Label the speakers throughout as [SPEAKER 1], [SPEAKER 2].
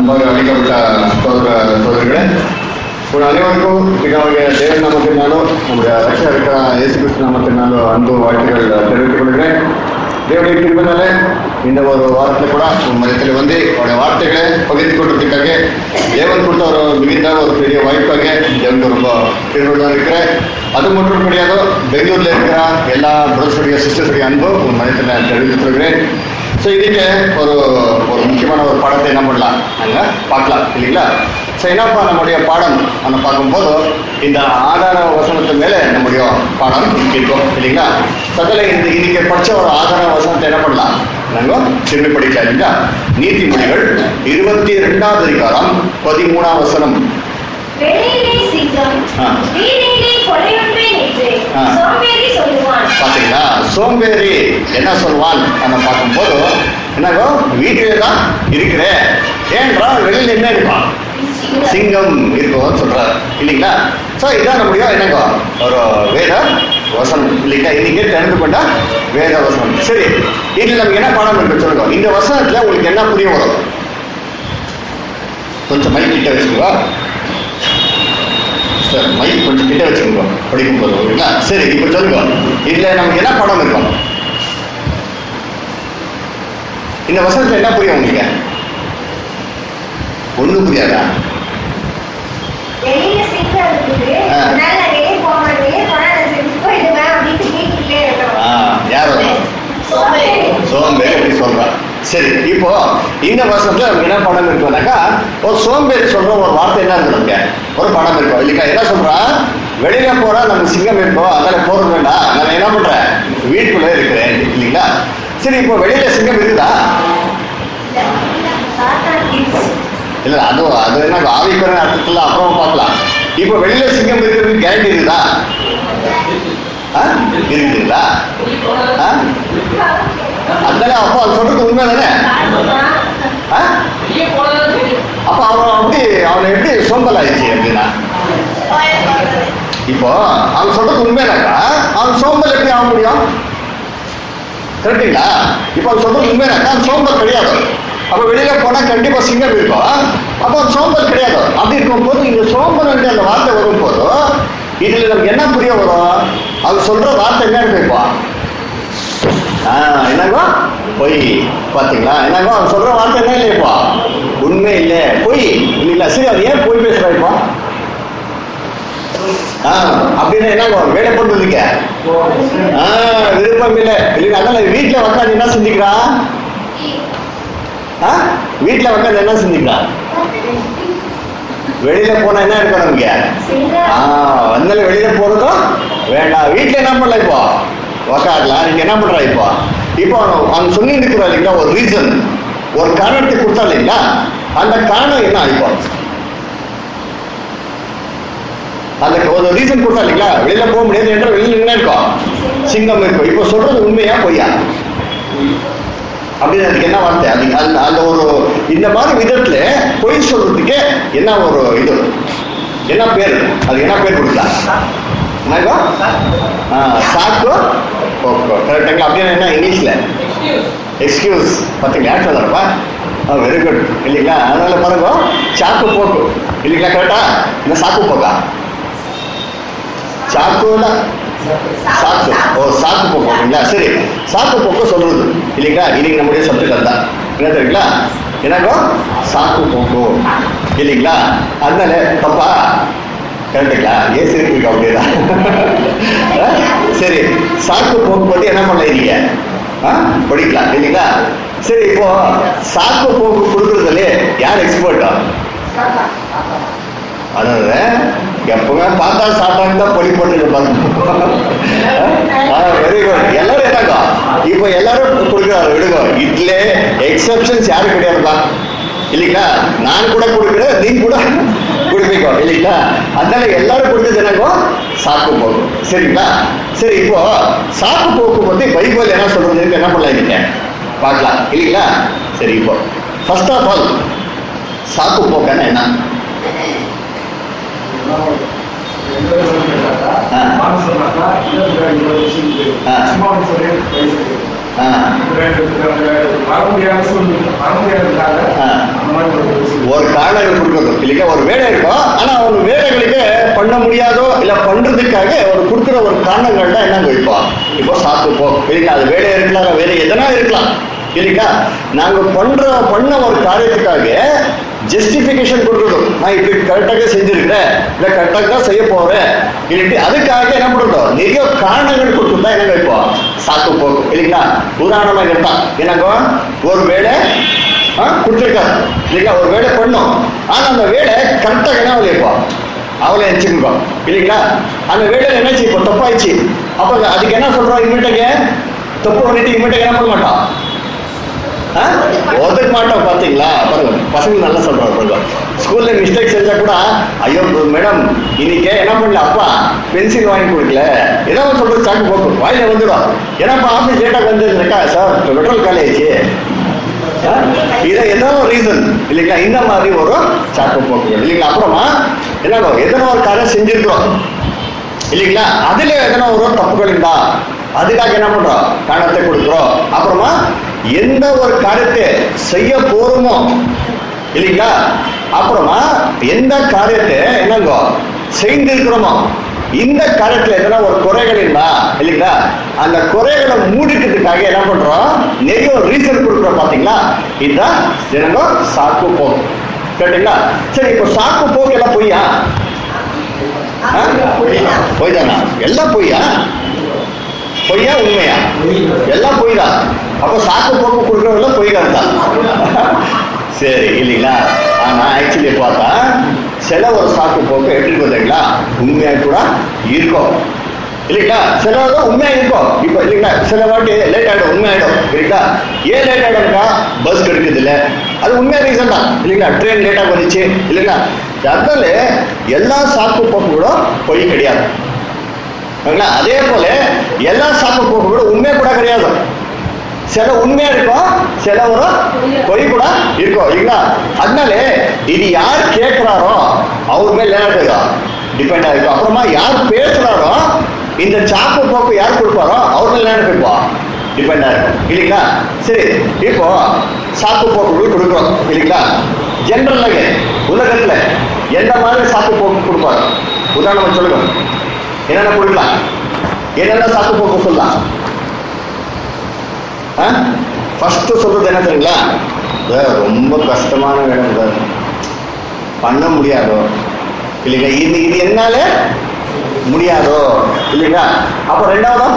[SPEAKER 1] அன்பாக அழைக்கப்பட்ட சோதர சோதரிகளே உங்கள் அனைவருக்கும் மிகவும் தேவன் நாமத்தினாலும் நம்முடைய ரஷ்யா இருக்கிற இயேசு கிறிஸ்து நாமத்தினாலும் அன்பு வாழ்த்துக்கள் தெரிவித்துக் கொள்கிறேன் தேவனுடைய கிருபைனால இந்த ஒரு வாரத்தில் கூட உங்கள் மதத்தில் வந்து அவருடைய வார்த்தைகளை பகிர்ந்து கொள்றதுக்காக தேவன் கொடுத்த ஒரு மிகுந்த ஒரு பெரிய வாய்ப்பாக தேவனுக்கு ரொம்ப கிருபையாக இருக்கிறேன் அது மட்டும் கிடையாது பெங்களூர்ல இருக்கிற எல்லா பிரதர்ஸுடைய சிஸ்டர்ஸுடைய அன்பு உங்கள் மதத்தில் தெரிவித்துக் கொள்கிறேன் ஸோ இதுக்கு ஒரு ஒரு முக்கியமான ஒரு பாடத்தை என்ன பண்ணலாம் நாங்கள் பார்க்கலாம் இல்லைங்களா ஸோ என்னப்பா நம்முடைய பாடம் நம்ம பார்க்கும்போது இந்த ஆதார வசனத்து மேலே நம்முடைய பாடம் இருக்கும் இல்லைங்களா சகல இந்த இன்னைக்கு படிச்ச ஒரு ஆதார வசனத்தை என்ன பண்ணலாம் நாங்கள் திரும்பி படிக்கலாம் இல்லைங்களா நீதிமொழிகள் இருபத்தி ரெண்டாவது அதிகாரம் பதிமூணாம் வசனம்
[SPEAKER 2] வெளியிலே சிங்கம்
[SPEAKER 1] ஆ.
[SPEAKER 2] வீதியிலே கொலையுண்டே நின்று
[SPEAKER 1] ஆ.
[SPEAKER 2] சோம்பேறி சொல்லுவான்
[SPEAKER 1] பார்த்தீங்களா சோம்பேறி என்ன சொல்வான் நம்ம பார்க்கும்போது என்னங்கோ வீட்டிலே தான் இருக்கிறேன் ஏன்றால் வெளியில் என்ன இருப்பான் சிங்கம் இருக்கும்னு சொல்றாரு இல்லைங்களா ஸோ இதான் நம்முடைய என்னங்கோ ஒரு வேத வசனம் இல்லைங்களா இன்னைக்கு தெரிந்து கொண்ட வேத வசனம் சரி இதில் நமக்கு என்ன பாடம் இருக்கு சொல்லுங்க இந்த வசனத்துல உங்களுக்கு என்ன புரிய வரும் கொஞ்சம் மைக் கிட்ட வச்சுக்கோங்க சார் மைக் கொஞ்சம் கிட்ட வச்சுக்கோங்க படிக்கும் போது ஓகேங்களா சரி இப்போ சொல்லுங்க இதுல நமக்கு என்ன படம் இருக்கும் இந்த வசனத்துல என்ன புரியும் உங்களுக்கு ஒண்ணும் புரியாதா
[SPEAKER 2] வெளியில சிங்கம் இருக்குது
[SPEAKER 1] ஆ.
[SPEAKER 2] அதனால நான் வெளியே போக மாட்டேன் வெளியே போனா நான் செஞ்சு போயிடுவேன் அப்படின்னு வீட்டுக்குள்ளே இருக்கணும்
[SPEAKER 1] ஆ, யார் அது?
[SPEAKER 2] சோம்பேறி
[SPEAKER 1] சோம்பேறி அப்படி சொல்றான் சரி இப்போ இந்த வருஷத்துல நமக்கு என்ன படம் இருக்கும்னாக்கா ஒரு சோம்பேறி சொல்ற ஒரு வார்த்தை என்ன இருக்கு நமக்கு ஒரு படம் இருக்கும் இல்லைக்கா என்ன சொல்றான் வெளியில போறா நமக்கு சிங்கம் இருக்கும் அதனால போறது வேண்டாம் நான் என்ன பண்றேன் வீட்டுக்குள்ளே இருக்கிறேன் இல்லைங்களா சரி இப்போ வெளியில சிங்கம் இருக்குதா
[SPEAKER 2] சாத்தான் கிட்ஸ்
[SPEAKER 1] இல்ல அது அது என்ன ஆவிக்குற அர்த்தத்துல அப்புறம் பார்க்கலாம் இப்போ வெளியில சிங்கம் இருக்கிறதுக்கு கேரண்டி இருக்குதா ஆ? இருக்குதுங்களா ஆ? அதனால அப்போ அது சொல்றது உண்மை தானே ஆ? அப்ப அவன் அப்படி அவனை எப்படி சோம்பல் ஆயிடுச்சு அப்படின்னா இப்போ அவன் சொல்றது உண்மைனாக்கா அவன் சோம்பல் எப்படி ஆக முடியும் கரெக்டுங்களா இப்போ அவன் சொல்றது உண்மைனாக்கா அவன் சோம்பல் கிடையாது அப்ப வெளியில போனா கண்டிப்பா சிங்கம் இருக்கும் அப்ப அவன் சோம்பல் கிடையாது அப்படி இருக்கும்போது இந்த சோம்பல் என்ற அந்த வார்த்தை வரும்போது இதுல நமக்கு என்ன புரிய வரும் அவர் சொல்ற வார்த்தை என்ன இருப்பா ஆஹ் என்னங்கோ பொய் பாத்தீங்களா என்னங்கோ அவன் சொல்ற வார்த்தை என்ன இல்லையப்பா உண்மை இல்லை பொய் இல்லைங்களா சரி அது ஏன் பொய் பேசுறா இப்போ ஆஹ் அப்படின்னு என்னங்கோ வேலை போட்டு இருக்க ஆஹ் விருப்பம் இல்லை இல்லைங்க அதனால வீட்டுல உட்காந்து என்ன செஞ்சுக்கிறா ஆ வீட்டுல உட்காந்து என்ன செஞ்சுக்கிறா வெளியில போனா என்ன இருக்கும் நமக்கு ஆ அதனால வெளியில போறதும் வேண்டாம் வீட்டுல என்ன பண்ணல இப்போ உக்காடலாம் நீங்க என்ன பண்ற இப்போ இப்போ அவன் அவன் சொல்லி இருக்கிறா இல்லைங்களா ஒரு ரீசன் ஒரு காரணத்தை கொடுத்தா இல்லைங்களா அந்த காரணம் என்ன இப்போ அந்த ஒரு ரீசன் கொடுத்தா இல்லைங்களா வெளியில போக முடியாது என்ற வெளியில என்ன இருக்கும் சிங்கம் இருக்கும் இப்போ சொல்றது உண்மையா பொய்யா அப்படின்னு அதுக்கு என்ன வார்த்தை அது அந்த அந்த ஒரு இந்த மாதிரி விதத்துல பொய் சொல்றதுக்கு என்ன ஒரு இது என்ன பேர் அது என்ன பேர் கொடுக்கலாம் என்னங்கோ ஆ, சாக்கு ஓகே கரெக்டுங்களா அப்படின்னு என்ன இங்கிலீஷ்ல எக்ஸ்கியூஸ் பார்த்தீங்களா யார் சொல்லுறப்பா ஆ வெரி குட் இல்லைங்களா அதனால பாருங்க சாக்கு போக்கு இல்லைங்களா கரெக்டா இந்த சாக்கு போக்கா சாக்குனா சாக்கு ஓ சாக்கு போக்கு ஓகேங்களா சரி சாக்கு போக்கு சொல்றது இல்லைங்களா இன்னைக்கு நம்முடைய சப்ஜெக்ட் அதான் என்ன தெரியுங்களா என்னங்கோ சாக்கு போக்கு இல்லைங்களா அதனால தப்பா கரெக்டுங்களா ஏன் சிரிப்பீங்க அப்படிதான் ஆ? சரி சாக்கு போக்கு பத்தி என்ன பண்ணல நீங்க ஆ? படிக்கலாம் இல்லைங்களா சரி இப்போ சாக்கு போக்கு கொடுக்கறதுல யார் எக்ஸ்பர்ட்டா அதனால எப்பவுமே பார்த்தா சாப்பிட்டாங்க தான் பொடி போட்டு வெரி குட் எல்லாரும் என்னங்க இப்போ எல்லாரும் கொடுக்குறாரு விடுங்க இதுல எக்ஸப்ஷன்ஸ் யாரும் கிடையாதுப்பா இல்லைங்களா நான் கூட கொடுக்குறேன் நீ கூட கொடுப்பீங்க இல்லைங்களா அதனால எல்லாரும் கொடுத்தது என்னங்கோ சாக்கு போக்கு சரிங்களா சரி இப்போ சாக்கு போக்கு பத்தி பைபிள் என்ன சொல்றதுன்னு என்ன பண்ணலாம் நீங்க பார்க்கலாம் இல்லைங்களா சரி இப்போ ஃபர்ஸ்ட் ஆஃப் ஆல் சாக்கு போக்குன்னா என்ன ஆ. ஆ. ஆ
[SPEAKER 3] வர முடியாத சூழ்நிலை வர முடியாததுனால
[SPEAKER 1] ஆ.
[SPEAKER 3] அந்த மாதிரி ஒரு விஷயம்.
[SPEAKER 1] ஒரு காரணங்கள் கொடுக்கறது இல்லைங்க ஒரு வேலை இருக்கும் ஆனா ஒரு வேலைகளுக்கு பண்ண முடியாதோ இல்ல பண்றதுக்காக ஒரு கொடுக்குற ஒரு காரணங்கள் தான் என்னங்க இப்போ இப்போ சாப்பிட்டு போ இல்லைங்களா அது வேலை இருக்கலாம் வேலை எதனா இருக்கலாம் இல்லைங்களா நாங்க பண்ற பண்ண ஒரு காரியத்துக்காக ஜஸ்டிபிகேஷன் கொடுக்கறது நான் இப்படி கரெக்டாக செஞ்சிருக்கிறேன் இல்ல கரெக்டாக தான் செய்ய போறேன் இல்லைட்டு அதுக்காக என்ன பண்றோம் நிறைய காரணங்கள் கொடுத்துருந்தா என்னங்க இப்போ சாக்கு போக்கு இல்லைங்களா உதாரணமாக இருந்தா என்னங்க ஒரு வேலை கொடுத்துருக்காரு இல்லைங்களா ஒரு வேலை பண்ணோம் ஆனா அந்த வேலை கரெக்டாக என்ன இல்லையப்பா அவளை நினச்சிருக்கோம் இல்லைங்களா அந்த வேலையில் என்னாச்சு இப்போ தப்பாயிடுச்சு அப்போ அதுக்கு என்ன சொல்றோம் இவன்கிட்டங்க தப்பு பண்ணிட்டு இவன்கிட்ட என்ன பண்ண மாட்டான் ஆ? ஒதுக்க மாட்டோம் பாத்தீங்களா பாருங்க பசங்க நல்லா சொல்றாங்க பாருங்க ஸ்கூல்ல மிஸ்டேக் செஞ்சா கூட ஐயோ மேடம் இன்னைக்கு என்ன பண்ணல அப்பா பென்சில் வாங்கி கொடுக்கல ஏதாவது சொல்றது சாக்கு போக்கு வாயில வந்துடும் ஏன்னாப்பா ஆஃபீஸ் லேட்டா வந்துருக்கா சார் பெட்ரோல் காலேஜ் இதை ஏதோ ஒரு ரீசன் இல்லைங்களா இந்த மாதிரி ஒரு சாக்கு போக்குகள் இல்லைங்களா அப்புறமா என்ன எதனா ஒரு காரியம் செஞ்சிருக்கிறோம் இல்லைங்களா அதுல எதனா ஒரு தப்புகள் இருந்தா அதுக்காக என்ன பண்றோம் காரணத்தை கொடுக்குறோம் அப்புறமா எந்த ஒரு காரியத்தை செய்ய போறோமோ இல்லைங்களா அப்புறமா எந்த காரியத்தை என்னங்கோ செய்திருக்கிறோமோ இந்த காரியத்துல எதனா ஒரு குறைகள் இருந்தா இல்லைங்களா அந்த குறைகளை மூடிக்கிறதுக்காக என்ன பண்றோம் நிறைய ரீசன் கொடுக்குறோம் பாத்தீங்களா இதுதான் என்னங்கோ சாக்கு போக்கு கேட்டீங்களா சரி இப்போ சாக்கு போக்கு எல்லாம் பொய்யா ஆ? பொய் தானா எல்லாம் பொய்யா பொய்யா உண்மையா எல்லாம் பொய் தான் அப்போ சாக்கு போக்கு கொடுக்குறவங்க பொய்காரன் தான் சரி இல்லைங்களா ஆனா ஆக்சுவலி பார்த்தா சில ஒரு சாக்கு போக்கு எப்படி இருக்கும் தெரியுங்களா உண்மையா கூட இருக்கும் இல்லைங்களா சில தான் உண்மையா இருக்கும் இப்போ இல்லைங்களா சில வாட்டி லேட் ஆகிடும் உண்மை ஆகிடும் இல்லைங்களா ஏன் லேட் ஆகிடும்க்கா பஸ் கிடைக்குது இல்லை அது உண்மையா ரீசன் தான் இல்லைங்களா ட்ரெயின் லேட்டாக வந்துச்சு இல்லைங்களா அதனால எல்லா சாக்கு போக்கு கூட பொய் கிடையாது சரிங்களா? அதே போல எல்லா சாக்கு போக்கு கூட உண்மை கூட கிடையாது சில உண்மையா இருக்கும் சில ஒரு பொய் கூட இருக்கும் இல்லைங்களா அதனால இது யார் கேட்கிறாரோ அவர் மேல என்ன இருக்கும் டிபெண்ட் ஆகிருக்கும் அப்புறமா யார் பேசுறாரோ இந்த சாக்கு போக்கு யார் கொடுப்பாரோ அவர் மேல என்ன இருப்போம் டிபெண்ட் ஆகிருக்கும் இல்லைங்களா சரி இப்போ சாக்கு போக்குகள் கொடுக்குறோம் இல்லைங்களா ஜென்ரலாக உலகத்துல எந்த மாதிரி சாக்கு போக்கு கொடுப்பாரு உதாரணம் சொல்லுங்க என்னென்ன கொடுக்கலாம் என்னென்ன சாக்கு போக்கு சொல்லலாம் ஃபர்ஸ்ட் சொல்றது என்ன தெரியுங்களா சார் ரொம்ப கஷ்டமான வேலை சார் பண்ண முடியாதோ இல்லைங்களா இது இது என்னால முடியாதோ இல்லைங்களா அப்போ ரெண்டாவதா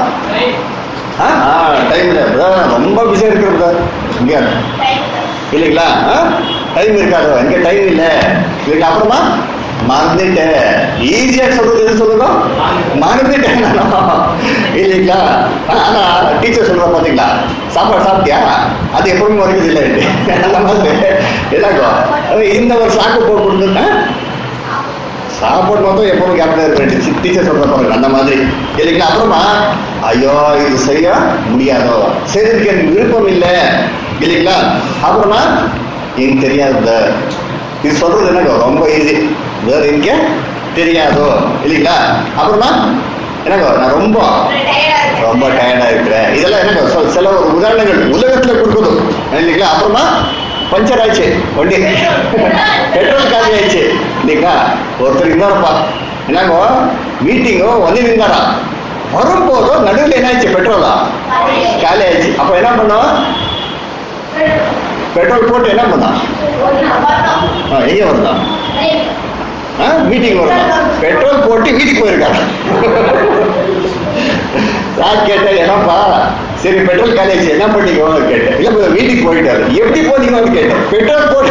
[SPEAKER 1] டைம் இல்லை ரொம்ப பிஸியாக இருக்கிறது சார் முடியாது இல்லைங்களா டைம் இருக்காதோ எனக்கு டைம் இல்லை இல்லைங்களா அப்புறமா மறந்துட்டேன் ஈஸியா சொல்றது எது சொல்லுங்க மறந்துட்டேன் நானும். இல்லைங்களா ஆ, ஆனா டீச்சர் சொல்ற பாத்தீங்களா சாப்பாடு சாப்பிட்டியா அது எப்பவுமே வரைக்கும் இல்லை அந்த மாதிரி என்னங்கோ இந்த ஒரு சாக்கு போட்டு கொடுத்துட்டேன் சாப்பாடு மட்டும் எப்பவும் கேப்டன் இருக்க டீச்சர் சொல்ற பாருங்க அந்த மாதிரி இல்லைங்களா அப்புறமா ஐயோ இது செய்ய முடியாதோ செய்யறதுக்கு எனக்கு விருப்பம் இல்லை இல்லைங்களா அப்புறமா எனக்கு தெரியாது brother. இது சொல்றது என்னங்க ரொம்ப ஈஸி வேற எனக்கு தெரியாதோ இல்லைங்களா அப்புறமா என்னங்க நான் ரொம்ப ரொம்ப டயர்டா இருக்கிறேன் இதெல்லாம் என்னங்க சொல் சில ஒரு உதாரணங்கள் உலகத்துல கொடுக்குது இல்லைங்களா அப்புறமா பஞ்சர் ஆயிடுச்சு வண்டி பெட்ரோல் காலி ஆயிடுச்சு இல்லைங்களா ஒருத்தர் இருந்தாரப்பா என்னங்க மீட்டிங்கோ வந்து நின்றாரா வரும்போது நடுவில் என்ன ஆயிடுச்சு பெட்ரோலா காலி ஆயிடுச்சு அப்ப என்ன பண்ணோம் பெட்ரோல் போட்டு என்ன பண்ணான் ஆ, எங்க வந்தான் மீட்டிங் வரலாம் பெட்ரோல் போட்டு வீட்டுக்கு போயிருக்காங்க நான் கேட்டேன் என்னப்பா சரி பெட்ரோல் காலேஜ் என்ன பண்ணீங்கன்னு கேட்டேன் இல்ல இப்ப வீட்டுக்கு போயிட்டாரு எப்படி போனீங்கன்னு கேட்டேன் பெட்ரோல் போட்டு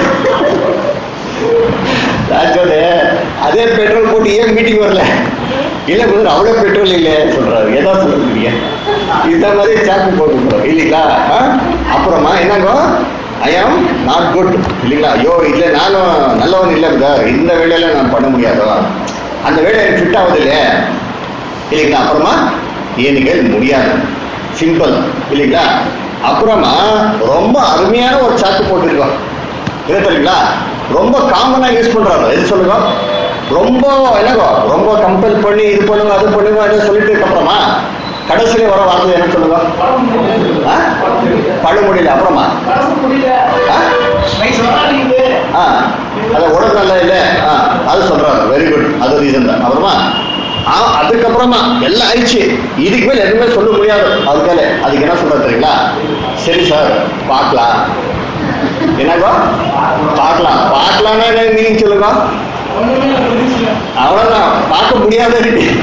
[SPEAKER 1] நான் சொன்னேன் அதே பெட்ரோல் போட்டு ஏன் மீட்டிங் வரல இல்ல பிரதர் அவ்வளவு பெட்ரோல் இல்ல சொல்றாரு ஏதோ சொல்லுறீங்க இந்த மாதிரி சாக்கு போட்டுக்கிறோம் இல்லைங்களா ஆ? அப்புறமா என்னங்கோ ஐ ஆம் நாட் குட் இல்லைங்களா ஐயோ இல்ல நானும் நல்லவன் இல்லை பிரதர் இந்த வேலையில நான் பண்ண முடியாதோ அந்த வேலை எனக்கு ஃபிட் ஆகுது இல்லையா இல்லைங்களா அப்புறமா ஏனுங்கள் முடியாது சிம்பிள் இல்லைங்களா அப்புறமா ரொம்ப அருமையான ஒரு சாக்கு போட்டுருக்கோம் என்ன தெரியுங்களா ரொம்ப காமனா யூஸ் பண்றாரு எது சொல்லுங்க ரொம்ப என்னங்கோ ரொம்ப கம்பல் பண்ணி இது பண்ணுங்க அது பண்ணுங்க அதை சொல்லிட்டு இருக்க அப்புறமா கடைசியில வர வார்த்தை என்ன சொல்லுங்க ஆ? பழமொழியில அப்புறமா ஆ? ஆ அது உடம்பு நல்லா இல்லை ஆ அது சொல்றாரு வெரி குட் அது ரீசன் தான் அப்புறமா ஆ அதுக்கப்புறமா எல்லாம் ஆயிடுச்சு இதுக்கு மேல எதுவுமே சொல்ல முடியாது அதுக்கால அதுக்கு என்ன சொல்றது தெரியுங்களா சரி சார் பார்க்கலாம் என்னக்கோ பார்க்கலாம் பார்க்கலாம்னா என்ன மீனிங் சொல்லுங்க அவ்வளவுதான் பார்க்க முடியாத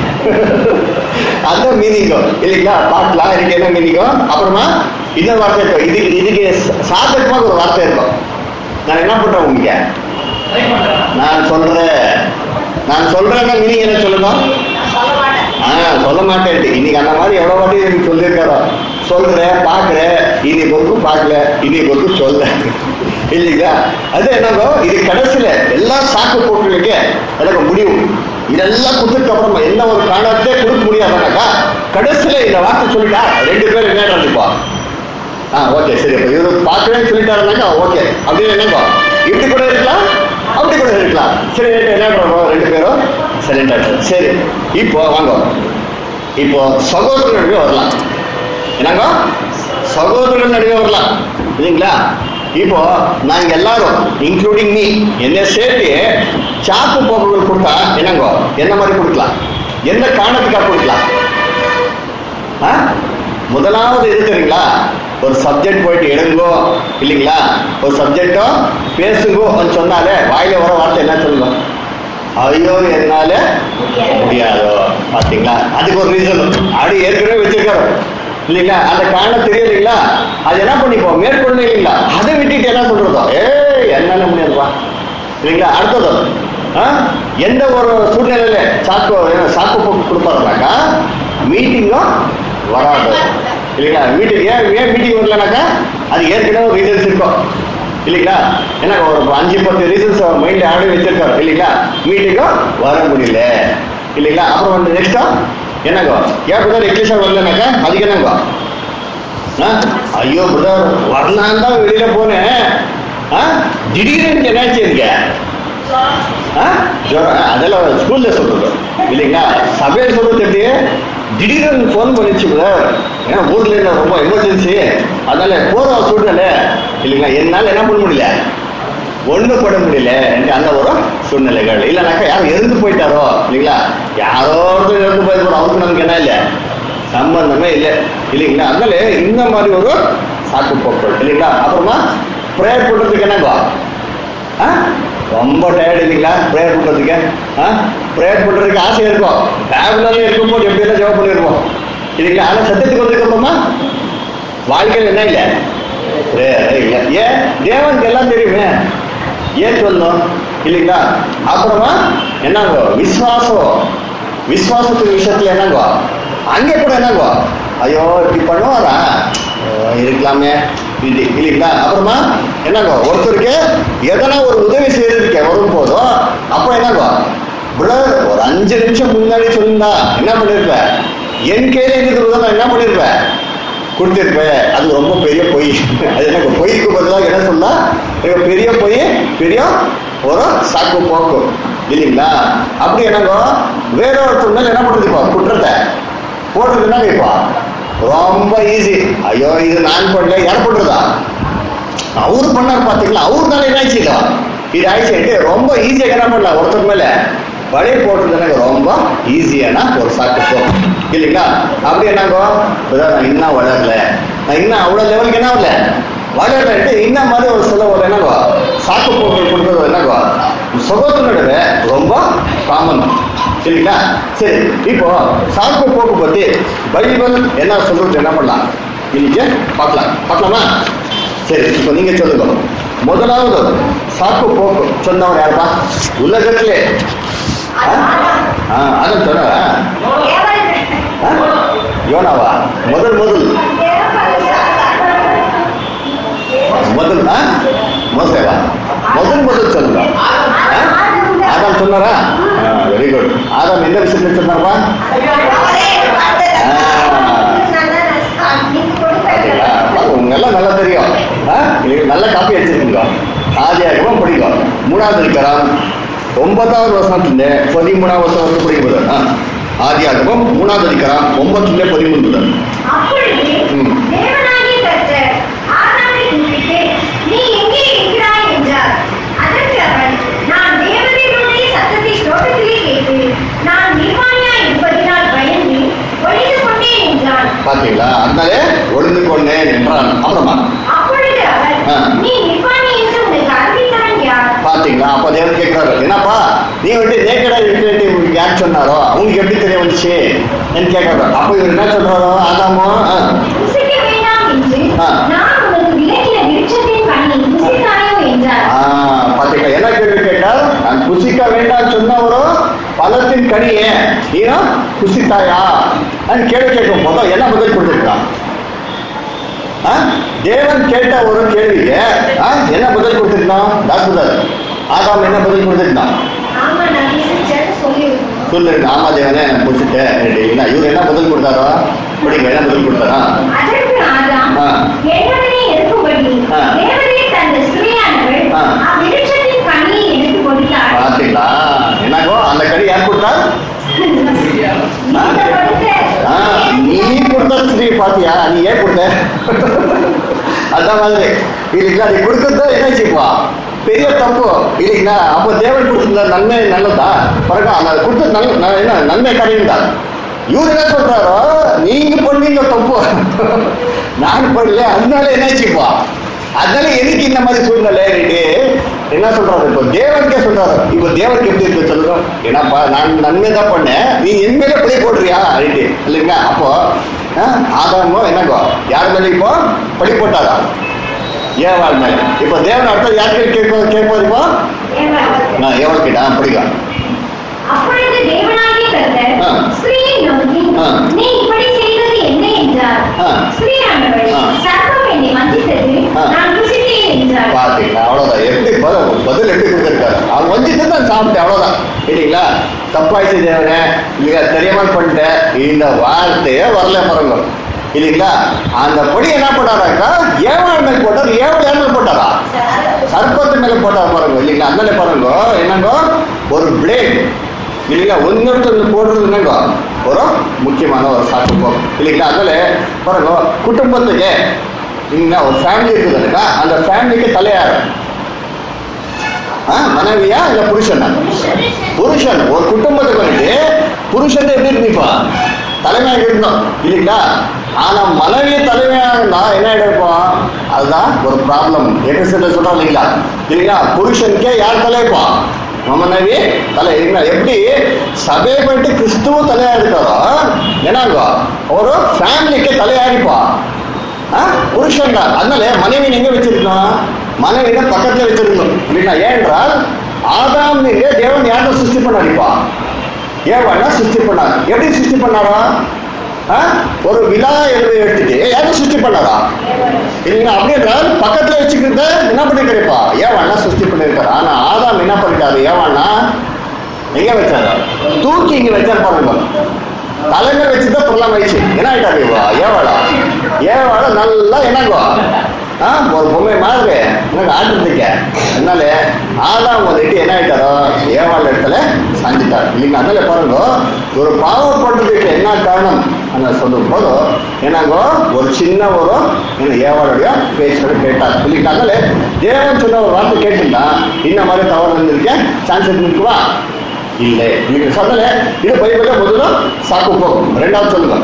[SPEAKER 1] அந்த மீனிங்கோ இல்லைங்களா பார்க்கலாம் இதுக்கு என்ன மீனிங்கோ அப்புறமா இன்னொரு வார்த்தை இருக்கும் இதுக்கு இதுக்கு சாதகமாக ஒரு வார்த்தை இருக்கும் நான் என்ன பண்றேன் உங்களுக்கு நான் சொல்றேன் நான் சொல்றேன்னா மீனிங் என்ன சொல்லுங்க
[SPEAKER 2] சொல்ல மாட்டேன்
[SPEAKER 1] ஆ சொல்ல மாட்டேன் இன்னைக்கு அந்த மாதிரி எவ்வளவு வாட்டி எனக்கு சொல்லியிருக்காரோ சொல்றேன் பார்க்கறேன் இன்னைக்கு ஒருக்கும் பார்க்கல இன்னைக்கு ஒருக்கும் சொல்ல இல்லைங்களா அது என்னங்கோ இது கடைசியில எல்லா சாக்கு போட்டுருக்க எனக்கு முடிவு இதெல்லாம் கொடுத்ததுக்கு அப்புறமா என்ன ஒரு காரணத்தே கொடுக்க முடியாதுனாக்கா கடைசியில இந்த வார்த்தை சொல்லிட்டா ரெண்டு பேரும் என்ன நடந்துப்பா ஆ ஓகே சரி அப்ப இவரு பார்க்கறேன்னு சொல்லிட்டாருனாக்கா ஓகே அப்படின்னு என்னங்கோ இப்படி கூட இருக்கலாம் அப்படி கூட இருக்கலாம் சரி ரைட், என்ன பண்ணுறோம் ரெண்டு பேரும் சைலண்டா சரி இப்போ வாங்க இப்போ சகோதரர் நடுவே வரலாம் என்னங்க சகோதரர்கள் நடுவே வரலாம் இல்லைங்களா இப்போ நாங்க எல்லாரும் இன்க்ளூடிங் மீ என்ன சேர்த்து சாக்கு போக்குகள் கொடுத்தா என்னங்கோ என்ன மாதிரி கொடுக்கலாம் என்ன காரணத்துக்காக கொடுக்கலாம் ஆ? முதலாவது இருக்கிறீங்களா ஒரு சப்ஜெக்ட் போயிட்டு எடுங்கோ இல்லைங்களா ஒரு சப்ஜெக்டோ பேசுங்கோ அப்படின்னு சொன்னாலே வாயில வர வார்த்தை என்ன சொல்லுங்க ஐயோ என்னால முடியாதோ பாத்தீங்களா அதுக்கு ஒரு ரீசன் அப்படி ஏற்கனவே வச்சிருக்காரு இல்லைங்களா அந்த காரணம் தெரியலைங்களா அது என்ன பண்ணிப்போம் மேற்கொள்ள இல்லைங்களா அதை விட்டுட்டு என்ன சொல்றதோ ஏய் என்னால முடியாதுப்பா இல்லைங்களா அடுத்தது ஆ? எந்த ஒரு சூழ்நிலையில சாக்கு என்ன சாக்கு போக்கு கொடுப்பாருனாக்கா மீட்டிங்கும் வராது இல்லைங்களா மீட்டிங் ஏன் ஏன் மீட்டிங் வரலனாக்கா அது ஏற்கனவே ஒரு ரீசன்ஸ் இருக்கும் இல்லைங்களா ஏன்னா ஒரு அஞ்சு பத்து ரீசன்ஸ் மைண்ட்ல ஆடி வச்சிருக்காரு இல்லைங்களா மீட்டிங்கும் வர முடியல இல்லைங்களா அப்புறம் வந்து நெக்ஸ்டா என்னங்கோ ஏன் பிரதர் எக்லிஷா வரலனாக்கா அதுக்கு என்னங்கோ ஆ? ஐயோ பிரதர் வரலான்னு தான் வெளியில போனேன் ஆ? திடீர்னு என்னாச்சு இருக்கு ஆ? ஜுரம், அதெல்லாம் ஸ்கூல்ல சொல்றது இல்லைங்களா சபையில் சொல்றது எப்படி திடீர்னு ஃபோன் பண்ணிச்சு பிரதர் ஏன்னா ஊர்ல என்ன ரொம்ப எமர்ஜென்சி அதனால போற சூழ்நிலை இல்லைங்களா என்னால என்ன பண்ண முடியல ஒண்ணு பண்ண முடியல என்று அந்த ஒரு சூழ்நிலைகள் இல்லைனாக்கா யாரும் இறந்து போயிட்டாரோ இல்லைங்களா யாரோ ஒருத்தர் இறந்து போயிருக்கோம் அவருக்கு நமக்கு என்ன இல்லை சம்பந்தமே இல்லை இல்லைங்களா அதனால இந்த மாதிரி ஒரு சாக்கு போக்கள் இல்லைங்களா அப்புறமா ப்ரேயர் பண்றதுக்கு என்னங்கோ ஆ? ரொம்ப டயர்டு இல்லைங்களா ப்ரேயர் பண்றதுக்கு ஆ ப்ரேயர் பண்றதுக்கு ஆசை இருக்கும் ஃபேமிலியில இருக்கும்போது எப்படி எல்லாம் ஜெபம் பண்ணிருப்போம் இல்லைங்களா ஆனால் சத்தியத்துக்கு வந்ததுக்கு அப்புறமா வாழ்க்கையில் என்ன இல்லை prayer இல்லை ஏன் தேவனுக்கு எல்லாம் தெரியுமே ஏன் சொல்லணும் இல்லைங்களா அப்புறமா என்னங்கோ விசுவாசம் விசுவாசத்துக்கு விஷயத்துல என்னங்கோ அங்கே கூட என்னங்கோ ஐயோ இப்படி பண்ணுவாரா ஐயோ, இருக்கலாமே இது இல்லைங்களா அப்புறமா என்னங்கோ ஒருத்தருக்கு எதனா ஒரு உதவி செய்யறதுக்கு வரும் போதும் அப்போ என்னங்கோ பிரதர் ஒரு அஞ்சு நிமிஷம் முன்னாடி சொல்லியிருந்தா என்ன பண்ணிருப்ப என் கையில இருக்கிறது நான் என்ன பண்ணிருப்பேன் கொடுத்துருப்பேன் அது ரொம்ப பெரிய பொய் அது எனக்கு பொய்க்கு பதிலாக என்ன சொன்னா எனக்கு பெரிய பொய் பெரிய ஒரு சாக்கு போக்கு இல்லைங்களா அப்படி என்னங்கோ வேற ஒருத்தர் மேல என்ன பண்றது இப்போ குற்றத்தை போடுறது என்ன இப்போ ரொம்ப ஈஸி ஐயோ இது நான் பண்ணல யார் பண்றதா அவரு பண்ணார் பாத்தீங்களா அவரு தானே என்ன ஆயிடுச்சு இதோ? இது ஆயிடுச்சு ரொம்ப ஈஸியா என்ன பண்ணலாம் ஒருத்தர் மேல பழைய போடுறது எனக்கு ரொம்ப ஈஸியான ஒரு சாக்கு போக்கு இல்லைங்களா அப்படி என்னங்கோ "பிரதர், நான் இன்னும் வளரல நான் இன்னும் அவ்வளவு லெவலுக்கு என்ன வரல வளரலன்ட்டு இன்னும் மாதிரி ஒரு சில ஒரு என்னங்கோ சாக்கு போக்கு கொடுக்குறது என்னங்கோ சகோதரனோட ரொம்ப காமன் சரிங்களா சரி இப்போ சாக்கு போக்கு பத்தி பைபிள் என்ன சொல்றது என்ன பண்ணலாம் இன்னைக்கு பார்க்கலாம் பார்க்கலாமா சரி இப்போ நீங்க சொல்லுங்க முதலாவது சாக்கு போக்கு சொன்னவர் யாருப்பா உலகத்திலே
[SPEAKER 2] அது ஆனா,
[SPEAKER 1] ஆ, அதான் சொன்ன
[SPEAKER 2] ஏவல்
[SPEAKER 1] யோனாவா முதல் முதல் முதல் ஆ? மோசேவா முதல் முதல் சொல்லுங்க ஆ? ஆதாம் சொன்னாரா வெரி குட் ஆதாம் என்ன விஷயத்துல சொன்னார்ப்பா பாத்தீங்களா பாருங்க, உங்க எல்லாம் நல்லா தெரியும் ஆ? நீங்க நல்ல காப்பி அடிச்சிருக்கீங்க ஆதியாகமும் படிக்கும் மூணாவது இருக்கிறான் ஒன்பதாவது வருஷத்துல பதிமூணாவது வருஷம் வரைக்கும் படிக்கும் போது ஆ ஆதியாகமம் மூணாவது அதிகாரம் ஒன்பத்துல பதிமூணுல
[SPEAKER 2] அப்பொழுது
[SPEAKER 1] ம்.
[SPEAKER 2] தேவனாகிய கர்த்தர் ஆதாமை கூப்பிட்டு, "நீ எங்கே இருக்கிறாய்?" என்றார். அதற்கு அவன், "நான் தேவதூதனுடைய சத்தத்தை தோட்டத்திலே கேட்டேன். நான் நிர்வாணியாய் இருப்பதினால் பயந்து ஒளிந்து கொண்டேன்" என்றான்.
[SPEAKER 1] பாத்தீங்களா அதனாலே ஒளிந்து கொண்டேன் என்றான் அப்புறமா
[SPEAKER 2] அப்பொழுது அவர்,
[SPEAKER 1] ஆ.
[SPEAKER 2] "நீ நிர்வாணி என்று உனக்கு அறிவித்தவன் யார்?"
[SPEAKER 1] பாத்தீங்களா அப்ப தேவன் கேட்கிறாரு என்னப்பா நீ வந்து நேக்கடா இருக்கிறது உங்களுக்கு யார் சொன்னாரோ உங்களுக்கு எப்படி தெரிய வந்துச்சு என்று கேட்கறாரு அப்ப இவர் என்ன சொல்றாரோ ஆதாமோ ஆ,
[SPEAKER 2] புசிக்க வேண்டாம் என்று
[SPEAKER 1] ஆ.
[SPEAKER 2] நான் உனக்கு விலக்கின விருட்சத்தின் கனி புசித்தாயோ என்றார்.
[SPEAKER 1] ஆ, பாத்தீங்களா என்ன கேள்வி கேட்டார் நான் புசிக்க வேண்டாம் சொன்னவரோ பழத்தின் கனியே நீனா புசித்தாயா நான் கேள்வி கேட்கும் போதும் என்ன பதில் கொடுத்திருக்கான் ஆ? தேவன் கேட்ட ஒரு கேள்விக்கு ஆ, என்ன பதில் கொடுத்திருக்கான் டாக்டர் ஆதாம் என்ன பதில் கொடுத்திருக்கான்
[SPEAKER 2] ஆமா நான் புசிச்சேன்னு சொல்லியிருக்கணும்.
[SPEAKER 1] சொல்லிருக்கு ஆமா தேவனே நான் புடிச்சிட்டேன் அப்படின்னா இவர் என்ன பதில் கொடுத்தாரோ படிங்க என்ன பதில் கொடுத்தாரா
[SPEAKER 2] அதற்கு ஆதாம்,
[SPEAKER 1] ஆ.
[SPEAKER 2] என்னுடனே இருக்கும்படி
[SPEAKER 1] ஆ.
[SPEAKER 2] தேவரீர் தந்த ஸ்திரீயானவள்
[SPEAKER 1] ஆ.
[SPEAKER 2] அவ்விருட்சத்தின் கனியை எனக்கு கொடுத்தாள்.
[SPEAKER 1] பாத்தீங்களா என்னக்கோ அந்த கடி யார் கொடுத்தா
[SPEAKER 2] இந்த கொடுத்த
[SPEAKER 1] ஆ, நீ கொடுத்த ஸ்ரீ பாத்தியா நீ ஏன் கொடுத்த அதான் மாதிரி இல்லைங்களா நீ கொடுக்கறத என்ன செய்வா பெரிய தப்பு இல்லைங்களா அப்போ தேவன் கொடுத்த நன்மை நல்லதா பிறகு அந்த கொடுத்த நல்ல ந- என்ன நன்மை கரையுண்டா இவரு என்ன சொல்றாரோ நீங்க பண்ணீங்க தப்பு நான் பண்ணல அதனால என்ன செய்வா அதனால எதுக்கு இந்த மாதிரி சூழ்நிலை இருக்கு என்ன சொல்றாரு இப்போ தேவனுக்கே சொல்றாரு இப்போ தேவனுக்கு எப்படி இருக்கு சொல்றோம் ஏன்னாப்பா நான் நன்மை தான் பண்ணேன் நீ என் மேல பழி போடுறியா அப்படின்ட்டு இல்லைங்களா அப்போ ஆஹ், ஆதாமோ என்னங்கோ யார் மேல இப்போ பழி போட்டாரா ஏவாள் மேல இப்போ தேவன் அர்த்தம் யாருக்கு கேட்போ கேட்போம் இப்போ
[SPEAKER 2] தேவன்.
[SPEAKER 1] நான் ஏவாள் கிட்ட பிடிக்கும்
[SPEAKER 2] அப்பொழுது தேவனாகிய கர்த்தர்
[SPEAKER 1] ஆ.
[SPEAKER 2] ஸ்திரீயை நோக்கி
[SPEAKER 1] ஆ.
[SPEAKER 2] நீ இப்படி செய்தது என்ன என்றார்
[SPEAKER 1] ஆ.
[SPEAKER 2] ஸ்திரீயானவள்
[SPEAKER 1] ஆ.
[SPEAKER 2] சர்ப்பம் என்னை வஞ்சித்தது
[SPEAKER 1] ஆ.
[SPEAKER 2] நான் புசித்தேன் என்றார்
[SPEAKER 1] பாத்தீங்களா அவ்வளவுதான் எப்படி பதில் பதில் எப்படி கொடுத்துருக்காரு அவன் வஞ்சித்து தான் சாப்பிட்டேன் அவ்வளவுதான் இல்லைங்களா தப்பாயிடுச்சு தேவனே இல்லையா தெரியாமல் பண்ணிட்டேன் இந்த வார்த்தையே வரல பாருங்க இல்லைங்களா அந்த பொடி என்ன பண்ணாராக்கா ஏவாள் மேல் போட்டார் ஏவாள் யார் மேல் போட்டாரா சர்ப்பத்து மேல போட்டார் பாருங்க இல்லைங்களா அதனால பாருங்க என்னங்க ஒரு பிளேட் இல்லைங்களா ஒன்னொருத்தர் போடுறது என்னங்க ஒரு முக்கியமான ஒரு சாக்கு போகும் இல்லைங்களா அதனால பாருங்க குடும்பத்துக்கு இல்லைங்களா ஒரு ஃபேமிலி இருக்குதுல்லக்கா அந்த ஃபேமிலிக்கு தலையாரு ஆ, மனைவியா இல்ல புருஷனா புருஷன் ஒரு குடும்பத்துக்கு வந்து புருஷன் எப்படி இருந்துப்பா தலைமையாக இருந்தோம் இல்லைங்களா ஆனா மனைவி தலைமையாக இருந்தா என்ன எடுப்போம் அதுதான் ஒரு ப்ராப்ளம் எபிசோட சொல்றோம் இல்லைங்களா இல்லைங்களா புருஷனுக்கே யார் தலைப்பா மனைவி தலை இல்லைங்களா எப்படி சபை போயிட்டு கிறிஸ்துவ தலையா இருக்காரோ என்னங்க ஒரு ஃபேமிலிக்கு தலையாரிப்பா ஆ? புருஷன் தான் அதனால மனைவி எங்க வச்சிருக்கணும் மனைவியை பக்கத்துல வச்சிருக்கணும் இல்லைங்களா ஏனென்றால் ஆதாம் நீங்க தேவன் யாரும் சிருஷ்டி பண்ணாடிப்பா ஏவானா சிருஷ்டி பண்ணார் எப்படி சிருஷ்டி பண்ணாரா ஆ? ஒரு விழா எழுதி எடுத்துட்டு யாரும் சிருஷ்டி பண்ணாரா இல்லைங்களா அப்படி என்றால் பக்கத்துல வச்சுக்கிறத என்ன பண்ணிருக்காருப்பா ஏவானா சிருஷ்டி பண்ணிருக்காரு ஆனா ஆதாம் என்ன பண்ணிட்டாரு ஏவானா எங்க வச்சாரு தூக்கி இங்க வச்சார் பாருங்க தலைமை வச்சுதான் பொருளாம ஆயிடுச்சு என்ன ஆயிட்டாரு இவா ஏவாளா ஏவாளா நல்லா என்னங்கோ ஆ ஒரு பொம்மை மாதிரி எனக்கு ஆட்டுறதுக்க அதனால ஆதாம் வந்துட்டு என்ன ஆயிட்டாரோ ஏவாள் இடத்துல சாஞ்சிட்டார் இல்லைங்க அதனால பாருங்க ஒரு பாவம் பண்றதுக்கு என்ன காரணம் அந்த சொல்லும் போது என்னங்கோ ஒரு சின்ன ஒரு என்ன ஏவாளுடைய பேச்சோட கேட்டார் இல்லைங்க அதனால தேவன் சொன்ன ஒரு வார்த்தை கேட்டுட்டா இந்த மாதிரி தவறு இருந்திருக்கேன் சான்ஸ் இருக்குவா இல்லை நீங்க சொல்லல இது பைபிள்ல முதல்ல சாக்கு போகும் ரெண்டாவது சொல்லுங்க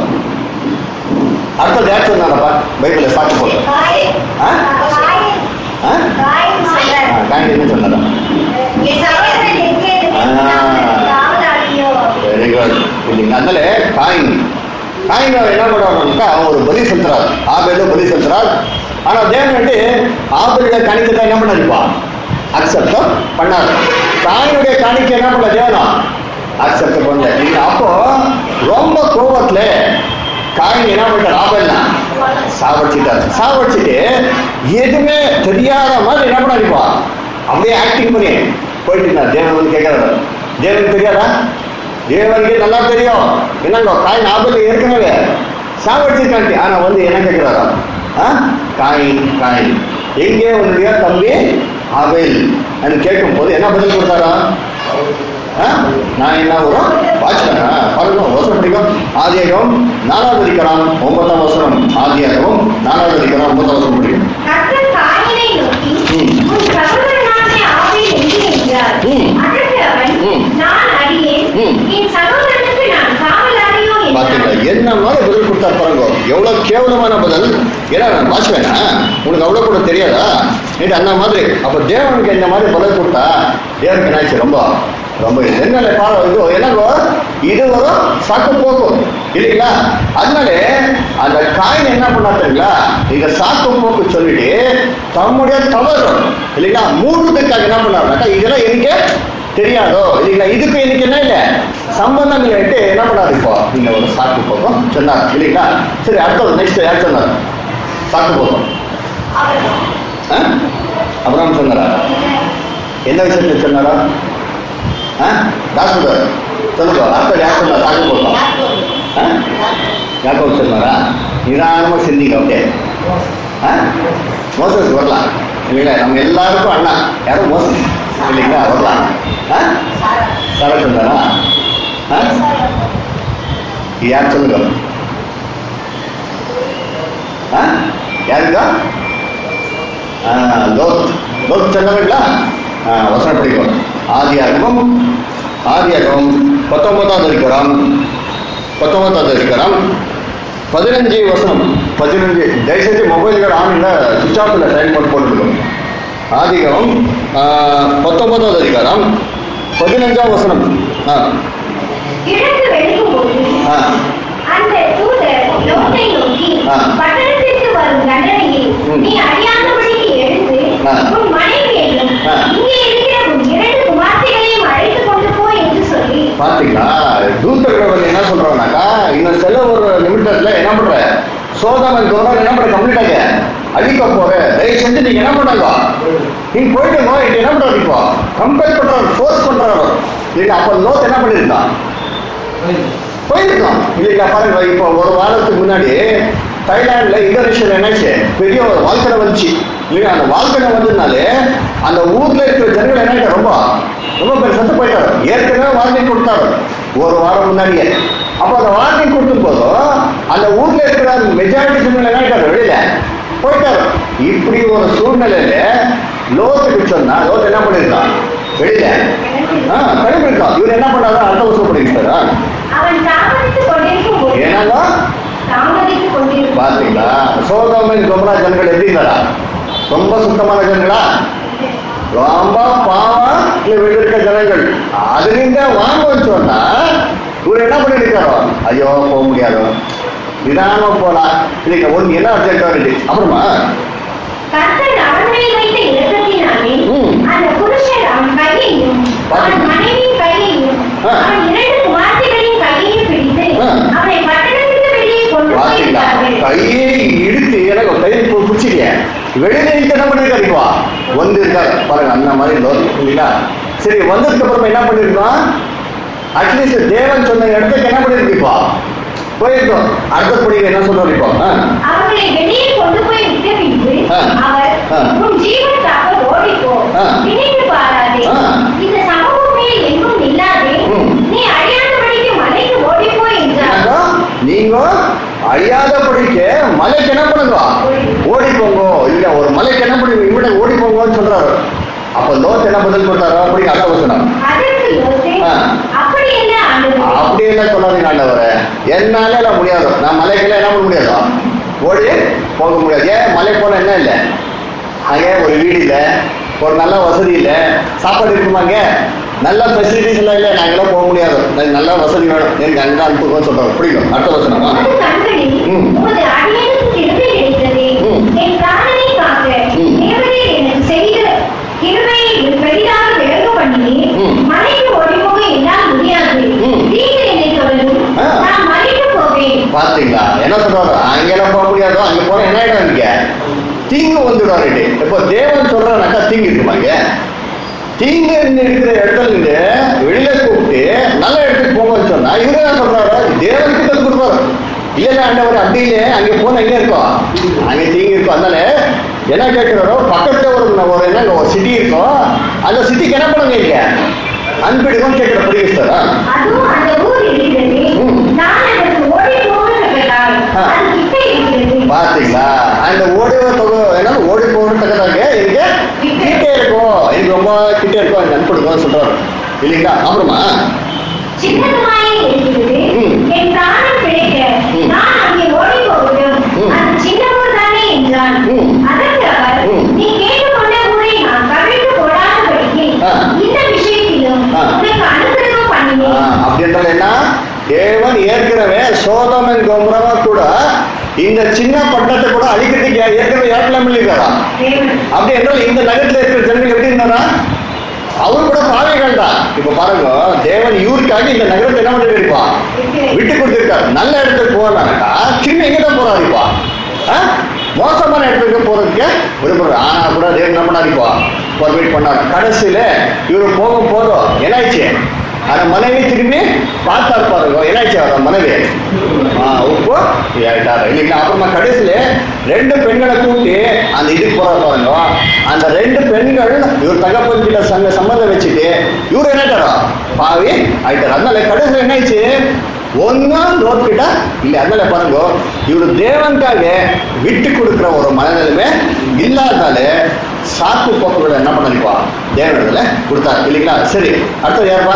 [SPEAKER 1] அடுத்தது யார் சொன்னாரப்பா பைபிள்ல சாக்கு போகும்
[SPEAKER 2] காய்
[SPEAKER 1] ஆ?
[SPEAKER 2] காய்
[SPEAKER 1] ஆ?
[SPEAKER 2] காய்ன்னு சொல்றாரு.
[SPEAKER 1] காந்தி என்ன சொன்னாரா
[SPEAKER 2] என் சகோதரன் எங்கே இருக்கிறான்? காவலாளியோ?
[SPEAKER 1] வெரி குட் இல்லைங்க அதனால காயின் காயின் என்ன பண்ணுவாங்கன்னாக்கா அவன் ஒரு பலி செலுத்துறாரு ஆபேலும் பலி செலுத்துறார் ஆனா தேவன் வந்து ஆபேலுடைய காணிக்கை என்ன பண்ணாருப்பா அக்செப்ட் பண்ணாரு காயினுடைய காணிக்கை என்ன பண்ணல தேவனா அக்செப்ட் பண்ணல இல்ல அப்போ ரொம்ப கோபத்துல காயின் என்ன பண்ணிட்டார் ஆபேல்னா சாவடிச்சிட்டாரு சாவடிச்சிட்டு எதுவுமே தெரியாத மாதிரி என்ன பண்ணாருப்பா அப்படியே ஆக்டிங் பண்ணி போயிட்டு நான் தேவன் வந்து கேட்கறாரு தேவனுக்கு தெரியாதா தேவனுக்கு நல்லா தெரியும் என்னங்க காயின் ஆபத்தில் ஏற்கனவே சாவடிச்சிருக்காண்டி ஆனா வந்து என்ன கேட்கிறாரா ஆ? காயின் காயின் எங்கே உன்னுடைய தம்பி ஆபேல் என்று கேட்கும் போது என்ன பதில் கொடுத்தாரா ஆ? நான் என்ன வரும் வாட்ச்மேனா பாருங்க வசனம் படிக்கும் ஆதியாகம் நாலாவது அதிகாரம் ஒன்பதாம் வசனம் ஆதியாகம் நாலாவது அதிகாரம் ஒன்பதாம் வசனம் படிக்கும்
[SPEAKER 2] கர்த்தர் காயினை நோக்கி
[SPEAKER 1] ம்.
[SPEAKER 2] உன் சகோதரனாகிய ஆபேல் எங்கே என்றார்
[SPEAKER 1] ம்.
[SPEAKER 2] அதற்கு அவன்
[SPEAKER 1] ம்.
[SPEAKER 2] நான் அறியேன்
[SPEAKER 1] ம்.
[SPEAKER 2] என் சகோதரனுக்கு நான் காவலாளியோ
[SPEAKER 1] பாத்தீங்களா
[SPEAKER 2] என்றார்
[SPEAKER 1] என்ன மாதிரி பதில் கொடுத்தா பாருங்க எவ்வளவு கேவலமான பதில் ஏன்னா நான் வாட்ச்மேனா உனக்கு அவ்வளவு கூட தெரியாதா நீட்டு அந்த மாதிரி அப்ப தேவனுக்கு இந்த மாதிரி பதில் கொடுத்தா தேவனுக்கு என்னாச்சு ரொம்ப ரொம்ப என்ன பாரு இது என்னங்கோ இது வரும் சாக்கு போக்கும் இல்லைங்களா அதனால அந்த காயின் என்ன பண்ணா தெரியுங்களா இத சாக்கு போக்கு சொல்லிட்டு தம்முடைய தவறு இல்லைங்களா மூடுறதுக்காக என்ன பண்ணாருனாக்கா இதெல்லாம் எனக்கு தெரியாதோ இல்லைங்களா இதுக்கு எனக்கு என்ன இல்லை சம்பந்தம் இல்லைன்ட்டு என்ன பண்ணாரு இப்போ நீங்க ஒரு சாக்கு போக்கும் சொன்னார் இல்லைங்களா சரி அடுத்தது நெக்ஸ்ட் யார் சொன்னார் சாக்கு போக்கும் ஆ? அப்புறம் சொன்னாரா என்ன விஷயத்துல சொன்னாரா ஆ டாக்டர் சொல்லுங்க அடுத்தது யார் சொன்னார் சாக்கு போக்கும் ஆ யாக்கோப் சொன்னாரா நிதானமா சிந்திங்க ஓகே ஆ மோசஸ் வரலாம் இல்லைங்களா நம்ம எல்லாருக்கும் அண்ணா யாரும் மோசஸ் இல்லைங்களா வரலாம் ஆ சார சொன்னாரா ஆ யார் சொல்லுங்க ஆ யாருக்கா ஆ லோத் லோத் சொன்னவங்களா ஆ வசனம் படிக்கும் ஆதியாகமம் ஆதியாகமம் பத்தொன்பதாவது அதிகாரம் பத்தொன்பதாவது அதிகாரம் பதினஞ்சு வசனம் பதினஞ்சு தயவுசெய்து மொபைல்கள் ஆன்ல சுவிச் ஆஃப்ல டைம் போட்டு போட்டுருக்கோம் ஆதிகம் பத்தொன்பதாவது அதிகாரம் பதினஞ்சாம் வசனம் ஆ
[SPEAKER 2] கிழக்கு வெளுக்கும்போது
[SPEAKER 1] ஆ
[SPEAKER 2] அந்த தூதர் லோத்தை நோக்கி
[SPEAKER 1] ஆ.
[SPEAKER 2] பட்டணத்திற்கு வரும் தண்டனையை
[SPEAKER 1] ம்.
[SPEAKER 2] நீ அறியாதபடிக்கு எழுந்து
[SPEAKER 1] ஆ.
[SPEAKER 2] உன் மனைவியையும்
[SPEAKER 1] ஆ.
[SPEAKER 2] இங்கே இருக்கிற உன் இரண்டு குமார்த்திகளையும் அழைத்து கொண்டு போ என்று சொல்லி
[SPEAKER 1] பாத்தீங்களா தூத்தர்கள் வந்து என்ன சொல்றாங்கனாக்கா இன்னும் சில ஒரு நிமிடத்துல என்ன பண்ற சோதனை தோறம் என்ன பண்ற கம்ப்ளீட் ஆக அழிக்க போற தயவு செஞ்சு நீங்க என்ன பண்ணாங்க நீங்க போயிட்டுங்க இது என்ன பண்றாரு இப்போ கம்பல் பண்றாரு ஃபோர்ஸ் பண்றாரு இல்ல அப்ப லோத் என்ன பண்ணிருக்கான் போயிருக்கோம் இல்லைங்களா பாருங்க இப்போ ஒரு வாரத்துக்கு முன்னாடி தைலாந்துல இந்தோனேஷியால என்னாச்சு பெரிய ஒரு வாழ்க்கை வந்துச்சு இல்லையா அந்த வாழ்க்கை வந்ததுனாலே அந்த ஊர்ல இருக்கிற ஜனங்கள் என்ன ரொம்ப ரொம்ப பேர் செத்து போயிட்டாரு ஏற்கனவே வார்னிங் கொடுத்தாரு ஒரு வாரம் முன்னாடியே அப்போ அந்த வார்னிங் கொடுக்கும் போதும் அந்த ஊர்ல இருக்கிற மெஜாரிட்டி ஜனங்கள் என்ன ஆயிட்டாரு வெளியில போயிட்டாரு இப்படி ஒரு சூழ்நிலையில லோத்துக்கு சொன்னா லோத் என்ன பண்ணிருக்கான் வெளியில ஆ கடைபிடிக்கான் இவர் என்ன பண்ணாரு அடுத்த வருஷம் பண்ணிருக்காரா
[SPEAKER 2] அவன் தாமதித்துக் கொண்டிருக்கும் போது
[SPEAKER 1] ஏன்னாங்க
[SPEAKER 2] தாமதித்துக் கொண்டிருக்கும்
[SPEAKER 1] பாத்தீங்களா சோதமின் கொம்பரா ஜனங்கள் எப்படி இருந்தாரா ரொம்ப சுத்தமான ஜனங்களா ரொம்ப பாவம் இல்ல வீடு இருக்க ஜனங்கள் அதுலேருந்து வாங்கன்னு சொன்னா இவர் என்ன பண்ணிருக்காரோ ஐயோ போக முடியாது நிதானமா போலாம் இல்லைங்க ஒன்று என்ன அர்ஜென்டா இருக்கு அப்புறமா
[SPEAKER 2] கர்த்தர் அவன் மேல் வைத்த இரக்கத்தினாலே
[SPEAKER 1] ம்.
[SPEAKER 2] அந்த புருஷன் அவன் கையையும் அவன் மனைவியின் கையையும்
[SPEAKER 1] ஆ.
[SPEAKER 2] அவன் இரண்டு குமார்த்திகளின் கையையும் பிடித்து
[SPEAKER 1] ஆ.
[SPEAKER 2] அவனை பட்டணத்துக்கு வெளியே கொண்டு
[SPEAKER 1] பாத்தீங்களா
[SPEAKER 2] போயிருந்தார்கள்
[SPEAKER 1] கையை இழுத்து எனக்கு ஒரு கையை பிடிச்சிக்க வெளியில இழுத்து என்ன பண்ணிருக்காருப்பா வந்து இருக்காரு பாருங்க அந்த மாதிரி லோன் இல்லைங்களா சரி வந்ததுக்கு அப்புறமா என்ன பண்ணிருக்கோம் அட்லீஸ்ட் தேவன் சொன்ன இடத்துக்கு என்ன பண்ணிருக்குப்பா போயிருக்கோம் அடுத்தபடி என்ன சொல்றாரு இப்போ ஆ,
[SPEAKER 2] அவர்களை வெளியே கொண்டு போய் விட்ட பின்பு
[SPEAKER 1] ஆ.
[SPEAKER 2] அவர்
[SPEAKER 1] ஆ.
[SPEAKER 2] உன் ஜீவனுக்காக ஓடிப்போ
[SPEAKER 1] ஆ.
[SPEAKER 2] நினைத்து பாராதே
[SPEAKER 1] ஆ.
[SPEAKER 2] இந்த சமூகம் மேல் எங்கும் இல்லாதே
[SPEAKER 1] ம்.
[SPEAKER 2] நீ அழியாதபடிக்கு மலைக்கு ஓடிப்போ என்றார்
[SPEAKER 1] என்னங்க? நீங்க அழியாதபடிக்கு மலைக்கு என்ன பண்ணுங்க ஓடி போங்க இல்ல ஒரு மலைக்கு என்ன பண்ணுங்க இவட ஓடி போங்கன்னு சொல்றாரு அப்ப லோத் என்ன பதில் கொடுத்தாரு அப்படி அர்த்த வசனம்
[SPEAKER 2] அதற்கு யோசே
[SPEAKER 1] ஆ.
[SPEAKER 2] அப்படி என்ன ஆண்டவரே
[SPEAKER 1] அப்படி என்ன சொல்லாதீங்க ஆண்டவரே என்னால எல்லாம் முடியாது நான் மலைக்கெல்லாம் என்ன பண்ண முடியாது ஓடி போக முடியாது ஏன் மலை போனா என்ன இல்லை அங்கே ஒரு வீடு இல்லை ஒரு நல்ல வசதி இல்லை சாப்பாடு இருக்குமாங்க நல்ல ஃபெசிலிட்டிஸ் எல்லாம் இல்லை நாங்களாம் போக முடியாது எனக்கு நல்ல வசதி வேணும் எனக்கு அங்கே அனுப்புங்கன்னு சொல்றாரு பிடிக்கும் அடுத்த வசனமா
[SPEAKER 2] உமது கண்களில்
[SPEAKER 1] ம்.
[SPEAKER 2] உமது அடியனுக்கு கிருபை கிடைத்ததே
[SPEAKER 1] ம்.
[SPEAKER 2] என் பிராணனை காக்க
[SPEAKER 1] ம்.
[SPEAKER 2] தேவரீர் எனக்கு செய்த கிருபையை பெரிதாக விளங்க பண்ணினேன்
[SPEAKER 1] ம்.
[SPEAKER 2] மலைக்கு ஓடிப்போக என்னால் முடியாது
[SPEAKER 1] ம்.
[SPEAKER 2] தீங்கு என்னை தொடரும்
[SPEAKER 1] ஆ.
[SPEAKER 2] நான் மலைக்கு போவேன்
[SPEAKER 1] பாத்தீங்களா என்ன சொல்றாரு அங்கெல்லாம் போக முடியாதோ அங்க போனா என்ன ஆயிடும் எனக்கு தீங்கு வந்துடுவாரு இப்போ தேவன் சொல்றானாக்கா தீங்கு இருக்குமாங்க தீங்கு இருக்கிற இடத்துல இருந்து வெளியில கூப்பிட்டு நல்ல இடத்துக்கு போங்கன்னு சொன்னா இவரு என்ன சொல்றாரு தேவன் கிட்ட கொடுப்பாரு இல்ல ஆண்டவர் அப்படி இல்லை அங்க போனா எங்க இருக்கும் அங்க தீங்கு இருக்கும் அதனால என்ன கேட்கிறாரோ பக்கத்துல ஒரு ஒரு என்ன ஒரு சிட்டி இருக்கும் அந்த சிட்டிக்கு என்ன பண்ணுங்க இங்க அன்பிடுவோம் கேட்கிற படிக்கிஸ்டாரா
[SPEAKER 2] அதுவும் அந்த ஊர் இருக்கிறது
[SPEAKER 1] ம்.
[SPEAKER 2] நான் அதற்கு ஓடி போகப்பட்டால்
[SPEAKER 1] ஆ.
[SPEAKER 2] அது கிட்ட இருக்கிறது
[SPEAKER 1] பாத்தீங்களா அந்த ஓடுவ தொகை ஏன்னா ஓடி போகிறதுக்காக எனக்கு கிட்டே இருக்கும் எனக்கு ரொம்ப கிட்டே இருக்கும் எனக்கு அனுப்பிடுங்க சொல்றாரு இல்லைங்களா அப்புறமா
[SPEAKER 2] சின்னதுமாய் இருக்கிறது
[SPEAKER 1] ம்.
[SPEAKER 2] என் பிராணம் பிழைக்க
[SPEAKER 1] ம்.
[SPEAKER 2] நான் அங்கே ஓடி போகட்டும்
[SPEAKER 1] ம்.
[SPEAKER 2] அது சின்ன ஊர் தானே என்றான்
[SPEAKER 1] ம்.
[SPEAKER 2] அதற்கு அவர்
[SPEAKER 1] ம்.
[SPEAKER 2] நீ கேட்டுக்கொண்ட ஊரை நான் கவிழ்த்து போடாதபடிக்கு
[SPEAKER 1] ஆ.
[SPEAKER 2] இந்த விஷயத்திலும்
[SPEAKER 1] ஆ.
[SPEAKER 2] உனக்கு அனுகிரகம்
[SPEAKER 1] ஆ,
[SPEAKER 2] பண்ணினேன்
[SPEAKER 1] அப்படி என்றால் என்ன தேவன் ஏற்கனவே சோதமன் கோபுரமா கூட இந்த சின்ன பட்டத்தை கூட அழிக்கிறதுக்கு ஏற்கனவே ஏற்கலாம் இல்லைங்களா
[SPEAKER 2] தேவன்
[SPEAKER 1] அப்படி என்றால் இந்த நகரத்தில் இருக்கிற ஜனங்கள் எப்படி இருந்தாரா அவர் கூட பாவைகள் தான் இப்ப பாருங்க தேவன் இவருக்காக இந்த நகரத்தை என்ன பண்ணிருப்பா விட்டு கொடுத்திருக்காரு நல்ல இடத்துக்கு போறாங்கக்கா சின்ன எங்க தான் போறாருப்பா மோசமான இடத்துக்கு போறதுக்கு விரும்புறாரு ஆனா கூட தேவன் என்ன பண்ணாருப்பா பர்மிட் பண்ணாரு கடைசியில இவரு போகும் போதும் என்னாச்சு அந்த மனைவி திரும்பி பார்த்தாரு பாருங்க என்னாச்சு அவர் மனைவி ஆ, உப்பு ஆயிட்டாரு இல்லைங்களா அப்புறமா கடைசியில ரெண்டு பெண்களை கூட்டி அந்த இதுக்கு போற பாருங்க அந்த ரெண்டு பெண்கள் இவர் தகப்பன் கிட்ட சங்க சம்மந்தம் வச்சுட்டு இவர் என்னட்டாரோ பாவி ஆயிட்டாரு அதனால கடைசியில என்னாச்சு ஒன்னும் லோட் கிட்ட இல்ல அதனால பாருங்க இவர் தேவனுக்காக விட்டு கொடுக்கிற ஒரு மனநிலைமை இல்லாததால சாக்கு போக்குகளை என்ன பண்ணிப்பா தேவனிடத்துல கொடுத்தாரு இல்லைங்களா சரி அடுத்தது யாருப்பா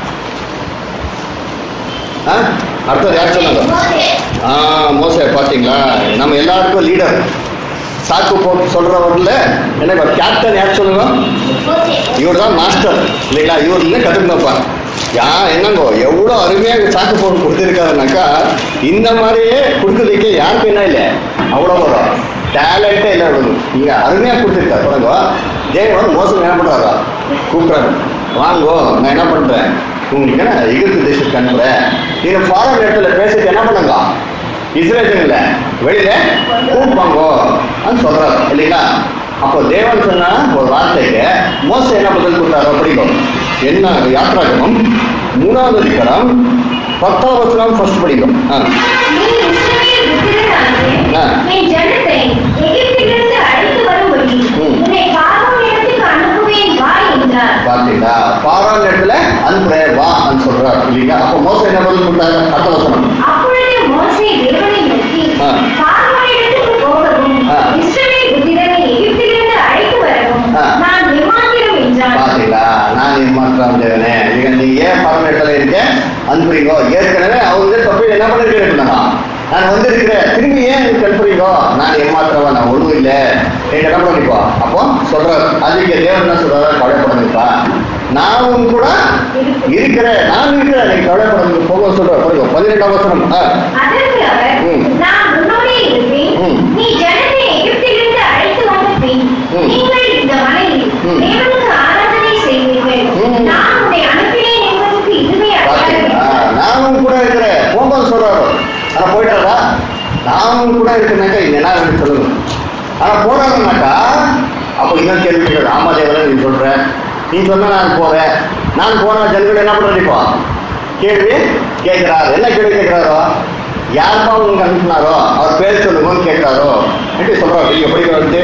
[SPEAKER 1] ஆ? அடுத்தது யார் சொன்னாங்க
[SPEAKER 2] மோசே.
[SPEAKER 1] ஆ மோசே பாத்தீங்களா நம்ம எல்லாருக்கும் லீடர் சாக்கு போக்கு சொல்றவர்ல என்ன கேப்டன் யார் சொல்லுங்க
[SPEAKER 2] மோசே.
[SPEAKER 1] இவர் தான் மாஸ்டர் இல்லைங்களா இவர் இல்லை கற்றுக்கணும்ப்பா யா என்னங்கோ எவ்வளோ அருமையாக சாக்கு போக்கு கொடுத்துருக்காருனாக்கா இந்த மாதிரியே கொடுக்குறதுக்கு யாருக்கு என்ன இல்லை அவ்வளோ வரும் டேலண்ட்டே இல்லை அவருக்கு இங்கே அருமையாக கொடுத்துருக்காரு பாருங்க தேவன் மோசம் என்ன பண்ணுறாரா கூப்பிட்றாரு வாங்கோ நான் என்ன பண்ணுறேன் உங்களுக்கு என்ன எகிப்து தேசத்துக்கு அனுப்புறேன் நீங்கள் ஃபாரின் இடத்துல பேசிட்டு என்ன பண்ணுங்க இஸ்ரேலுங்கள வெளியில கூப்பாங்கோ அப்படின்னு சொல்றாரு இல்லைங்களா அப்போ தேவன் சொன்ன ஒரு வார்த்தைக்கு மோச என்ன பதில் கொடுத்தாரோ படிக்கும் என்ன யாத்ராகமம் மூணாவது அதிகாரம் பத்தாவது வசனம் ஃபர்ஸ்ட் படிக்கும் ஆ
[SPEAKER 2] நீ இஸ்ரவேல் புத்திரனாகிய
[SPEAKER 1] ஆ.
[SPEAKER 2] என் ஜனத்தை எகிப்திலிருந்து அழைத்து வரும்படி
[SPEAKER 1] ம்.
[SPEAKER 2] உன்னை பார்வோனிடத்துக்கு அனுப்புவேன் வா என்றார்
[SPEAKER 1] பார்த்தீங்களா பாரான் இடத்துல அனுப்புறேன் வா அப்படின்னு சொல்றாரு இல்லைங்களா அப்போ மோச என்ன பதில் கொடுத்தாரு அடுத்த வசனம்
[SPEAKER 2] அப்பொழுது மோசே தேவனை நோக்கி
[SPEAKER 1] ஆ.
[SPEAKER 2] பார்வோனிடத்துக்கு போகவும்
[SPEAKER 1] ஆ.
[SPEAKER 2] இஸ்ரவேல் புத்திரனை எகிப்திலிருந்து அழைத்து வரவும்
[SPEAKER 1] ஆ.
[SPEAKER 2] நான் எம்மாத்திரம் என்றான்
[SPEAKER 1] பாத்தீங்களா நான் ஏமாற்றம் தேவனே நீங்க நீ ஏன் பரம இடத்துல இருக்க அனுப்புறீங்கோ ஏற்கனவே அவங்க தப்பு என்ன பண்ணிருக்கேன் நான் வந்திருக்கிறேன் திரும்பி ஏன் எனக்கு அனுப்புறீங்கோ நான் ஏமாத்துறவன் நான் ஒண்ணும் இல்லை நீங்க என்ன பண்ணிப்போ அப்போ சொல்றாரு அதுக்கு தேவன் என்ன சொல்றாரு கவலைப்படுங்கப்பா நானும் கூட இருக்கிறேன் நான் இருக்கிறேன் நீங்க கவலைப்படுங்க போக சொல்றாரு பாருங்க பதினெட்டாம் வசனம் ஆ.
[SPEAKER 2] அதற்கு அவர்
[SPEAKER 1] ம்.
[SPEAKER 2] நான் உன்னோடே இருப்பேன்
[SPEAKER 1] ம்.
[SPEAKER 2] நீ ஜனத்தை எகிப்திலிருந்து அழைத்து வந்த பின்
[SPEAKER 1] ம்.
[SPEAKER 2] நீங்கள் இந்த மலையில்
[SPEAKER 1] ம்.
[SPEAKER 2] தேவனுக்கு ஆராதனை செய்வீர்கள்
[SPEAKER 1] ம்.
[SPEAKER 2] நான் உன்னை அனுப்பினேன் என்பதற்கு இதுவே
[SPEAKER 1] பாத்தீங்களா
[SPEAKER 2] அடையாளம்
[SPEAKER 1] நானும் கூட இருக்கிறேன் போகும்போது சொல்றாரு ஆனா போயிட்டாரா நானும் கூட இருக்கிறேனாக்கா இது என்ன வேணும் சொல்லுங்க ஆனா போறாங்கனாக்கா அப்போ இன்னும் கேள்வி கேட்கறது ஆமா தேவரே நீ சொல்ற நீ சொன்னா நான் போறேன் நான் போனா ஜனங்கள் என்ன பண்றீப்பா கேள்வி கேட்கிறாரு என்ன கேள்வி கேட்கிறாரோ யாருப்பா உங்களுக்கு அனுப்புனாரோ அவர் பேர் சொல்லுங்கன்னு கேட்கிறாரோ எப்படி சொல்றாரு நீங்க படிக்க வந்து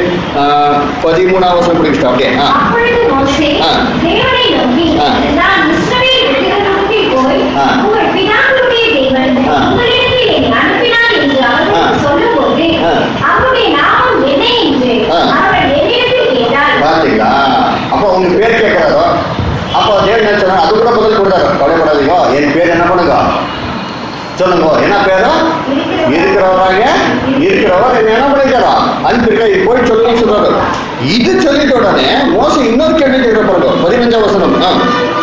[SPEAKER 1] பதிமூணாவது வருஷம் படிக்கிட்டோம் அப்படியே ஆ
[SPEAKER 2] அப்பொழுது மோசே
[SPEAKER 1] ஆ.
[SPEAKER 2] தேவனை நோக்கி
[SPEAKER 1] ஆ.
[SPEAKER 2] நான் இஸ்ரவேல் புத்திரனுக்கு போய்
[SPEAKER 1] ஆ.
[SPEAKER 2] உங்கள் பிதாக்களுடைய தேவன்
[SPEAKER 1] ஆ.
[SPEAKER 2] உங்களிடத்தில் என்னை அனுப்பினார் என்று அவருக்கு
[SPEAKER 1] ஆ.
[SPEAKER 2] சொல்லும்போது
[SPEAKER 1] ஆ.
[SPEAKER 2] அவருடைய நாமம் என்ன என்று
[SPEAKER 1] ஆ.
[SPEAKER 2] அவர் என்னிடத்தில் கேட்டார்
[SPEAKER 1] பாத்தீங்களா அப்போ உங்க பேர் கேட்கிறாரோ அப்போ தேவன் என்ன சொன்னார் அது கூட பதில் கொடுத்தாரு கவலைப்படாதீங்க என் பேர் என்ன பண்ணுங்க சொல்லுங்க என்ன பேரு இருக்கிறவராக இருக்கிறவர் என்ன என்ன பண்ணிருக்காரா அனுப்பியிருக்கா இது போய் சொல்லுங்க சொல்றாரு இது சொல்லிட்ட உடனே மோசம் இன்னொரு கேள்வி கேட்கிற பாருங்க பதினஞ்சாம் வசனம் ஆ.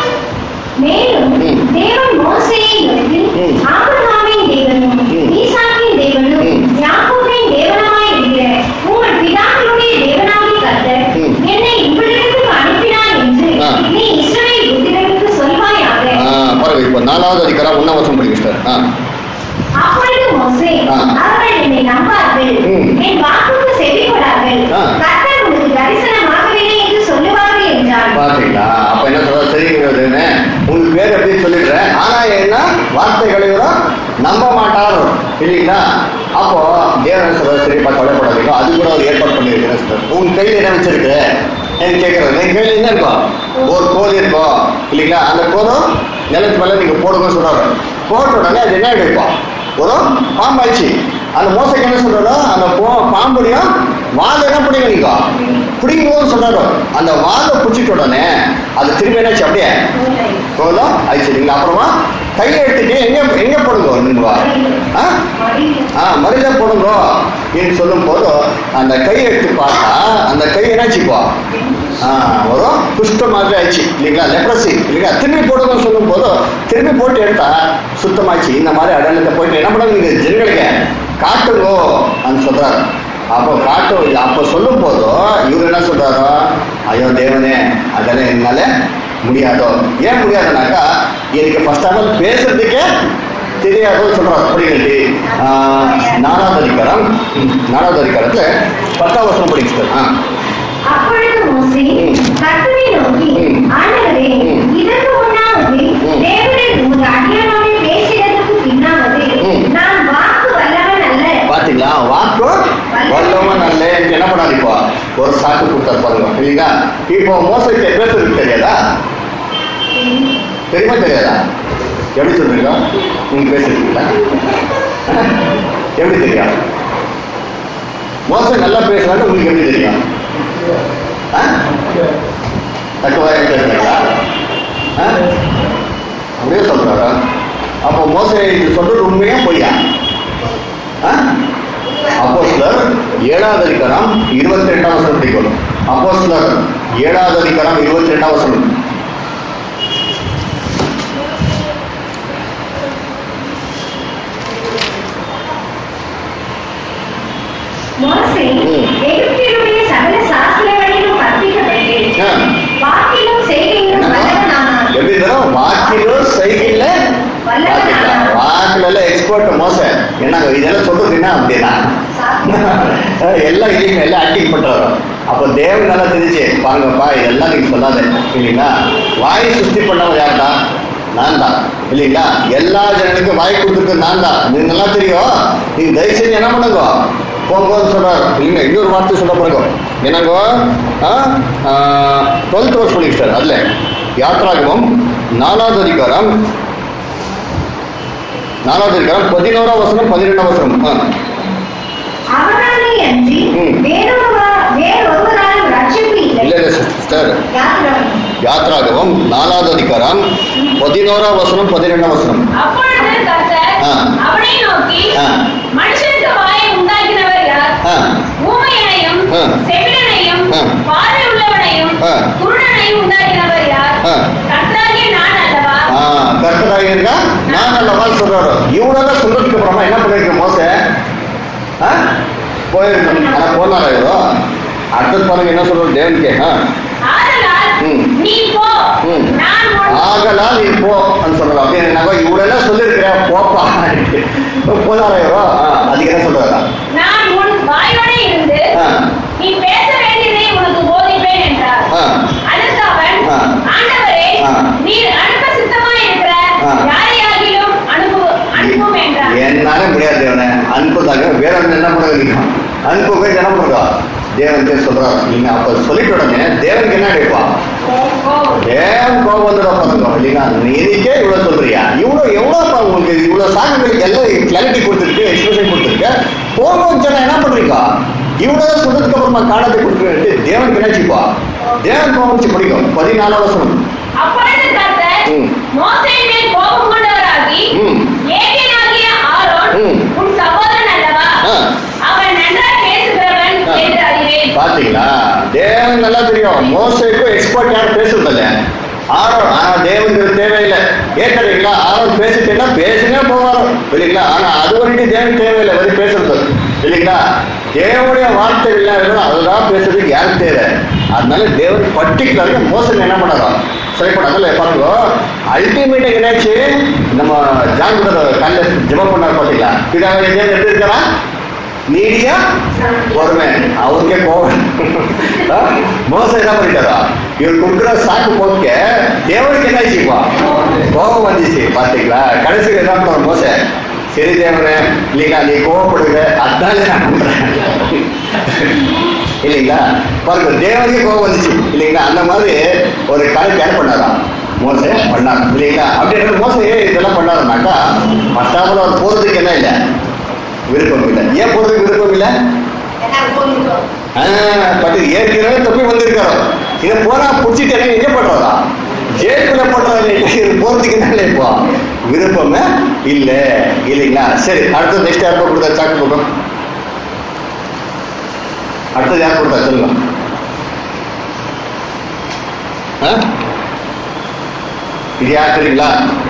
[SPEAKER 2] மேலும்
[SPEAKER 1] ம்.
[SPEAKER 2] தேவன் மோசேயை நோக்கி
[SPEAKER 1] ம்.
[SPEAKER 2] ஆபிரகாமின் தேவனும்
[SPEAKER 1] ம்.
[SPEAKER 2] ஈசாக்கின் தேவனும்
[SPEAKER 1] ம்.
[SPEAKER 2] யாக்கோபின் தேவனுமாய் இருக்கிற உங்கள் பிதாக்களுடைய தேவனாகிய கர்த்தர்
[SPEAKER 1] ம்.
[SPEAKER 2] என்னை இவ்விடத்துக்கு அனுப்பினார் என்று
[SPEAKER 1] ஆ.
[SPEAKER 2] நீ இஸ்ரவேல் புத்திரனுக்கு சொல்வாயாக
[SPEAKER 1] ஆ, பாருங்க இப்போ நாலாவது அதிகாரம் ஒன்னாம் வருஷம் படிக்கிட்டார் ஆ
[SPEAKER 2] அப்பொழுது மோசே
[SPEAKER 1] ஆ.
[SPEAKER 2] அவர்கள் என்னை நம்பார்கள்
[SPEAKER 1] ம்.
[SPEAKER 2] என் வாக்குக்கு செவிப்படார்கள்
[SPEAKER 1] ஆ.
[SPEAKER 2] கர்த்தர் உனக்கு தரிசனமாகவில்லை என்று சொல்லுவார்கள் என்றார்
[SPEAKER 1] பாத்தீங்களா அப்ப என்ன சொல்ற சரிங்கிறதுன்னு உங்களுக்கு பேர் எப்படி சொல்லிடுறேன் ஆனா என்ன வார்த்தைகளையோட நம்ப மாட்டார் இல்லைங்களா அப்போ தேவன் சொல்ற சரிப்பா கவலைப்படாதீங்க அது கூட ஒரு ஏற்பாடு பண்ணியிருக்கிறேன் சார் உங்க கையில் என்ன வச்சிருக்கு எனக்கு கேட்கறது என் கையில் என்ன இருக்கும் ஒரு கோல் இருக்கும் இல்லைங்களா அந்த கோலம் நிலத்து மேல நீங்க போடுங்கன்னு சொல்றாரு போட்ட உடனே அது என்ன எடுப்போம் ஒரு பாம்பாயிடுச்சு அந்த மோசைக்கு என்ன சொல்றாரோ அந்த போ- பாம்புடையும் வாழை என்ன பிடிங்க நீங்க பிடிங்கும்போது சொல்றாரு அந்த வாழை பிடிச்சிட்ட உடனே அது திரும்பி என்னாச்சு அப்படியே கோலம் ஆயிடுச்சு நீங்க அப்புறமா கையை எடுத்துட்டு எங்க எங்க போடுங்க நீங்க ஆ ஆ மருத போடுங்க என்று சொல்லும் போது அந்த கையை எடுத்து பார்த்தா அந்த கை என்னாச்சுப்பா ஆ ஒரு குஷ்டம் மாதிரி ஆயிடுச்சு இல்லைங்களா லெப்ரசி இல்லைங்களா திரும்பி போடுங்கன்னு சொல்லும் போது திரும்பி போட்டு எடுத்தா சுத்தமாச்சு இந்த மாதிரி அடையாளத்தை போயிட்டு என்ன பண்ணுங்க நீங்க ஜனங்களுக்கு காட்டுங்கோ அப்படின்னு சொல்றாரு அப்போ காட்டு அப்போ சொல்லும் போதோ இவர் என்ன சொல்றாரோ ஐயோ தேவனே அதெல்லாம் என்னால முடியாதோ ஏன் முடியாதுனாக்கா எனக்கு ஃபர்ஸ்ட் ஆஃப் ஆல் பேசுறதுக்கே தெரியாதோ சொல்றாரு படிக்கட்டி நாலாவது அதிகாரம் ம், நாலாவது அதிகாரத்துல பத்தாம் வருஷம் படிக்கிறது ஆ
[SPEAKER 2] அப்பொழுது மோசே
[SPEAKER 1] ம்.
[SPEAKER 2] கர்த்தரை நோக்கி
[SPEAKER 1] ம்.
[SPEAKER 2] ஆண்டவரே
[SPEAKER 1] ம்.
[SPEAKER 2] இதற்கு முன்னாவது
[SPEAKER 1] ம்.
[SPEAKER 2] தேவனின் உமது அடியானோடு பேசினதுக்கு பின்னாவது
[SPEAKER 1] ம்.
[SPEAKER 2] நான் வாக்கு வல்லவன் அல்ல
[SPEAKER 1] பாத்தீங்களா வாக்கு வல்லவன் நல்ல எனக்கு என்ன பண்ணாது இப்போ ஒரு சாக்கு கொடுத்தாரு பாருங்க இல்லைங்களா இப்போ மோசத்தை பேசுறதுக்கு தெரியாதா தெரியுமா தெரியாதா எப்படி சொல்றீங்க நீங்க பேசுறீங்களா எப்படி தெரியும் மோசம் நல்லா பேசுறாங்க உங்களுக்கு எப்படி தெரியும் ஆ? தக்கவாக பேசுறீங்களா ஆ? அப்படியே சொல்றாரா அப்போ மோசை இது சொல்றது உண்மையா பொய்யா அப்போஸ்லர் ஏழாவது அதிகாரம் இருபத்தி ரெண்டாம் வசனம் படிக்கணும் அப்போஸ்லர் ஏழாவது அதிகாரம் இருபத்தி ரெண்டாம் வசனம்
[SPEAKER 2] மோசே
[SPEAKER 1] ம்.
[SPEAKER 2] எகிப்தியருடைய சகல சாஸ்திரங்களிலும் கற்பிக்கப்பட்டு
[SPEAKER 1] ஆ.
[SPEAKER 2] வாக்கிலும் செய்கையிலும் வல்லவனானான்
[SPEAKER 1] எப்படி தரும் வாக்கிலும் செய்கையில
[SPEAKER 2] வல்லவனானான்
[SPEAKER 1] வாக்குல எக்ஸ்பர்ட் மோச என்னங்க இதெல்லாம் சொல்றது என்ன அப்படின்னா எல்லாம் இல்லைங்க எல்லாம் ஆக்டிங் பண்றாரு அப்போ தேவன் நல்லா தெரிஞ்சு பாருங்கப்பா இதெல்லாம் நீங்க சொல்லாத இல்லைங்களா வாய் சுத்தி பண்ணவன் யாருடா நான் தான் இல்லைங்களா எல்லா ஜனங்களுக்கும் வாய் கொடுத்துருக்கு நான் தான் நீங்க நல்லா தெரியும் நீங்க தயவு செஞ்சு என்ன பண்ணுங்க போகும்போது சொல்றாரு இல்லைங்க இன்னொரு வார்த்தை சொல்ல பிறகு என்னங்கோ டுவெல்த் வருஷம் பண்ணிக்கிட்டார் அதுல யாத்ராகமம் நாலாவது அதிகாரம் நாலாவது அதிகாரம் பதினோராம் வசனம் பதினெண்டாம் வசனம் ஆ.
[SPEAKER 2] அவனாலே அன்றி
[SPEAKER 1] ம்.
[SPEAKER 2] வேறொருவா வேறொருவராலும் ரட்சிப்பு இல்லை
[SPEAKER 1] இல்ல இல்ல சிஸ்டர்
[SPEAKER 2] யாத்திராகமம்.
[SPEAKER 1] யாத்ராகமம் நாலாவது அதிகாரம் பதினோராம் வசனம் பதினெண்டாம் வசனம்
[SPEAKER 4] அப்பொழுது கர்த்தர்
[SPEAKER 1] ஆ.
[SPEAKER 4] அவனை நோக்கி
[SPEAKER 1] ஆ.
[SPEAKER 4] மனுஷனுக்கு வாயை உண்டாக்கினவர் யார்
[SPEAKER 1] ஆ.
[SPEAKER 4] ஊமையனையும்
[SPEAKER 1] ஆ.
[SPEAKER 4] செவிடனையும்
[SPEAKER 1] ஆ.
[SPEAKER 4] பார்வை உள்ளவனையும்
[SPEAKER 1] ஆ.
[SPEAKER 4] குருடனையும் உண்டாக்கினவர் யார்
[SPEAKER 1] ஆ.
[SPEAKER 4] கர்த்தராகிய நான் அல்லவா
[SPEAKER 1] ஆ, கர்த்தராக இருக்கா நான் அல்லவா சொல்றாரு இவ்வளவு சொல்றதுக்கு அப்புறமா என்ன பண்ணிருக்க மோச ஆ? போயிருக்கணும் ஆனா போனாரா இவரோ அடுத்தது பாருங்க என்ன சொல்றது தேவனுக்கு ஆ.
[SPEAKER 4] ஆதலால்
[SPEAKER 1] ம்.
[SPEAKER 4] நீ போ
[SPEAKER 1] ம்.
[SPEAKER 4] நான் உன்
[SPEAKER 1] ஆகலாம் நீ போ சொல்றாரு அப்படி என்ன இவ்வளவு சொல்லிருக்கிறேன் போப்பா போனாரா இவரோ ஆ, அதுக்கு என்ன சொல்றாரா
[SPEAKER 4] நான் உன் வாயோட இருந்து
[SPEAKER 1] ஆ.
[SPEAKER 4] நீ பேச வேண்டியதை உனக்கு போதிப்பேன் என்றார்
[SPEAKER 1] ஆ.
[SPEAKER 4] அதற்கு அவன்
[SPEAKER 1] ஆ.
[SPEAKER 4] ஆண்டவரே
[SPEAKER 1] ஆ.
[SPEAKER 4] நீர் அனுப்ப சித்தமா இருக்கிற
[SPEAKER 1] ஆ.
[SPEAKER 4] யாரையாகிலும் அனுப்பு அனுப்பும் என்றார்
[SPEAKER 1] என்னால முடியாது தேவனே அனுப்புதாங்க வேற ஒண்ணு என்ன பண்ண வைக்கும் அனுப்பு போய் என்ன பண்றா தேவன் பேர் சொல்றாரு நீங்க அப்ப சொல்லிட்ட உடனே தேவனுக்கு என்ன கேட்பா தேவன் கோபம் வந்துடும் பாத்துக்கோ இல்லைங்களா நீ இதுக்கே இவ்வளவு சொல்றியா இவ்வளவு எவ்வளவு உங்களுக்கு இவ்வளவு சாகுகளுக்கு எல்லாம் கிளாரிட்டி கொடுத்துருக்கு எக்ஸ்பிரஷன் கொடுத்துருக்க போகும் ஜனம் என்ன பண்றீங்க இவ்வளவு சொல்றதுக்கு அப்புறமா காலத்தை கொடுக்குறது தேவனுக்கு என்னாச்சுப்பா தேவன் கோபம் படிக்கும் பதினாலாம் வசனம்
[SPEAKER 4] அப்பொழுது கர்த்தர்
[SPEAKER 1] ம்.
[SPEAKER 4] மோசேயின் மேல் கோபம் கொண்டவராகி
[SPEAKER 1] ம்.
[SPEAKER 4] ஏகேனாகிய ஆரோன்
[SPEAKER 1] ம்.
[SPEAKER 4] உன் சகோதரன் அல்லவா
[SPEAKER 1] ஆ.
[SPEAKER 4] அவன் நன்றாய் பேசுகிறவன்
[SPEAKER 1] ஆ.
[SPEAKER 4] என்று அறிவேன்
[SPEAKER 1] பாத்தீங்களா தேவன் நல்லா தெரியும் மோசைக்கும் எக்ஸ்பர்ட் யாரும் பேசுறதில்ல ஆரோன் ஆனா தேவனுக்கு தேவையில்லை ஏன் தெரியுங்களா ஆரோன் பேசிட்டேன்னா பேசுங்க போவாரோ இல்லைங்களா ஆனா அது வரைக்கும் தேவன் தேவையில்லை வரை பேசுறது இல்லைங்களா தேவனுடைய வார்த்தை இல்லை அதுதான் பேசுறதுக்கு யாருக்கு தேவை அதனால தேவன் பர்டிகுலர்ல மோசம் என்ன பண்ணாரோ சரி பண்ணாங்கல்ல பாருங்க அல்டிமேட்டா என்னாச்சு நம்ம ஜான்குதர் கல்ல ஜெபம் பண்ணார் பாத்தீங்களா பிதாவை தேவன் எப்படி இருக்கிறா நீடியா பொறுமை அவருக்கே கோவம் ஆ? மோசம் என்ன பண்ணிட்டாரா இவர் கொடுக்குற சாக்கு போக்க தேவனுக்கு என்ன ஆச்சுப்பா கோபம் வந்துச்சு பாத்தீங்களா கடைசியில் என்ன பண்ணுவார் மோச சரி தேவனே இல்லைங்களா நீ கோவப்படுங்க அதனால நான் பண்றேன் இல்லைங்களா பாருங்க தேவனுக்கே கோபம் வந்துச்சு இல்லைங்களா அந்த மாதிரி ஒரு கணக்கு யார் பண்ணாராம் மோசே பண்ணார் இல்லைங்களா அப்படி எனக்கு மோசே இதெல்லாம் பண்ணாருனாக்கா மற்றாமல் அவர் போறதுக்கு என்ன இல்லை விருப்பம் இல்லை ஏன் போறதுக்கு விருப்பம் இல்லை பட் ஏற்கனவே தப்பி வந்திருக்காரோ இதை போனா பிடிச்சிட்டு என்ன எங்க பண்றதா ஜெயிலுக்குள்ள பண்றது இது போறதுக்கு என்ன இப்போ விருப்பமே இல்ல இல்லைங்களா சரி அடுத்தது நெக்ஸ்ட் யாருப்பா கொடுத்தா சாக்கு பக்கம் அடுத்தது யார் கொடுத்தா சொல்லுங்க ஆ? இது யார் தெரியுங்களா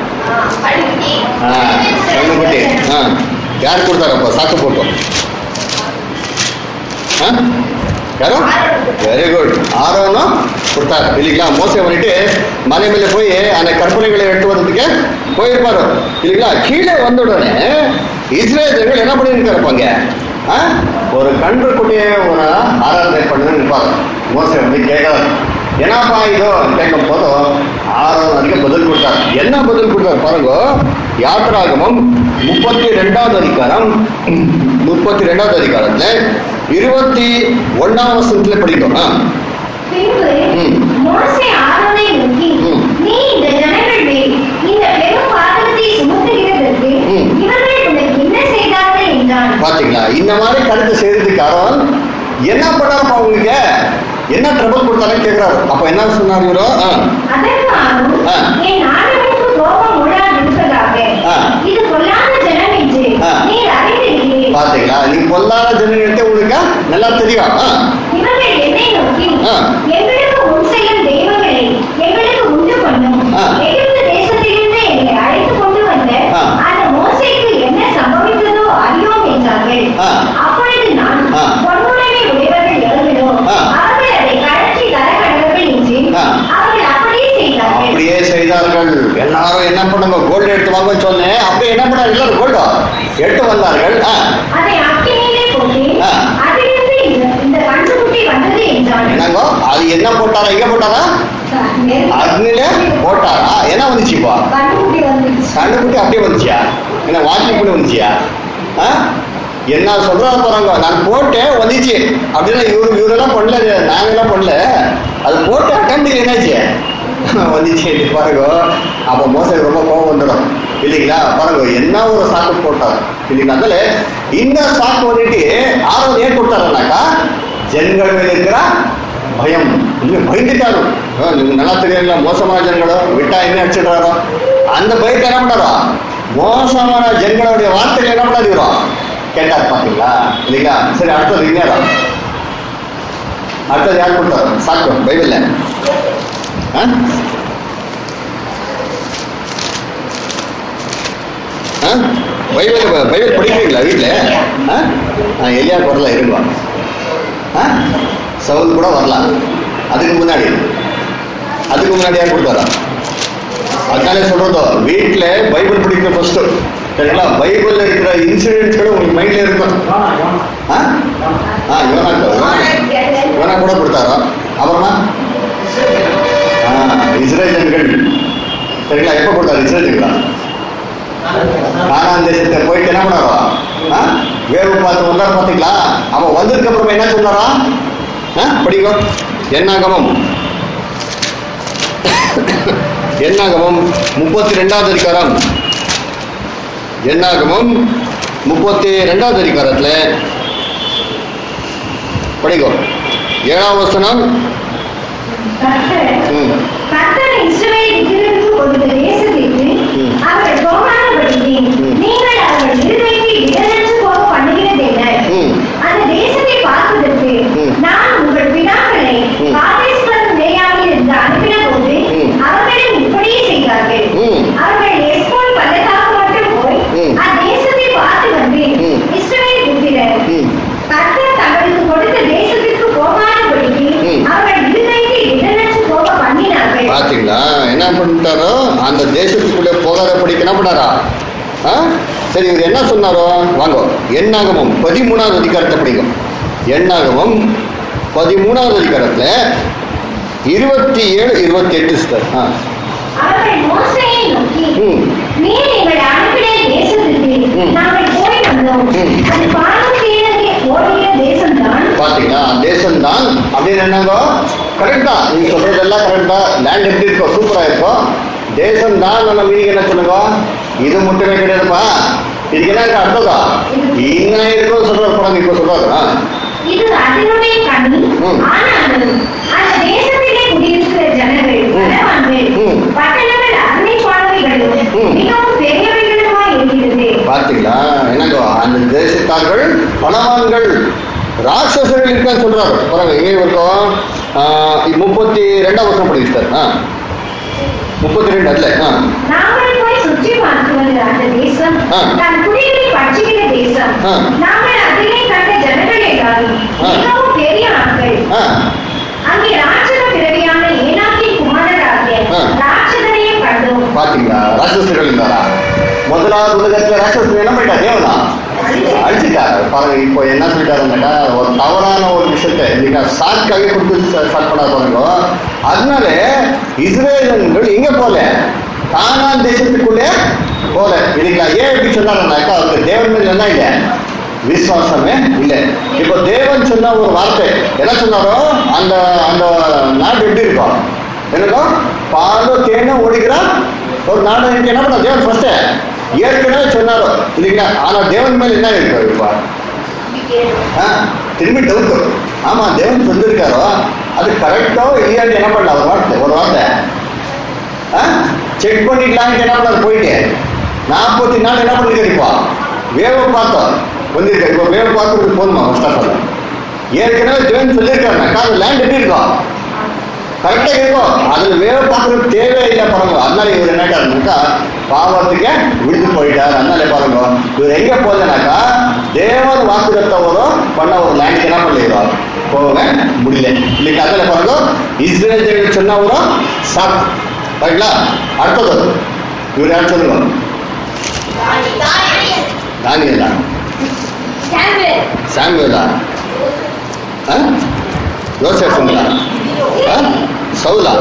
[SPEAKER 1] ஆ கண்ணுக்குட்டி ஆ யார் கொடுத்தாரப்பா சாக்கு போட்டோம் ஆ? யாரு வெரி குட் ஆரோனும் கொடுத்தாரு இல்லைங்களா மோசை பண்ணிட்டு மலை மேல போய் அந்த கற்பனைகளை எடுத்து வர்றதுக்கு போயிருப்பாரு இல்லைங்களா கீழே வந்த உடனே இஸ்ரேல் ஜனங்கள் என்ன பண்ணிருக்காருப்பாங்க ஆ? ஒரு கன்று குட்டியை ஒரு ஆராதனை பண்ணு நிற்பாரு மோசை வந்து கேட்கறாரு என்னப்பா இதோ கேட்கும் போதும் ஆறாவது அதிக பதில் கொடுத்தார் என்ன பதில் கொடுத்தார் பாருங்க யாத்ராகமம் முப்பத்தி ரெண்டாவது அதிகாரம் முப்பத்தி ரெண்டாவது அதிகாரத்துல இருபத்தி ஒன்னாம் வருஷத்துல படிக்கும் ஆ.
[SPEAKER 2] பின்பு
[SPEAKER 1] ம்.
[SPEAKER 2] மோசே ஆரோனை நோக்கி
[SPEAKER 1] ம்.
[SPEAKER 2] நீ இந்த ஜனங்கள் மேல் இந்த பெரும் பாதகத்தை சுமத்துகிறதற்கு
[SPEAKER 1] ம்.
[SPEAKER 2] இவர்கள் உனக்கு என்ன செய்தார்கள் என்றான்
[SPEAKER 1] பாத்தீங்களா இந்த மாதிரி கருத்து செய்யறதுக்கு ஆரோன் என்ன பண்ணாருப்பா உங்களுக்கு என்ன ட்ரபிள் கொடுத்தாருன்னு கேட்கிறாரு அப்ப என்ன சொன்னார் இவரோ ஆ.
[SPEAKER 2] அதற்கு ஆரோன்
[SPEAKER 1] ஆ.
[SPEAKER 2] என் ஆண்டவனுக்கு கோபம் உண்டாதிருப்பதாக
[SPEAKER 1] ஆ.
[SPEAKER 2] இது பொல்லாத ஜனம் என்று
[SPEAKER 1] ஆ.
[SPEAKER 2] நீர் அறிந்திருக்கிறீர்
[SPEAKER 1] பாத்தீங்களா நீ பொல்லாத ஜனங்களுக்கு உங்களுக்கு நல்லா தெரியும் ஆ.
[SPEAKER 2] இவர்கள் என்னை நோக்கி
[SPEAKER 1] ஆ.
[SPEAKER 2] எங்களுக்கு முன் செல்லும் தெய்வங்களை எங்களுக்கு உண்டு பண்ணும்
[SPEAKER 1] ஆ.
[SPEAKER 2] எகிப்து தேசத்திலிருந்து எங்களை அழைத்து கொண்டு வந்த
[SPEAKER 1] ஆ.
[SPEAKER 2] அந்த மோசேக்கு என்ன சம்பவித்ததோ அறியோம் என்றார்கள்
[SPEAKER 1] ஆ.
[SPEAKER 2] அப்பொழுது நான்
[SPEAKER 1] ஆ.
[SPEAKER 2] பொன்முனைமை உடையவர்கள் எழுதினோம்
[SPEAKER 1] ஆ.
[SPEAKER 2] அவர்கள் அதை கழற்றி தர கடவுள் என்று
[SPEAKER 1] ஆ.
[SPEAKER 2] அவர்கள் அப்படியே செய்தார்கள்
[SPEAKER 1] அப்படியே செய்தார்கள் எல்லாரும் என்ன பண்ணுங்க கோல்டு எடுத்து வாங்க சொன்னேன் அப்படியே என்ன பண்ணாங்க எல்லாரும் கோல்டா எடுத்து வந்தார்கள் ஆ.
[SPEAKER 2] அதை அக்கினியிலே போட்டு
[SPEAKER 1] ஆ.
[SPEAKER 2] அதிலிருந்து இந்த இந்த கண்டுகுட்டி வந்தது என்றான்
[SPEAKER 1] என்னங்கோ அது என்ன போட்டாரா எங்க போட்டாரா அக்னில போட்டாரா என்ன வந்துச்சு இப்போ
[SPEAKER 2] கண்டுகுட்டி வந்துச்சு
[SPEAKER 1] கண்டுபிடி அப்படியே வந்துச்சியா என்ன வாக்கிங் பண்ணி வந்துச்சியா ஆ? என்ன சொல்றாரு பாருங்க நான் போட்டேன் வந்துச்சு அப்படின்னா இவரு இவரெல்லாம் பண்ணல நாங்கெல்லாம் பண்ணல அது போட்டு அட்டம் என்னாச்சு வந்துச்சு இது பாருங்க அப்போ மோசடி ரொம்ப கோபம் வந்துடும் இல்லைங்களா பாருங்க என்ன ஒரு சாக்கு போட்டார் இல்லைங்களா அதனால இந்த சாக்கு வந்துட்டு ஆரோக்கியம் ஏன் கொடுத்தாருனாக்கா ஜனங்கள் மேல இருக்கிற பயம் இல்லை பயந்துட்டாரு ஆ, ನಿಮ್ಗೆ நல்லா தெரியல மோசமான ஜனங்களோ விட்டா என்ன அடிச்சிடுறாரோ அந்த பயத்தை என்ன பண்ணாரோ மோசமான ஜனங்களுடைய வார்த்தைகள் என்ன பண்ணாதீரோ கேட்டார் பாத்தீங்களா இல்லைங்களா சரி அடுத்தது இந்நேரம் அடுத்தது யார் கொடுத்தாரு சாக்கு பைபிள்ல ஆ? ஆ? பைபிள் பைபிள் படிக்கிறீங்களா வீட்டில் ஆ ஆ, எலியா வரல இருங்க ஆ சவுல் கூட வரலாம் அதுக்கு முன்னாடி அதுக்கு முன்னாடி யார் கொடுத்தாரா அதனால சொல்றதோ வீட்டில் பைபிள் படிக்கிற ஃபர்ஸ்ட் சரிங்களா பைபிள்ல இருக்கிற இன்சிடென்ட்ஸ் கூட உங்களுக்கு மைண்ட்ல இருக்கும் ஆ ஆ யோனா யோனா கூட கொடுத்தாரா அப்புறமா ஆ இஸ்ரேலர்கள் சரிங்களா எப்போ கொடுத்தாரு இஸ்ரேலுங்களா கானான் தேசத்தை போயிட்டு என்ன பண்ணாரோ ஆ? வேவு பார்த்து வந்தார் பார்த்தீங்களா அவன் வந்ததுக்கு அப்புறமா என்ன சொன்னாரா ஆ? படிங்க என்னாகமம் என்னாகமம் முப்பத்தி ரெண்டாவது அதிகாரம் என்னாகமம் முப்பத்தி ரெண்டாவது அதிகாரத்துல படிங்க ஏழாம் வசனம்
[SPEAKER 2] கர்த்தர்
[SPEAKER 1] ம்,
[SPEAKER 2] கர்த்தர் இஸ்ரவேலுக்கு கொடுத்த தேசத்திற்கு
[SPEAKER 1] ம்.
[SPEAKER 2] அவர்கள் போகாதபடிக்கு
[SPEAKER 1] ம்.
[SPEAKER 2] நீங்கள் அவர்கள் இருதயத்தை இடரற்று போக பண்ணுகிறது என்ன
[SPEAKER 1] ம்,
[SPEAKER 2] அந்த தேசத்தை பார்ப்பதற்கு
[SPEAKER 1] ம்.
[SPEAKER 2] நான் உங்கள் பிதாக்களை
[SPEAKER 1] ம்.
[SPEAKER 2] காதேஸ்வரம் நிலையாவில் இருந்து அனுப்பின போது
[SPEAKER 1] ம்.
[SPEAKER 2] அவர்களும் இப்படியே செய்தார்கள்
[SPEAKER 1] ம்.
[SPEAKER 2] அவர்கள் எஸ்போன் பள்ளத்தாக்கு மட்டும் போய்
[SPEAKER 1] ம்.
[SPEAKER 2] அத்தேசத்தை பார்த்து வந்து
[SPEAKER 1] ம்.
[SPEAKER 2] இஸ்ரவேல் புத்திரர்
[SPEAKER 1] ம்.
[SPEAKER 2] கர்த்தர் தங்களுக்கு கொடுத்த தேசத்திற்கு போகாதபடிக்கு
[SPEAKER 1] ம்.
[SPEAKER 2] அவர்கள் இருதயத்தை இடரற்று போக பண்ணினார்கள்
[SPEAKER 1] பாத்தீங்களா என்ன பண்ணிட்டாரோ அந்த தேசத்துக்குள்ளே போகாதபடிக்கு என்ன பண்ணாரா ஆ? சரி இவர் என்ன சொன்னாரோ வாங்க எண்ணாகமம் பதிமூணாவது அதிகாரத்தை படிக்கும் எண்ணாகமம் பதிமூணாவது அதிகாரத்துல இருபத்தி ஏழு இருபத்தி எட்டு சார் ஆ
[SPEAKER 2] அவர்கள் மோசையை நோக்கி
[SPEAKER 1] ம்
[SPEAKER 2] நீர் எங்களை அனுப்பின தேசத்திற்கு
[SPEAKER 1] ம்.
[SPEAKER 2] நாங்கள் போய் வந்தோம்
[SPEAKER 1] ம்.
[SPEAKER 2] அது பாலும் தேனே ஓடிய தேசம்தான்
[SPEAKER 1] பாத்தீங்களா தேசம் தேசம் தான் அப்படின்னு என்னங்கோ கரெக்ட் தான் நீங்க சொல்றதெல்லாம் கரெக்ட் தான் லேண்ட் எப்படி இருக்கும் சூப்பரா இருக்கும் தேசம் தான் நம்ம மீனிங் என்ன சொல்லுங்க இது மட்டுமே கிடையாதுப்பா இதுக்கு என்ன இருக்கு அர்த்ததா இன்னும் இருக்கும் சொல்ற படம் இப்ப சொல்றாரு
[SPEAKER 2] இது அதனுடைய கனி
[SPEAKER 1] ம்.
[SPEAKER 2] ஆனாலும் அந்த தேசத்திலே குடியிருக்கிற ஜனங்கள்
[SPEAKER 1] ம்.
[SPEAKER 2] பலவான்கள்
[SPEAKER 1] ம்.
[SPEAKER 2] பட்டணங்கள் அரண்மைப்பானவைகளும்
[SPEAKER 1] ம்.
[SPEAKER 2] மிகவும் பெரியவைகளுமா இருக்கிறது
[SPEAKER 1] பாத்தீங்களா என்னங்கோ அந்த தேசத்தார்கள் பணவான்கள் ராட்சசர்கள் இருக்கான்னு சொல்றாரு பாருங்க எங்கே இருக்கும் ஆஹ் முப்பத்தி ரெண்டாம் வருஷம் படிக்கிறார் ஆ முப்பத்தி ரெண்டு அதுல ஆ
[SPEAKER 2] நாங்கள் போய் சுற்றி பார்க்குவது அந்த தேசம்
[SPEAKER 1] ஆ.
[SPEAKER 2] தன் குடிகளை பற்றுகிற தேசம்
[SPEAKER 1] ஆ.
[SPEAKER 2] நாங்கள் அதிலே கண்ட ஜனங்கள் எல்லாரும்
[SPEAKER 1] ஆ.
[SPEAKER 2] மிகவும் பெரிய ஆட்கள்
[SPEAKER 1] ஆ
[SPEAKER 2] அங்கே ராட்சத பிறவியான ஏனாக்கின் குமாரராகிய
[SPEAKER 1] ஆ.
[SPEAKER 2] ராட்சதனையும் கண்டோம்
[SPEAKER 1] பாத்தீங்களா ராட்சசர்கள் இருந்தாரா முதலாவது உலகத்துல ராட்சசன் என்ன பண்ணிட்டா தேவனா அழிச்சிட்டாரு பாருங்க இப்போ என்ன சொல்லிட்டாருன்னாக்கா ஒரு தவறான ஒரு விஷயத்தை நீங்க சாட்காக கொடுத்து ஸ்டார்ட் பண்ண பாருங்க அதனால இஸ்ரேலர்கள் இங்க போல கானான் தேசத்துக்குள்ளே போல இல்லைங்களா ஏன் இப்படி சொன்னாருன்னாக்கா அவருக்கு தேவன் மேல என்ன இல்லை விசுவாசமே இல்லை இப்போ தேவன் சொன்ன ஒரு வார்த்தை என்ன சொன்னாரோ அந்த அந்த நாடு எப்படி இருக்கும் என்னக்கோ பாலோ தேன ஓடிக்கிற ஒரு நாடு இருக்கு என்ன பண்ண தேவன் ஃபர்ஸ்ட் ஏற்கனவே சொன்னாரோ இல்லைங்களா ஆனா தேவன் மேல என்ன இருக்கு இப்போ ஆ, திரும்பி டவுட் ஆமா தேவன் சொல்லியிருக்காரோ அது கரெக்டோ இல்லையான்னு என்ன பண்ணலாம் ஒரு வார்த்தை ஒரு வார்த்தை செக் பண்ணிக்கலாம்னு என்ன பண்ணாரு போயிட்டு நாற்பத்தி நாலு என்ன பண்ணிருக்காரு இப்போ வேவை பார்த்தோம் வந்திருக்காரு இப்போ வேவை பார்க்கறதுக்கு போதுமா ஃபர்ஸ்ட் ஆஃப் ஆல் ஏற்கனவே தேவன் சொல்லியிருக்காருனாக்கா அந்த லேண்ட் எப்படி இருக்கும் கரெக்டாக இருக்கும் அதில் வேலை பார்க்கறது தேவையில்லை பாருங்க அதனால இவர் என்ன காரணம்னாக்கா பாவத்துக்கு விழுந்து போயிட்டார் அதனால பாருங்க இவர் எங்க போகுதுனாக்கா தேவன் வாக்குதத்தவரோ பண்ண ஒரு லேண்டுக்கு என்ன பண்ணிடுவார் போக முடியல இல்லைங்களா அதனால பாருங்க இஸ்ரேல் ஜனங்கள் சொன்னவரோ சாப் ரைட்லா அடுத்தது இவர் யார் சொல்லுங்க தானியல் தான்
[SPEAKER 4] சாமுவேல்
[SPEAKER 1] சாமுவேலா ஆ யோசேஃபுங்களா ஆ சவுலா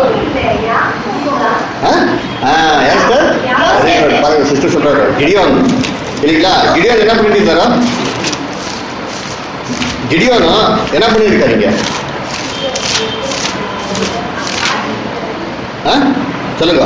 [SPEAKER 1] ஆ ஆ யார் சார் அதே மாதிரி பாருங்க சிஸ்டர் சொல்றாரு கிடியோன் இல்லைங்களா கிடியோன் என்ன பண்ணிட்டு இருக்காரோ கிடியோனும் என்ன பண்ணியிருக்காருங்க ஆ சொல்லுங்க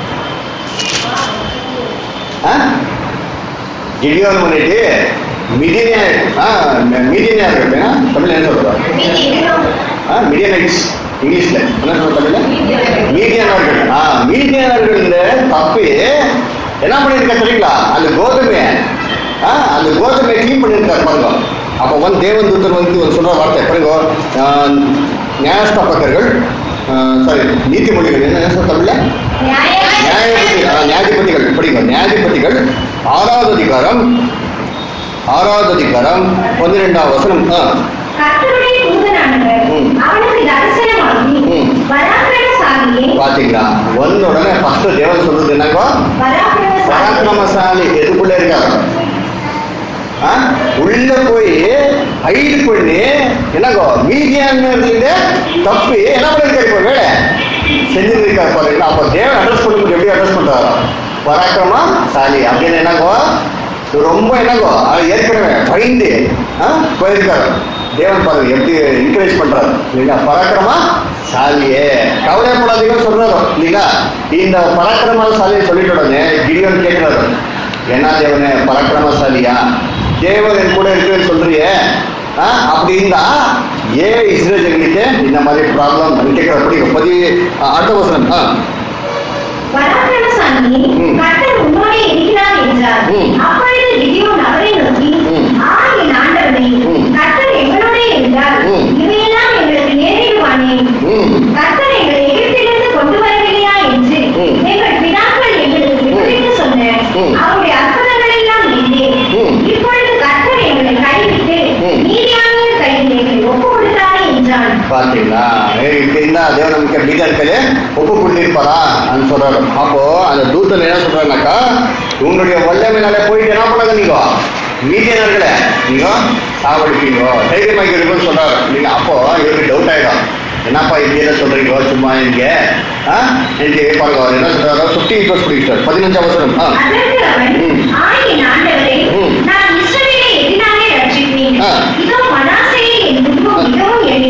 [SPEAKER 1] ஆ கிடியோன் பண்ணிட்டு மிடியனியா ஆ மீடியனியா இருக்கு தமிழ் என்ன சொல்றோம் ஆ மீடியனைட்ஸ் இங்கிலீஷ்ல என்ன சொல்ற தமிழ்ல மீடியனர்கள் ஆ மீடியனர்கள் இந்த தப்பு என்ன பண்ணிருக்க தெரியுங்களா அந்த கோதுமை ஆ அந்த கோதுமை க்ளீன் பண்ணிருக்காரு பாருங்க அப்போ வந்து தேவன் தூதர் வந்து ஒரு சொல்ற வார்த்தை பாருங்க ஆ, நியாயஸ்தாபகர்கள் சாரி நீதிமொழிகள் என்ன சொல்ற தமிழ்ல நியாயபதி ஆ, நியாயாதிபதிகள் படிங்க நியாயாதிபதிகள் ஆறாவது அதிகாரம் ஆறாவது அதிகாரம் பன்னிரெண்டாம் வசனம் ஆ
[SPEAKER 2] கர்த்தருடைய தூதனானவர்
[SPEAKER 1] ம்.
[SPEAKER 2] அவனுக்கு தரிசனமாகி
[SPEAKER 1] ம்.
[SPEAKER 2] பராக்கிரமசாலியே
[SPEAKER 1] பாத்தீங்களா வந்த உடனே ஃபர்ஸ்ட் தேவன் சொல்றது என்னங்கோ
[SPEAKER 2] பராக்கிரமசாலி
[SPEAKER 1] பராக்கிரமசாலி எதுக்குள்ள இருக்காரு ஆ? உள்ள போய் ஹைடு பண்ணி என்னங்கோ மீதியான தப்பி என்ன பண்ணிருக்காரு இப்போ வேலை செஞ்சிருக்காரு பாருங்க அப்போ தேவன் அட்ரஸ் பண்ணும்போது எப்படி அட்ரஸ் பண்றாரோ பராக்கிரமசாலி அப்படின்னு என்னங்கோ ரொம்ப என்னங்கோ அது ஏற்கனவே பயந்து ஆ, போயிருக்காரு தேவன் பாருங்க எப்படி என்கரேஜ் பண்றாரு இல்லைங்களா பராக்கிரமா சாலியே கவலைப்படாதீங்கன்னு சொல்றாரு இல்லைங்களா இந்த பராக்கிரமசாலியை சொல்லிட்ட உடனே கிரிவன் கேட்கிறாரு என்ன தேவனே பராக்கிரமசாலியா தேவன் என் கூட இருக்குன்னு சொல்றியே ஆ, அப்படி இருந்தா ஏன் இஸ்ரேலுக்கு இந்த மாதிரி ப்ராப்ளம் கேட்கிறபடி பதி அடுத்த வசனம் ஆ
[SPEAKER 2] பராக்கிரமசாலியே
[SPEAKER 1] ம்.
[SPEAKER 2] கர்த்தர் உன்னோடே இருக்கிறார் என்றார்
[SPEAKER 1] ம்.
[SPEAKER 2] அப்பொழுது கிதியோன் அவரை நோக்கி
[SPEAKER 1] ம்.
[SPEAKER 2] ஆ என் ஆண்டவனே
[SPEAKER 1] ம்.
[SPEAKER 2] கர்த்தர் எங்களோடே இருந்தார்
[SPEAKER 1] ம்.
[SPEAKER 2] இவையெல்லாம் எங்களுக்கு நேரிடுவானே
[SPEAKER 1] ம்
[SPEAKER 2] கர்த்தர் எங்களை எகிப்திலிருந்து கொண்டு வரவில்லையா என்று
[SPEAKER 1] ம்.
[SPEAKER 2] எங்கள் பிதாக்கள் எங்களுக்கு விவரித்து சொன்ன
[SPEAKER 1] ம்.
[SPEAKER 2] அவருடைய அற்புதங்கள் எல்லாம் இல்லை
[SPEAKER 1] ம்.
[SPEAKER 2] இப்பொழுது கர்த்தர் எங்களை கைவிட்டு
[SPEAKER 1] ம்.
[SPEAKER 2] நீதியானியர் கையில் எங்களை ஒப்பு கொடுத்தாரே என்றான்
[SPEAKER 1] பாத்தீங்களா இப்படி இருந்தா தேவன் நமக்கு மீதா இருக்கலே ஒப்பு கொடுத்திருப்பாரா அப்படின்னு சொல்றாரு அப்போ அந்த தூத்தன் என்ன சொல்றாருனாக்கா உங்களுடைய வல்லமையினால போயிட்டு என்ன பண்ணாங்க நீங்க மீதியனர்களே நீங்க சாவடிப்பீங்க தைரியமாக இருக்குன்னு சொல்றாரு நீங்க அப்போ இவருக்கு டவுட் ஆயிடும் என்னப்பா இப்படியே சொல்றீங்க சும்மா இங்க ஆ இன்னைக்கு பாருங்க அவர் என்ன சொல்றாரு சுட்டி ப்ளஸ் பிடிக்கிறார் பதினஞ்சாம் வசனம் ஆ
[SPEAKER 2] அதற்கு அவன்
[SPEAKER 1] ம்.
[SPEAKER 2] ஆயின் ஆண்டவரே
[SPEAKER 1] ம்.
[SPEAKER 2] நான் இஸ்ரவேலை எதினாலே ரட்சிப்பேன்
[SPEAKER 1] ஆ.
[SPEAKER 2] இதோ மனாசேயை என் முன்பு மிகவும் எளிது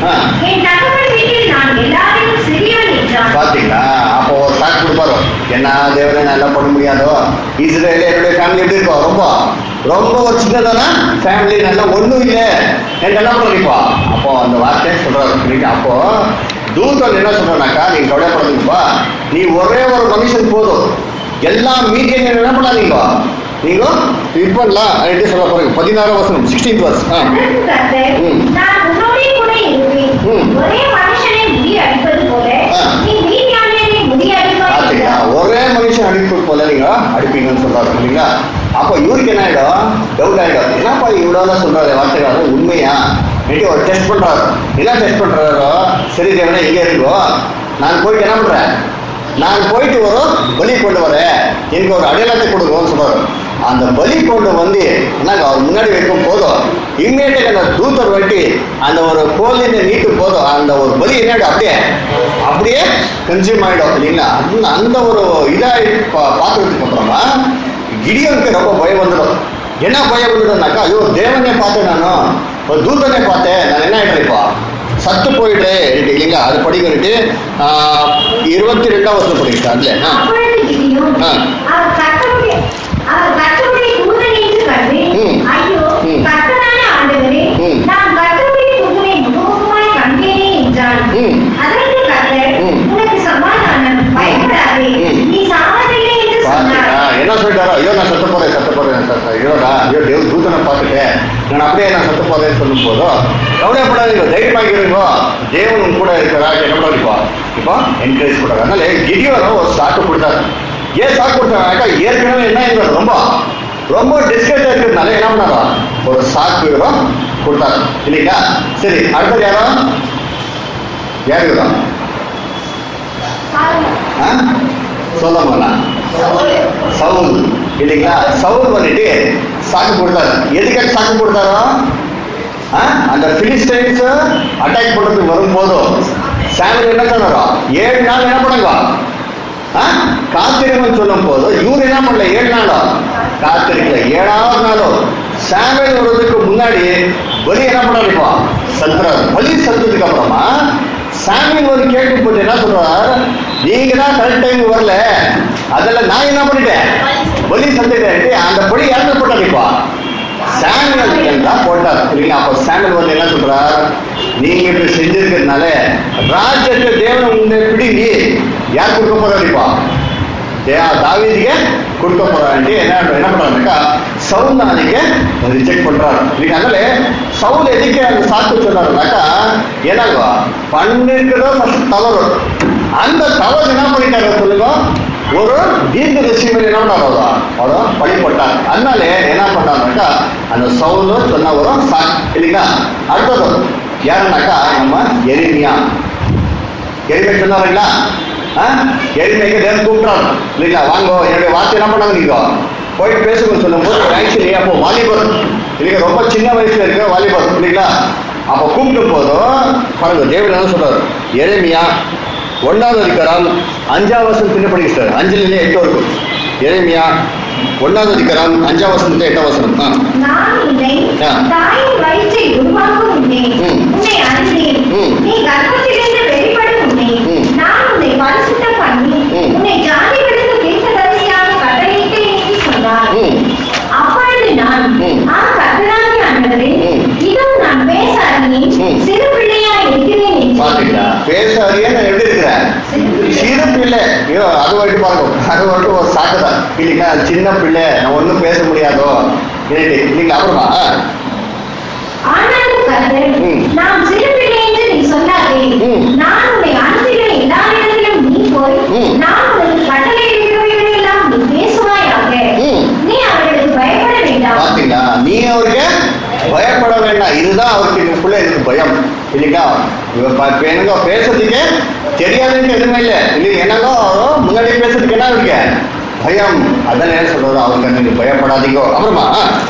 [SPEAKER 1] ஆ.
[SPEAKER 2] என் தகவல் வீட்டில் நான் எல்லாரையும் சிறியவன் என்றான்
[SPEAKER 1] பாத்தீங்களா அப்போ ஒரு சாக்கு கொடுப்பாரு என்ன தேவனை நல்லா பண்ண முடியாதோ இஸ்ரேல என்னுடைய ஃபேமிலி எப்படி இருக்கும் ரொம்ப ரொம்ப ஒரு சின்னதான ஃபேமிலி நல்லா ஒண்ணும் இல்லை எனக்கு என்ன பண்ணிப்பா அப்போ அந்த வார்த்தையை சொல்றாரு புரியுது அப்போ தூதன் என்ன சொல்றானாக்கா நீங்க கவலைப்படாதீங்கப்பா நீ ஒரே ஒரு மனுஷன் போதும் எல்லா மீட்டிங் என்ன பண்ணாதீங்க நீங்க இது பண்ணலாம் எப்படி சொல்ல போறீங்க பதினாறு வருஷம் சிக்ஸ்டீன் வருஷம் ஆ
[SPEAKER 2] அதற்கு கர்த்தர்,
[SPEAKER 1] ம்.
[SPEAKER 2] நான் உன்னோடே கூட இருப்பேன்.
[SPEAKER 1] ம்.
[SPEAKER 2] ஒரே மனுஷனை முடி அடிப்பது போல
[SPEAKER 1] ஆ.
[SPEAKER 2] நீ மீதியானவனை முடி அடிப்பாய்
[SPEAKER 1] பாத்தீங்களா
[SPEAKER 2] என்றார்.
[SPEAKER 1] ஒரே மனுஷன் அடிப்பு போல நீங்க அடிப்பீங்கன்னு சொல்றாரு இல்லைங்களா அப்போ இவருக்கு என்ன ஆயிடும் டவுட் ஆயிடும் என்னப்பா இவ்வளவு சொல்றாரு வார்த்தைகள் உண்மையா இன்னைக்கு ஒரு டெஸ்ட் பண்றாரு என்ன டெஸ்ட் பண்றாரோ சரி தேவனே எங்க இருக்கோ நான் போயிட்டு என்ன பண்றேன் நான் போயிட்டு ஒரு பலி கொண்டு வரேன் எனக்கு ஒரு அடையாளத்தை கொடுங்கன்னு சொல்றாரு அந்த பலி கொண்டு வந்து என்னங்க அவர் முன்னாடி வைக்கும் போதும் இம்மீடியட் அந்த தூத்தர் வட்டி அந்த ஒரு கோலினை நீட்டு போதும் அந்த ஒரு பலி என்னடு அப்படியே அப்படியே கன்சியூம் ஆயிடும் இல்லைங்களா அந்த அந்த ஒரு இதாகி பா- பார்த்ததுக்கு அப்புறமா கிடியனுக்கு ரொம்ப பயம் வந்துடும் என்ன பயம் வந்துடும்னாக்கா ஐயோ தேவனே பார்த்தேன் நானும் ஒரு தூதனை பார்த்தேன் நான் என்ன ஆயிடுறேன் இப்போ சத்து போயிடுறேன் இல்லைங்களா அது படிக்கிறது இருபத்தி ரெண்டாம் வருஷம் படிக்கிறேன் அதுல ஆ.
[SPEAKER 2] அப்பொழுது கிதியோன்,
[SPEAKER 1] ஆ.
[SPEAKER 2] அவர் கர்த்தருடைய அவர் கர்த்தருடைய தூதன் என்று கண்டு,
[SPEAKER 1] ம்.
[SPEAKER 2] ஐயோ,
[SPEAKER 1] ம்.
[SPEAKER 2] கர்த்தரான ஆண்டவரே,
[SPEAKER 1] ம்.
[SPEAKER 2] நான் கர்த்தருடைய தூதனை முகமுகமாய் கண்டேனே என்றான்.
[SPEAKER 1] ம்.
[SPEAKER 2] அதற்கு கர்த்தர்,
[SPEAKER 1] ம்.
[SPEAKER 2] உனக்கு சமாதானம், பயப்படாதே,
[SPEAKER 1] ம்.
[SPEAKER 2] நீ சாவதில்லை என்று
[SPEAKER 1] பாத்தீங்களா?
[SPEAKER 2] சொன்னார்.
[SPEAKER 1] என்ன சொல்லிட்டாரோ ஐயோ நான் சத்த போறேன் சத்த போறேன் சத்த ஐயோடா ஐயோ தேவ தூதனை பார்த்துட்டேன் நான் அப்படியே நான் சத்த போறேன்னு சொல்லும் போதும் கவலைப்படாதீங்க தைரியமாக்கிறீங்க தேவன் உன் கூட இருக்கிறா என்ன பண்ணிப்பா இப்போ என்கரேஜ் பண்றாரு அதனால கிடியோரும் ஒரு சாக்கு கொடுத்தாரு ஏன் சாக்கு கொடுத்தாங்கனாக்கா ஏற்கனவே என்ன இருந்தாரு ரொம்ப ரொம்ப டிஸ்கஸ் இருக்கிறதுனால என்ன பண்ணாரா ஒரு சாக்கு கொடுத்தாரு இல்லைங்களா சரி அடுத்தது யாரோ யாருக்குதா ஆ சொல்லமாண்ணா சவுல் இல்லைங்களா சவுல் பண்ணிட்டு சாக்கு கொடுத்தாரு எதுக்காக சாக்கு கொடுத்தாரோ ஆ? அந்த பிலிஸ்டைன்ஸ் அட்டாக் பண்றதுக்கு வரும்போதும் சாமுel என்ன சொன்னாரோ ஏழு நாள் என்ன பண்ணுங்க ஆ? காத்திருங்கன்னு சொல்லும் போது இவர் என்ன பண்ணல ஏழு நாளோ காத்திருக்கல ஏழாவது நாளோ சாமுel வர்றதுக்கு முன்னாடி பலி என்ன பண்ணாரு இப்போ செலுத்துறாரு பலி செலுத்ததுக்கு அப்புறமா சாமியல் ஒரு கேட்கும் போது என்ன சொல்றார் நீங்க தான் கரெக்ட் டைம் வரல அதெல்லாம் நான் என்ன பண்ணிட்டேன் பலி செலுத்திட்டேன் அந்த படி யாருக்கு போட்டார் இப்போ சாமுவேல் தான் போட்டார் இல்லைங்களா அப்போ சாமுவேல் வந்து என்ன சொல்றார் நீங்க இப்படி செஞ்சிருக்கிறதுனால ராஜ்யத்தை தேவன் உங்களை பிடிங்கி யார் கொடுக்க போறாரு இப்போ தே- தாவீதுக்கு கொடுக்க போறாரு என்ன என்ன பண்றாருனாக்கா சவுல் அதுக்கு ரிஜெக்ட் பண்றாரு இல்லைங்க அதனால சவுல் எதுக்கு அந்த சாக்கு சொன்னாருனாக்கா என்னங்க பண்ணிருக்கிறதோ ஃபர்ஸ்ட் தவறு அந்த தவறு என்ன பண்ணிட்டாரு சொல்லுங்க ஒரு தீர்க்க தரிசிகள் என்ன பண்ணாரு அவரோ பழி போட்டார் அதனால என்ன பண்ணாருனாக்கா அந்த சவுல் சொன்ன ஒரு சாக்கு இல்லைங்களா அடுத்தது யாருனாக்கா நம்ம எளிமையா எளிமை சொன்னாருங்களா எளிமைக்கு தேவன் கூப்பிட்டாரு இல்லைங்களா வாங்கோ என்னுடைய வார்த்தை என்ன பண்ணாங்க நீங்க போய் பேசுங்க சொல்லும்போது ஆக்சுவலி அப்போ வாலிபர் இல்லைங்க ரொம்ப சின்ன வயசுல இருக்க வாலிபர் இல்லைங்களா அப்போ கூப்பிட்டு போதும் பாருங்க தேவன் என்ன சொல்றாரு எளிமையா ஒன்றாவது அதிகாரம் அஞ்சாவது வருஷம் பின்ன படிக்க சார் அஞ்சுலேருந்து எட்டு வரைக்கும் எளிமையா ஒன்றாவது அதிகாரம் அஞ்சாவது வருஷம் எட்டாவது வருஷம் ஆ
[SPEAKER 2] நான் உன்னை
[SPEAKER 1] ஆ.
[SPEAKER 2] தாயின் வயிற்றை உருவாக்கும் முன்னே
[SPEAKER 1] ம்.
[SPEAKER 2] உன்னை அறிந்தேன்
[SPEAKER 1] ம்.
[SPEAKER 2] நீ கர்ப்பத்திலிருந்து வெளிப்படும் முன்னே
[SPEAKER 1] ம்.
[SPEAKER 2] நான் உன்னை பரிசுத்தம் பண்ணி
[SPEAKER 1] ம்.
[SPEAKER 2] உன்னை ஜாதிகளுக்கு தீர்க்கதரிசியாக கட்டளையிட்டேன் என்று சொன்னார்
[SPEAKER 1] ம்
[SPEAKER 2] அப்பொழுது நான்
[SPEAKER 1] ம்.
[SPEAKER 2] ஆ கர்த்தராகி ஆண்டவரே
[SPEAKER 1] ம்.
[SPEAKER 2] இதோ நான் பேச அறியேன்
[SPEAKER 1] ம்.
[SPEAKER 2] சிறு பிள்ளையா இருக்கிறேன் என்று
[SPEAKER 1] பாத்தீங்களா பேச அறிய நான் எப்படி இருக்கிறேன் சிறு பிள்ளை ஐயோ அது வரைக்கும் பாருங்க அது வரைக்கும் ஒரு சாக்குதான் இல்லைங்களா சின்ன பிள்ளை நான் ஒன்றும் பேச முடியாதோ இல்லைங்க இல்லைங்களா அப்புறமா
[SPEAKER 2] ஆனாலும் கர்த்தர்
[SPEAKER 1] ம்.
[SPEAKER 2] நான் சிறு பிள்ளை என்று நீ சொல்லாதே
[SPEAKER 1] ம்.
[SPEAKER 2] நான் உன்னை அனுப்புகிற எல்லா இடத்திலும் நீ போய்
[SPEAKER 1] ம்.
[SPEAKER 2] நான் உனக்கு கட்டளை இருக்கிறவைகளெல்லாம் நீ பேசுவாயாக
[SPEAKER 1] ம்.
[SPEAKER 2] நீ அவர்களுக்கு பயப்பட வேண்டாம்
[SPEAKER 1] பாத்தீங்களா நீ அவருக்கு பயப்பட வேண்டாம் இதுதான் அவருக்கு இதுக்குள்ள இருக்கு பயம் இல்லைங்களா இவ ப- இப்ப என்னங்க பேசுறதுக்கு தெரியாதுன்னு எதுவுமே இல்லை இல்லைங்க என்னங்கோ முன்னாடி பேசுறதுக்கு என்ன இருக்கு பயம் அதான் என்ன சொல்றது அவருக்கு நீங்க பயப்படாதீங்க அப்புறமா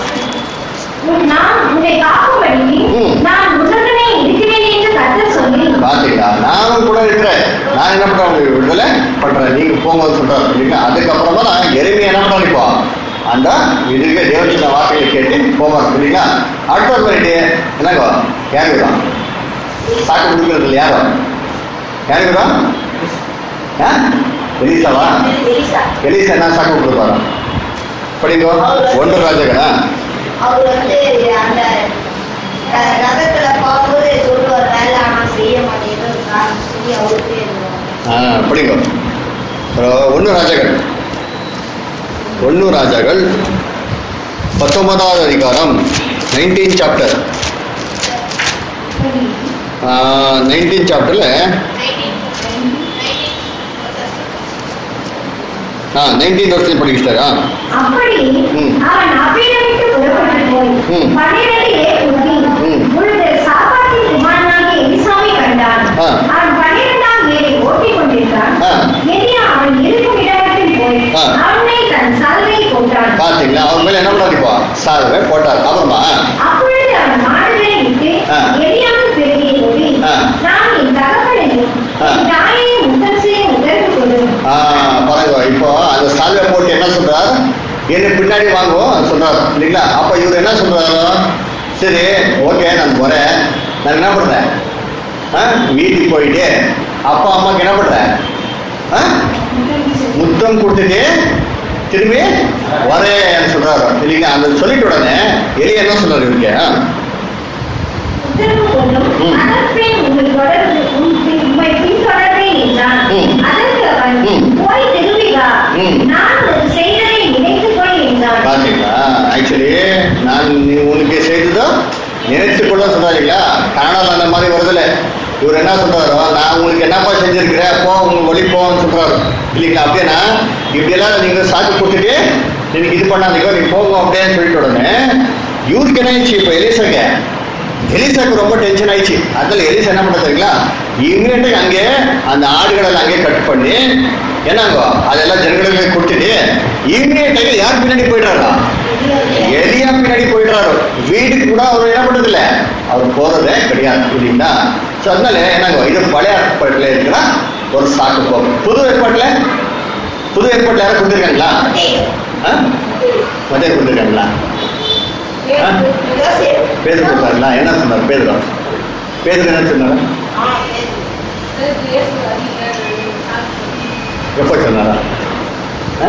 [SPEAKER 2] உன் நான் உன்னை காக்கும்படி
[SPEAKER 1] ம்.
[SPEAKER 2] நான் உன்னுடனே இருக்கிறேன் என்று கர்த்தர் சொல்லி
[SPEAKER 1] பாத்தீங்களா நானும் கூட இருக்கிறேன் நான் என்ன பண்றேன் உங்களுக்கு விடுதலை பண்றேன் நீங்க போங்கன்னு சொல்றாரு இல்லைங்களா அதுக்கப்புறமா நான் எளிமையை என்ன பண்ண இப்போ அந்த இதுக்கு தேவச்சின வார்த்தைகளை கேட்டு போவார் இல்லைங்களா அடுத்த பண்ணிட்டு என்னங்க கேட்குதான் சாக்கு கொடுக்கறது இல்லை யாரும் யாருக்குறோம் ஆ எலிசாவா
[SPEAKER 5] எலிசா
[SPEAKER 1] எலிசா என்ன சாக்கு கொடுப்பாரா படிங்க ஒன்று ராஜகனா
[SPEAKER 5] அவர் வந்து அந்த அஹ், ரதத்துல பார்க்கும்போது சொல்லுவார் வேலை ஆனா செய்ய மாட்டேங்குது காரணம் சொல்லி அவருக்கு
[SPEAKER 1] ஆ படிங்க ஒன்று ராஜாக்கள் ஒன்று ராஜாக்கள் பத்தொன்பதாவது அதிகாரம் நைன்டீன் சாப்டர் நைன்டீன் சாப்டரில் ஆ நைன்டீன் வருஷம் படிக்கிட்டாரு ஆ
[SPEAKER 2] அப்படி
[SPEAKER 1] ம்.
[SPEAKER 2] அவன் அவ்விடம் விட்டு புறப்பட்டு போய்
[SPEAKER 1] ம்.
[SPEAKER 2] பன்னிரண்டிலே கூடி
[SPEAKER 1] ம்.
[SPEAKER 2] உழுது சாப்பாட்டின் குமாரனாகிய எலிசாவை கண்டான்
[SPEAKER 1] ஆ.
[SPEAKER 2] அவன் பன்னிரண்டாம் ஏரை ஓட்டிக் கொண்டிருந்தான்
[SPEAKER 1] ஆ.
[SPEAKER 2] எலியா அவன் இருக்கும் இடத்தில் போய்
[SPEAKER 1] ஆ.
[SPEAKER 2] அவனை தன் சல்வை போட்டான்
[SPEAKER 1] பார்த்தீங்களா அவர் மேலே என்ன பண்ணாதிப்பா சால்வை போட்டார் அப்புறமா
[SPEAKER 2] அப்பொழுது அவன் மாடுகளை விட்டு
[SPEAKER 1] ஆ.
[SPEAKER 2] எலியாவின் பிறகே ஓடி
[SPEAKER 1] ஆ.
[SPEAKER 2] நான் என் தகப்பனையும்
[SPEAKER 1] ஆ.
[SPEAKER 2] என் தாயையும் முத்தம் செய்ய உதவி கொடு
[SPEAKER 1] ஆ பாருங்க இப்போ அந்த சால்வை போட்டு என்ன சொல்றார் என்ன பின்னாடி வாங்குவோம் சொல்றாரு இல்லைங்களா அப்ப இவர் என்ன சொல்றாரு சரி ஓகே நான் போறேன் நான் என்ன பண்றேன் ஆ, வீட்டுக்கு போயிட்டு அப்பா அம்மாக்கு என்ன பண்றேன் ஆ? முத்தம் கொடுத்துட்டு திரும்பி வரேன்னு சொல்றாரு இல்லைங்களா அந்த சொல்லிட்டு உடனே எலி என்ன சொல்றாரு இவருக்கு ஆ?
[SPEAKER 2] உத்தரவு கொண்டும்
[SPEAKER 1] ம்.
[SPEAKER 2] அதற்பின் உங்கள் தொடர்பு உம் பின் உம்மை பின்தொடர்வேன் என்றான்.
[SPEAKER 1] ம்.
[SPEAKER 2] அதற்கு அவன்,
[SPEAKER 1] ம்.
[SPEAKER 2] போய் திரும்பி வா.
[SPEAKER 1] ம்.
[SPEAKER 2] நான் உனக்கு செய்ததை நினைத்துக் கொள் என்றான்.
[SPEAKER 1] பாத்தீங்களா ஆக்சுவலி நான் நீ உனக்கு செய்ததோ நினைத்துக்கொள்ள சொல்றாங்களா கனடால அந்த மாதிரி வருதுல இவர் என்ன சொல்றாரோ நான் உங்களுக்கு என்னப்பா செஞ்சிருக்கிறேன் போ உங்களுக்கு வழி போன்னு சொல்றாரு இல்லைங்களா அப்படின்னா இப்படியெல்லாம் நீங்க சாக்கு கொடுத்துட்டு நீங்க இது பண்ணாதீங்க நீங்க போங்க அப்படின்னு சொல்லிட்டு உடனே இவருக்கு என்ன ஆயிடுச்சு இப்போ எலிசாங்க எலிசாக்கு ரொம்ப டென்ஷன் ஆயிடுச்சு அதில் எலிசா என்ன பண்ண தெரியுங்களா இம்மீடியட்டாக அங்கே அந்த ஆடுகளை அங்கே கட் பண்ணி என்னங்கோ அதெல்லாம் ஜனங்களுக்கு கொடுத்துட்டு இம்மீடியட்டாக யார் பின்னாடி போயிடுறாரா எலியா பின்னாடி போயிடுறாரு வீட்டுக்கு கூட அவர் என்ன பண்றது இல்ல அவர் போறதே கிடையாது இல்லைங்களா ஸோ அதனால என்னங்க இது பழைய ஏற்பாட்டில் இருக்கிற ஒரு சாக்கு போகும் புது ஏற்பாட்டில் புது ஏற்பாட்டில் யாரும் கொடுத்துருக்காங்களா ஆ? மத்திய கொடுத்துருக்காங்களா ஆ? பேரு கொடுத்தாங்களா என்ன சொன்னார் பேரு பேரு என்ன சொன்னாரா எப்போ சொன்னாரா ஆ?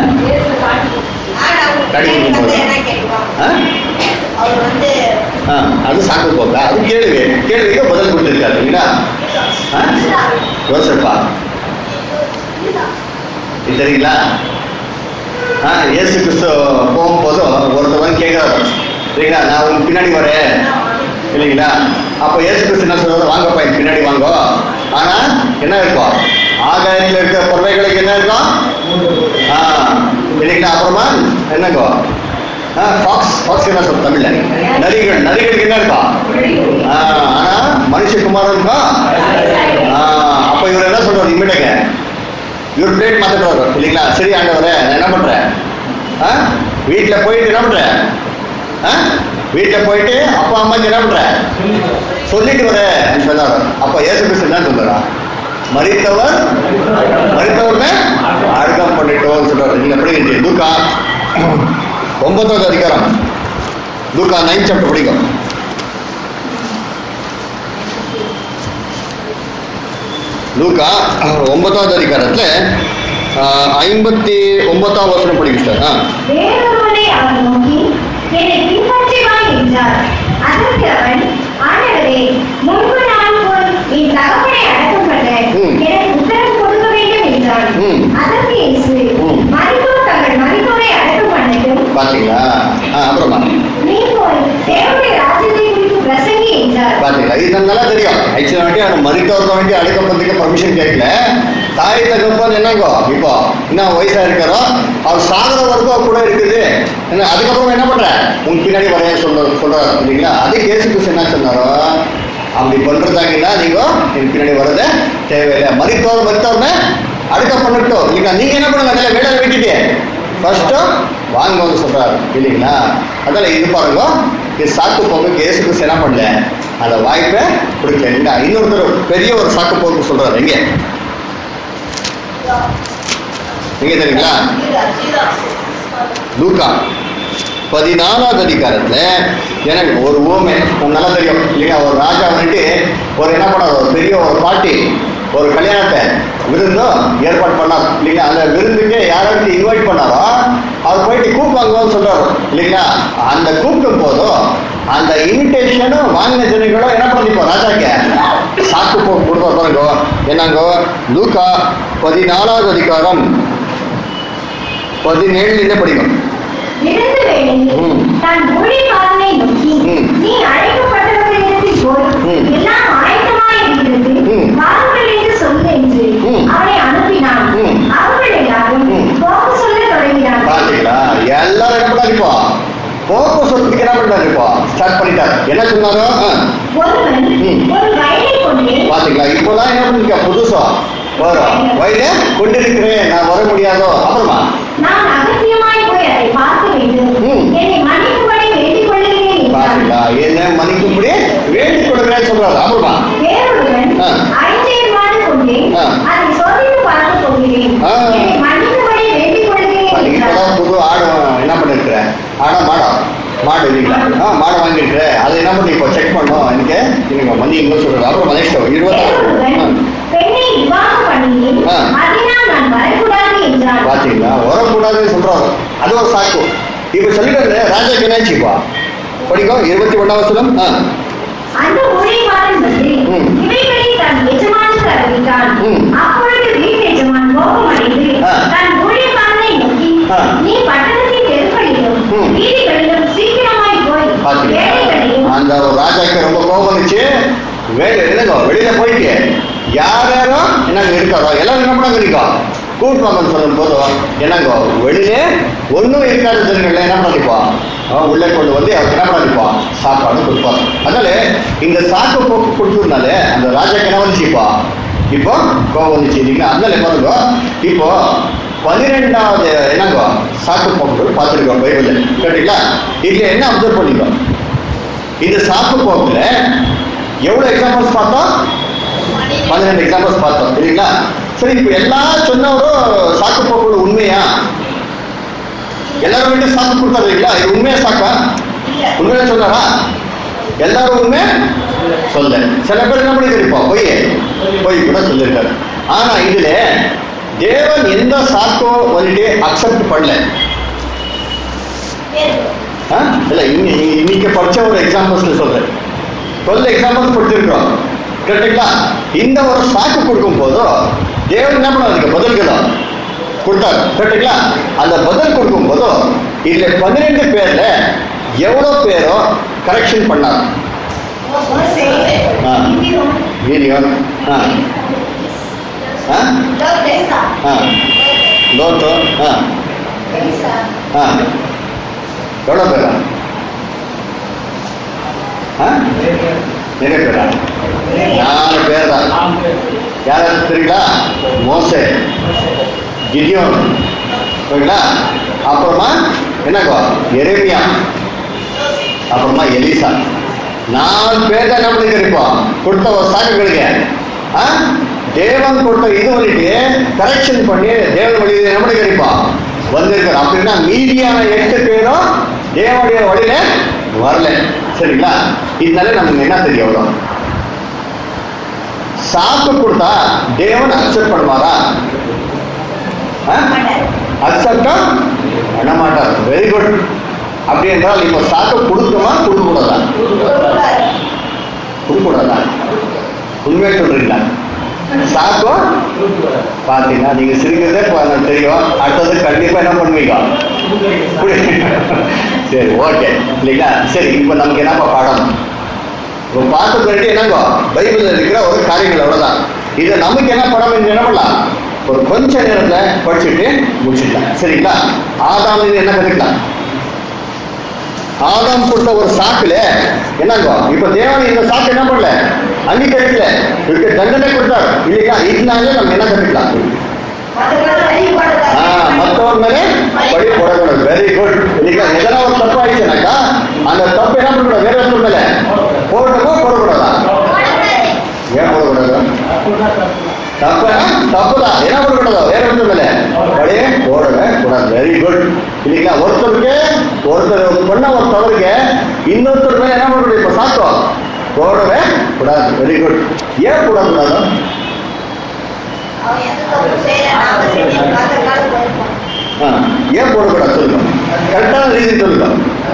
[SPEAKER 5] என்ன கேட்குவாங்க
[SPEAKER 1] ஆ?
[SPEAKER 5] அவர் வந்து
[SPEAKER 1] ஆ, அது சாக்கு போக்கா அது கேள்வி கேள்விக்கு பதில் கொடுத்துருக்காரு இல்லைங்களா ஆ? யோசப்பா இது தெரியுங்களா ஆ இயேசு கிறிஸ்து போகும்போது ஒருத்தவன் கேட்குறாரு சரிங்களா நான் உங்க பின்னாடி வரேன் இல்லைங்களா அப்போ இயேசு கிறிஸ்து என்ன சொல்றாரு வாங்கப்பா என் பின்னாடி வாங்கோ ஆனா என்ன இருக்கும் ஆகாயத்தில் இருக்கிற பறவைகளுக்கு என்ன இருக்கும் ஆ இல்லைங்களா அப்புறமா என்னங்கோ ஆ ஃபாக்ஸ் ஃபாக்ஸ் என்ன சொல்ற தமிழ்ல நரிகள் நரிகளுக்கு என்ன இருக்கும் ஆ ஆனா மனுஷகுமாரனுக்கா ஆ அப்ப இவர் என்ன சொல்றாரு இம்மிடங்க இவர் பிளேட் மாத்திடுறாரு இல்லைங்களா சரி ஆண்டவரே நான் என்ன பண்றேன் ஆ வீட்டில் போயிட்டு என்ன பண்றேன் ஆ வீட்டில் போயிட்டு அப்பா அம்மாக்கு என்ன பண்றேன் சொல்லிட்டு வரேன் சொன்னார் அப்ப இயேசு கிறிஸ்து என்ன சொல்றாரா மறித்தவர் மறித்தவர்னு அடக்கம் பண்ணிட்டோம்னு சொல்றாரு நீங்க எப்படி தூக்கா ஒன்பதாவது அதிகாரம் தூக்கா நைன் சாப்டர் படிக்கும் லூக்கா ஒன்பதாவது அதிகாரத்துல ஆஹ், ஐம்பத்தி ஒன்பதாம் வசனம் படிக்கிறார் ஆ
[SPEAKER 2] வேறொருவனை அவர் நோக்கி என்னை பின்பற்றி வா என்றார் அதற்கு அவன் ஆண்டவரே முன்பு நான் போய் என் தகப்பனை அடக்கம் பண்ண
[SPEAKER 1] ம்.
[SPEAKER 2] எனக்கு உத்தரவு கொடுக்க வேண்டும் என்றான்
[SPEAKER 1] ம்.
[SPEAKER 2] அதற்கு இயேசு
[SPEAKER 1] ம்.
[SPEAKER 2] மரித்தோர் தங்கள் மரித்தோரை அடக்கம் பண்ணட்டும்
[SPEAKER 1] பாத்தீங்களா ஆ அப்புறமா
[SPEAKER 2] நீ போய் தேவனுடைய ராஜ்யத்தை குறித்து பிரசங்கி என்றார்
[SPEAKER 1] பாத்தீங்களா இது நமக்கு நல்லா தெரியும் ஆக்சுவலா வேண்டி அவன் மறித்தவர்க்க வேண்டி அழைக்கப்படுறதுக்கு பர்மிஷன் கேட்கல தாய் தகப்பன் என்னங்கோ இப்போ இன்னும் வயசா இருக்காரோ அவர் சாகர வரைக்கும் அவர் கூட இருக்குது என்ன அதுக்கப்புறம் என்ன பண்ற உன் பின்னாடி வரைய சொல்ற சொல்றாரு இல்லைங்களா அதே கேசு கிறிஸ்து என்ன சொன்னாரோ அப்படி பண்றதாங்கன்னா நீங்க என் பின்னாடி வர்றது தேவையில்லை மறித்தவர் மறித்தவர்னு அடுக்க பண்ணட்டும் இல்லைங்களா நீங்க என்ன பண்ணுங்க அதில் வேலை விட்டுட்டு ஃபர்ஸ்ட் வாங்க வந்து சொல்றாரு இல்லைங்களா அதனால இது பாருங்க இது சாக்கு போக்கு கேசு கிறிஸ்து என்ன பண்ணல அந்த வாய்ப்பை கொடுக்கல இல்லைங்களா இன்னொருத்தர் பெரிய ஒரு சாக்கு போக்கு சொல்றாரு எங்க எங்க தெரியுங்களா லூக்கா பதினாலாவது அதிகாரத்துல எனக்கு ஒரு ஊமை உங்களுக்கு நல்லா தெரியும் இல்லையா ஒரு ராஜா வந்துட்டு ஒரு என்ன பண்ணார் ஒரு பெரிய ஒரு பாட்டி ஒரு கல்யாணத்தை விருந்தும் ஏற்பாடு பண்ணார் இல்லைங்களா அந்த விருந்துக்கு யாராவது இன்வைட் பண்ணாரோ அவர் போயிட்டு கூப்பிடுவாங்கன்னு சொல்றாரு இல்லைங்களா அந்த கூப்பிடும் போதும் அந்த இன்விடேஷனும் வாங்கின ஜனங்களும் என்ன பண்ணிப்போம் ராஜாக்கு சாக்கு போ கொடுத்தா பாருங்க என்னங்கோ லூக்கா பதினாலாவது அதிகாரம் பதினேழுல படிக்கும்
[SPEAKER 2] விருந்து வேளையில்
[SPEAKER 1] ம்.
[SPEAKER 2] தன் ஊழியக்காரனை நோக்கி
[SPEAKER 1] ம்.
[SPEAKER 2] நீ அழைக்கப்பட்டவர்களிடத்தில் போய்
[SPEAKER 1] ம்.
[SPEAKER 2] எல்லாம் ஆயத்தமாய் இருக்கிறது
[SPEAKER 1] ம்.
[SPEAKER 2] வாருங்கள் என்று சொல்லு என்று
[SPEAKER 1] ம்.
[SPEAKER 2] அவனை அனுப்பினான்
[SPEAKER 1] ம்.
[SPEAKER 2] அவர்கள் எல்லாரும்
[SPEAKER 1] ம்.
[SPEAKER 2] போக சொல்ல தொடங்கினார்கள்
[SPEAKER 1] பாத்தீங்களா எல்லாரும் என்ன பண்ணாரு இப்போ போக்கு சொல்றதுக்கு என்ன பண்ணாரு இப்போ ஸ்டார்ட் பண்ணிட்டாரு என்ன சொன்னாரோ ஆ.
[SPEAKER 2] ஒருவன்
[SPEAKER 1] ம்.
[SPEAKER 2] ஒரு வயலை கொண்டு
[SPEAKER 1] பாத்தீங்களா இப்போதான் என்ன பண்ணிருக்க புதுசா வரும் வயல கொண்டிருக்கிறேன் நான் வர முடியாதோ அப்புறமா
[SPEAKER 2] நான் அகத்தியமாய் போய் அதை பார்க்க வேண்டும்
[SPEAKER 1] ம்.
[SPEAKER 2] என்னை மன்னிக்கும்படி வேண்டிக் கொள்கிறேன் என்றான்
[SPEAKER 1] பாத்தீங்களா என்ன மன்னிக்கும்படி வேண்டிக் கொடுக்கிறேன்னு சொல்றாரு அப்புறமா
[SPEAKER 2] வேறொருவன்
[SPEAKER 1] ஆ.
[SPEAKER 2] ஐந்தேர்வாடு கொண்டு
[SPEAKER 1] ஆ.
[SPEAKER 2] அதை சோதித்து பார்க்க போகிறேன்
[SPEAKER 1] ஆ.
[SPEAKER 2] என்னை மன்னிக்கும்படி வேண்டிக் கொள்கிறேன்
[SPEAKER 1] பாத்தீங்க,
[SPEAKER 2] என்றான்
[SPEAKER 1] இப்பதான் புது ஆடு என்ன பண்ணிருக்கிற ஆடா மாடா மாடு இல்லைங்களா ஆ மாடு வாங்கிருக்கிற அதை என்ன பண்ணி இப்போ செக் பண்ணோம் எனக்கு நீங்க மன்னிங்க சொல்றாரு அப்புறம் நெக்ஸ்ட்
[SPEAKER 2] வேறொருவன்
[SPEAKER 1] இருபத்தாறு
[SPEAKER 2] பெண்ணை விவாகம் பண்ணினேன்
[SPEAKER 1] ஆ.
[SPEAKER 2] அதனால் நான் வரக்கூடாது என்றான்
[SPEAKER 1] பாத்தீங்களா வரக்கூடாதுன்னு சொல்றாரு அது ஒரு சாக்கு இப்ப சொல்லிட்டு ராஜாக்கு என்னாச்சுப்பா படிக்கும் இருபத்தி ஒன்னாம் வசனம் ஆ.
[SPEAKER 2] அந்த ஊழியக்காரன் வந்து
[SPEAKER 1] ம்.
[SPEAKER 2] இவைகளை தன் எஜமானுக்கு அறிவித்தான்
[SPEAKER 1] ம்.
[SPEAKER 2] அப்பொழுது வீட்டு எஜமான் கோபமடைந்து
[SPEAKER 1] ஆ.
[SPEAKER 2] தன் ஊழியக்காரனை நோக்கி
[SPEAKER 1] ஆ.
[SPEAKER 2] நீ பட்டணத்தின் தெருக்களிலும்
[SPEAKER 1] ம்.
[SPEAKER 2] வீதிகளிலும் சீக்கிரமாய் போய்
[SPEAKER 1] பாத்தீங்களா
[SPEAKER 2] வேலைகளையும்
[SPEAKER 1] அந்த ஒரு ராஜாக்கு ரொம்ப கோபம் வந்துச்சு வேலை என்னங்க வெளியில போயிட்டு யார் யாரும் என்னங்க இருக்காரோ எல்லாரும் என்ன பண்ணாங்க இருக்கோம் கூட்டுவாங்கன்னு சொல்லும் போதும் என்னங்க வெளியிலே ஒன்றும் இருக்காத ஜனங்கள் என்ன பண்ணிப்போம் அவன் உள்ளே கொண்டு வந்து அவருக்கு என்ன பண்ணிப்போம் சாப்பாடு கொடுப்பாங்க அதனால இந்த சாக்கு போக்கு கொடுத்ததுனால அந்த ராஜாக்கு என்ன வந்துச்சுப்பா இப்போ கோபம் வந்துச்சு இல்லைங்களா அதனால பாருங்க இப்போ பன்னிரெண்டாவது என்னங்க சாக்கு போக்கு பார்த்துருக்கோம் பைபிள் கேட்டீங்களா இதுல என்ன அப்சர்வ் பண்ணிக்கோ இந்த சாக்கு போக்குல எவ்வளவு எக்ஸாம்பிள்ஸ் பார்த்தோம் பன்னிரெண்டு எக்ஸாம்பிள்ஸ் பார்த்தோம் இல்லைங்களா சரி இப்போ எல்லாம் சொன்னவரும் சாக்கு போக்குல உண்மையா எல்லாரும் வீட்டு சாக்கு கொடுத்தாரு இல்லைங்களா இது உண்மையா சாக்கா உண்மையா சொன்னாரா எல்லாரும் உண்மை சொல்ல சில பேர் என்ன பண்ணிருப்போம் பொய் பொய் கூட சொல்லியிருக்காரு ஆனா இதுல தேவன் எந்த சாக்கோ வந்துட்டு அக்செப்ட் பண்ணல ஆ? இல்ல இன்னி- இன்னைக்கு படிச்ச ஒரு எக்ஸாம்பிள்ஸ் சொல்றேன் டுவெல் எக்ஸாம்பிள்ஸ் கொடுத்துருக்கோம் கரெக்டுங்களா இந்த ஒரு சாக்கு கொடுக்கும் போதும் தேவன் என்ன பண்ணாரு பதிலுக்கு தான் கொடுத்தாரு கரெக்டுங்களா அந்த பதில் கொடுக்கும் போதும் இதுல பன்னிரெண்டு பேர்ல எவ்வளவு பேரோ கரெக்ஷன் பண்ணாங்க ஆ. வீடியோ ஆ ஆ ஆ லோத்து ஆ ஆ எவ்வளோ பேரா ஆ நிறைய பேரா நாலு பேர் தான் யாராவது தெரியுங்களா மோசே கிடியோன் ஓகேங்களா அப்புறமா என்னக்கோ எரேமியா அப்புறமா எலிசா நாலு பேர் தான் என்ன பண்ணிருப்போம் கொடுத்த ஒரு சாக்குகளுக்கு ஆ தேவன் கொடுத்த இது பண்ணிட்டு கரெக்ஷன் பண்ணி தேவன் வழி என்ன பண்ணிருப்போம் வந்திருக்காரு அப்படின்னா மீதியான எட்டு பேரும் தேவனுடைய வழியில வரல சரிங்களா இதனால நமக்கு என்ன தெரியும் அவ்வளோ சாக்கு கொடுத்தா தேவன் அக்செப்ட் பண்ணுவாரா அக்செப்டா பண்ண மாட்டார் வெரி குட் அப்படி என்றால் இப்போ சாக்கு கொடுக்குமா கொடுக்க கூடாதா கொடுக்க கூடாதா உண்மையை சொல்றீங்களா சாக்கோ பாத்தீங்கன்னா நீங்க சிரிக்கிறதே இப்ப எனக்கு தெரியும் அடுத்தது கண்டிப்பா என்ன பண்ணுவீங்க குடி- சரி ஓகே இல்லைங்களா சரி இப்போ நமக்கு என்னப்பா பாடம் இப்போ பார்த்த பிறகு என்னங்கோ பைபிள்ல இருக்கிற ஒரு காரியங்கள் அவ்வளவுதான் இது நமக்கு என்ன படம் என்ன பண்ணலாம் ஒரு கொஞ்ச நேரத்துல படிச்சுட்டு முடிச்சுக்கலாம் சரிங்களா ஆதாம் என்ன கத்துக்கலாம் ஆதாம் கொடுத்த ஒரு சாக்குல என்னங்கோ இப்ப தேவன் இந்த சாக்கு என்ன பண்ணல அங்கீகரிக்கல இதுக்கு தண்டனை கொடுத்தாரு இல்லைங்களா இதனாலே நம்ம என்ன கத்துக்கலாம் ஆ, மத்தவங்க மேலே பழி போடக்கூடாது வெரி குட் இல்லைங்களா எதனா ஒரு தப்பு ஆயிடுச்சுனாக்கா அந்த தப்பு என்ன பண்ணக்கூடாது வேற ஒருத்தர் மேல போடணுமா போடக்கூடாதா ஏன் போடக்கூடாது தப்பா தப்புதான் என்ன பண்ணக்கூடாது வேற ஒன்றும் இல்லை அப்படியே போடவே கூடாது வெரி குட் இல்லைங்களா ஒருத்தருக்கு ஒருத்தர் பண்ண ஒரு தவறுக்கு இன்னொருத்தர் மேல என்ன பண்ணக்கூடாது இப்ப சாத்தம் போடவே கூடாது வெரி குட் ஏன் கூடாது
[SPEAKER 5] அவன் எந்த தப்பு செய்யல நாம செஞ்சு அந்த காலம் போயிருப்போம்
[SPEAKER 1] ஆ, ஏன் போடக்கூடாது சொல்லுங்க கரெக்டான ரீசன் சொல்லுங்க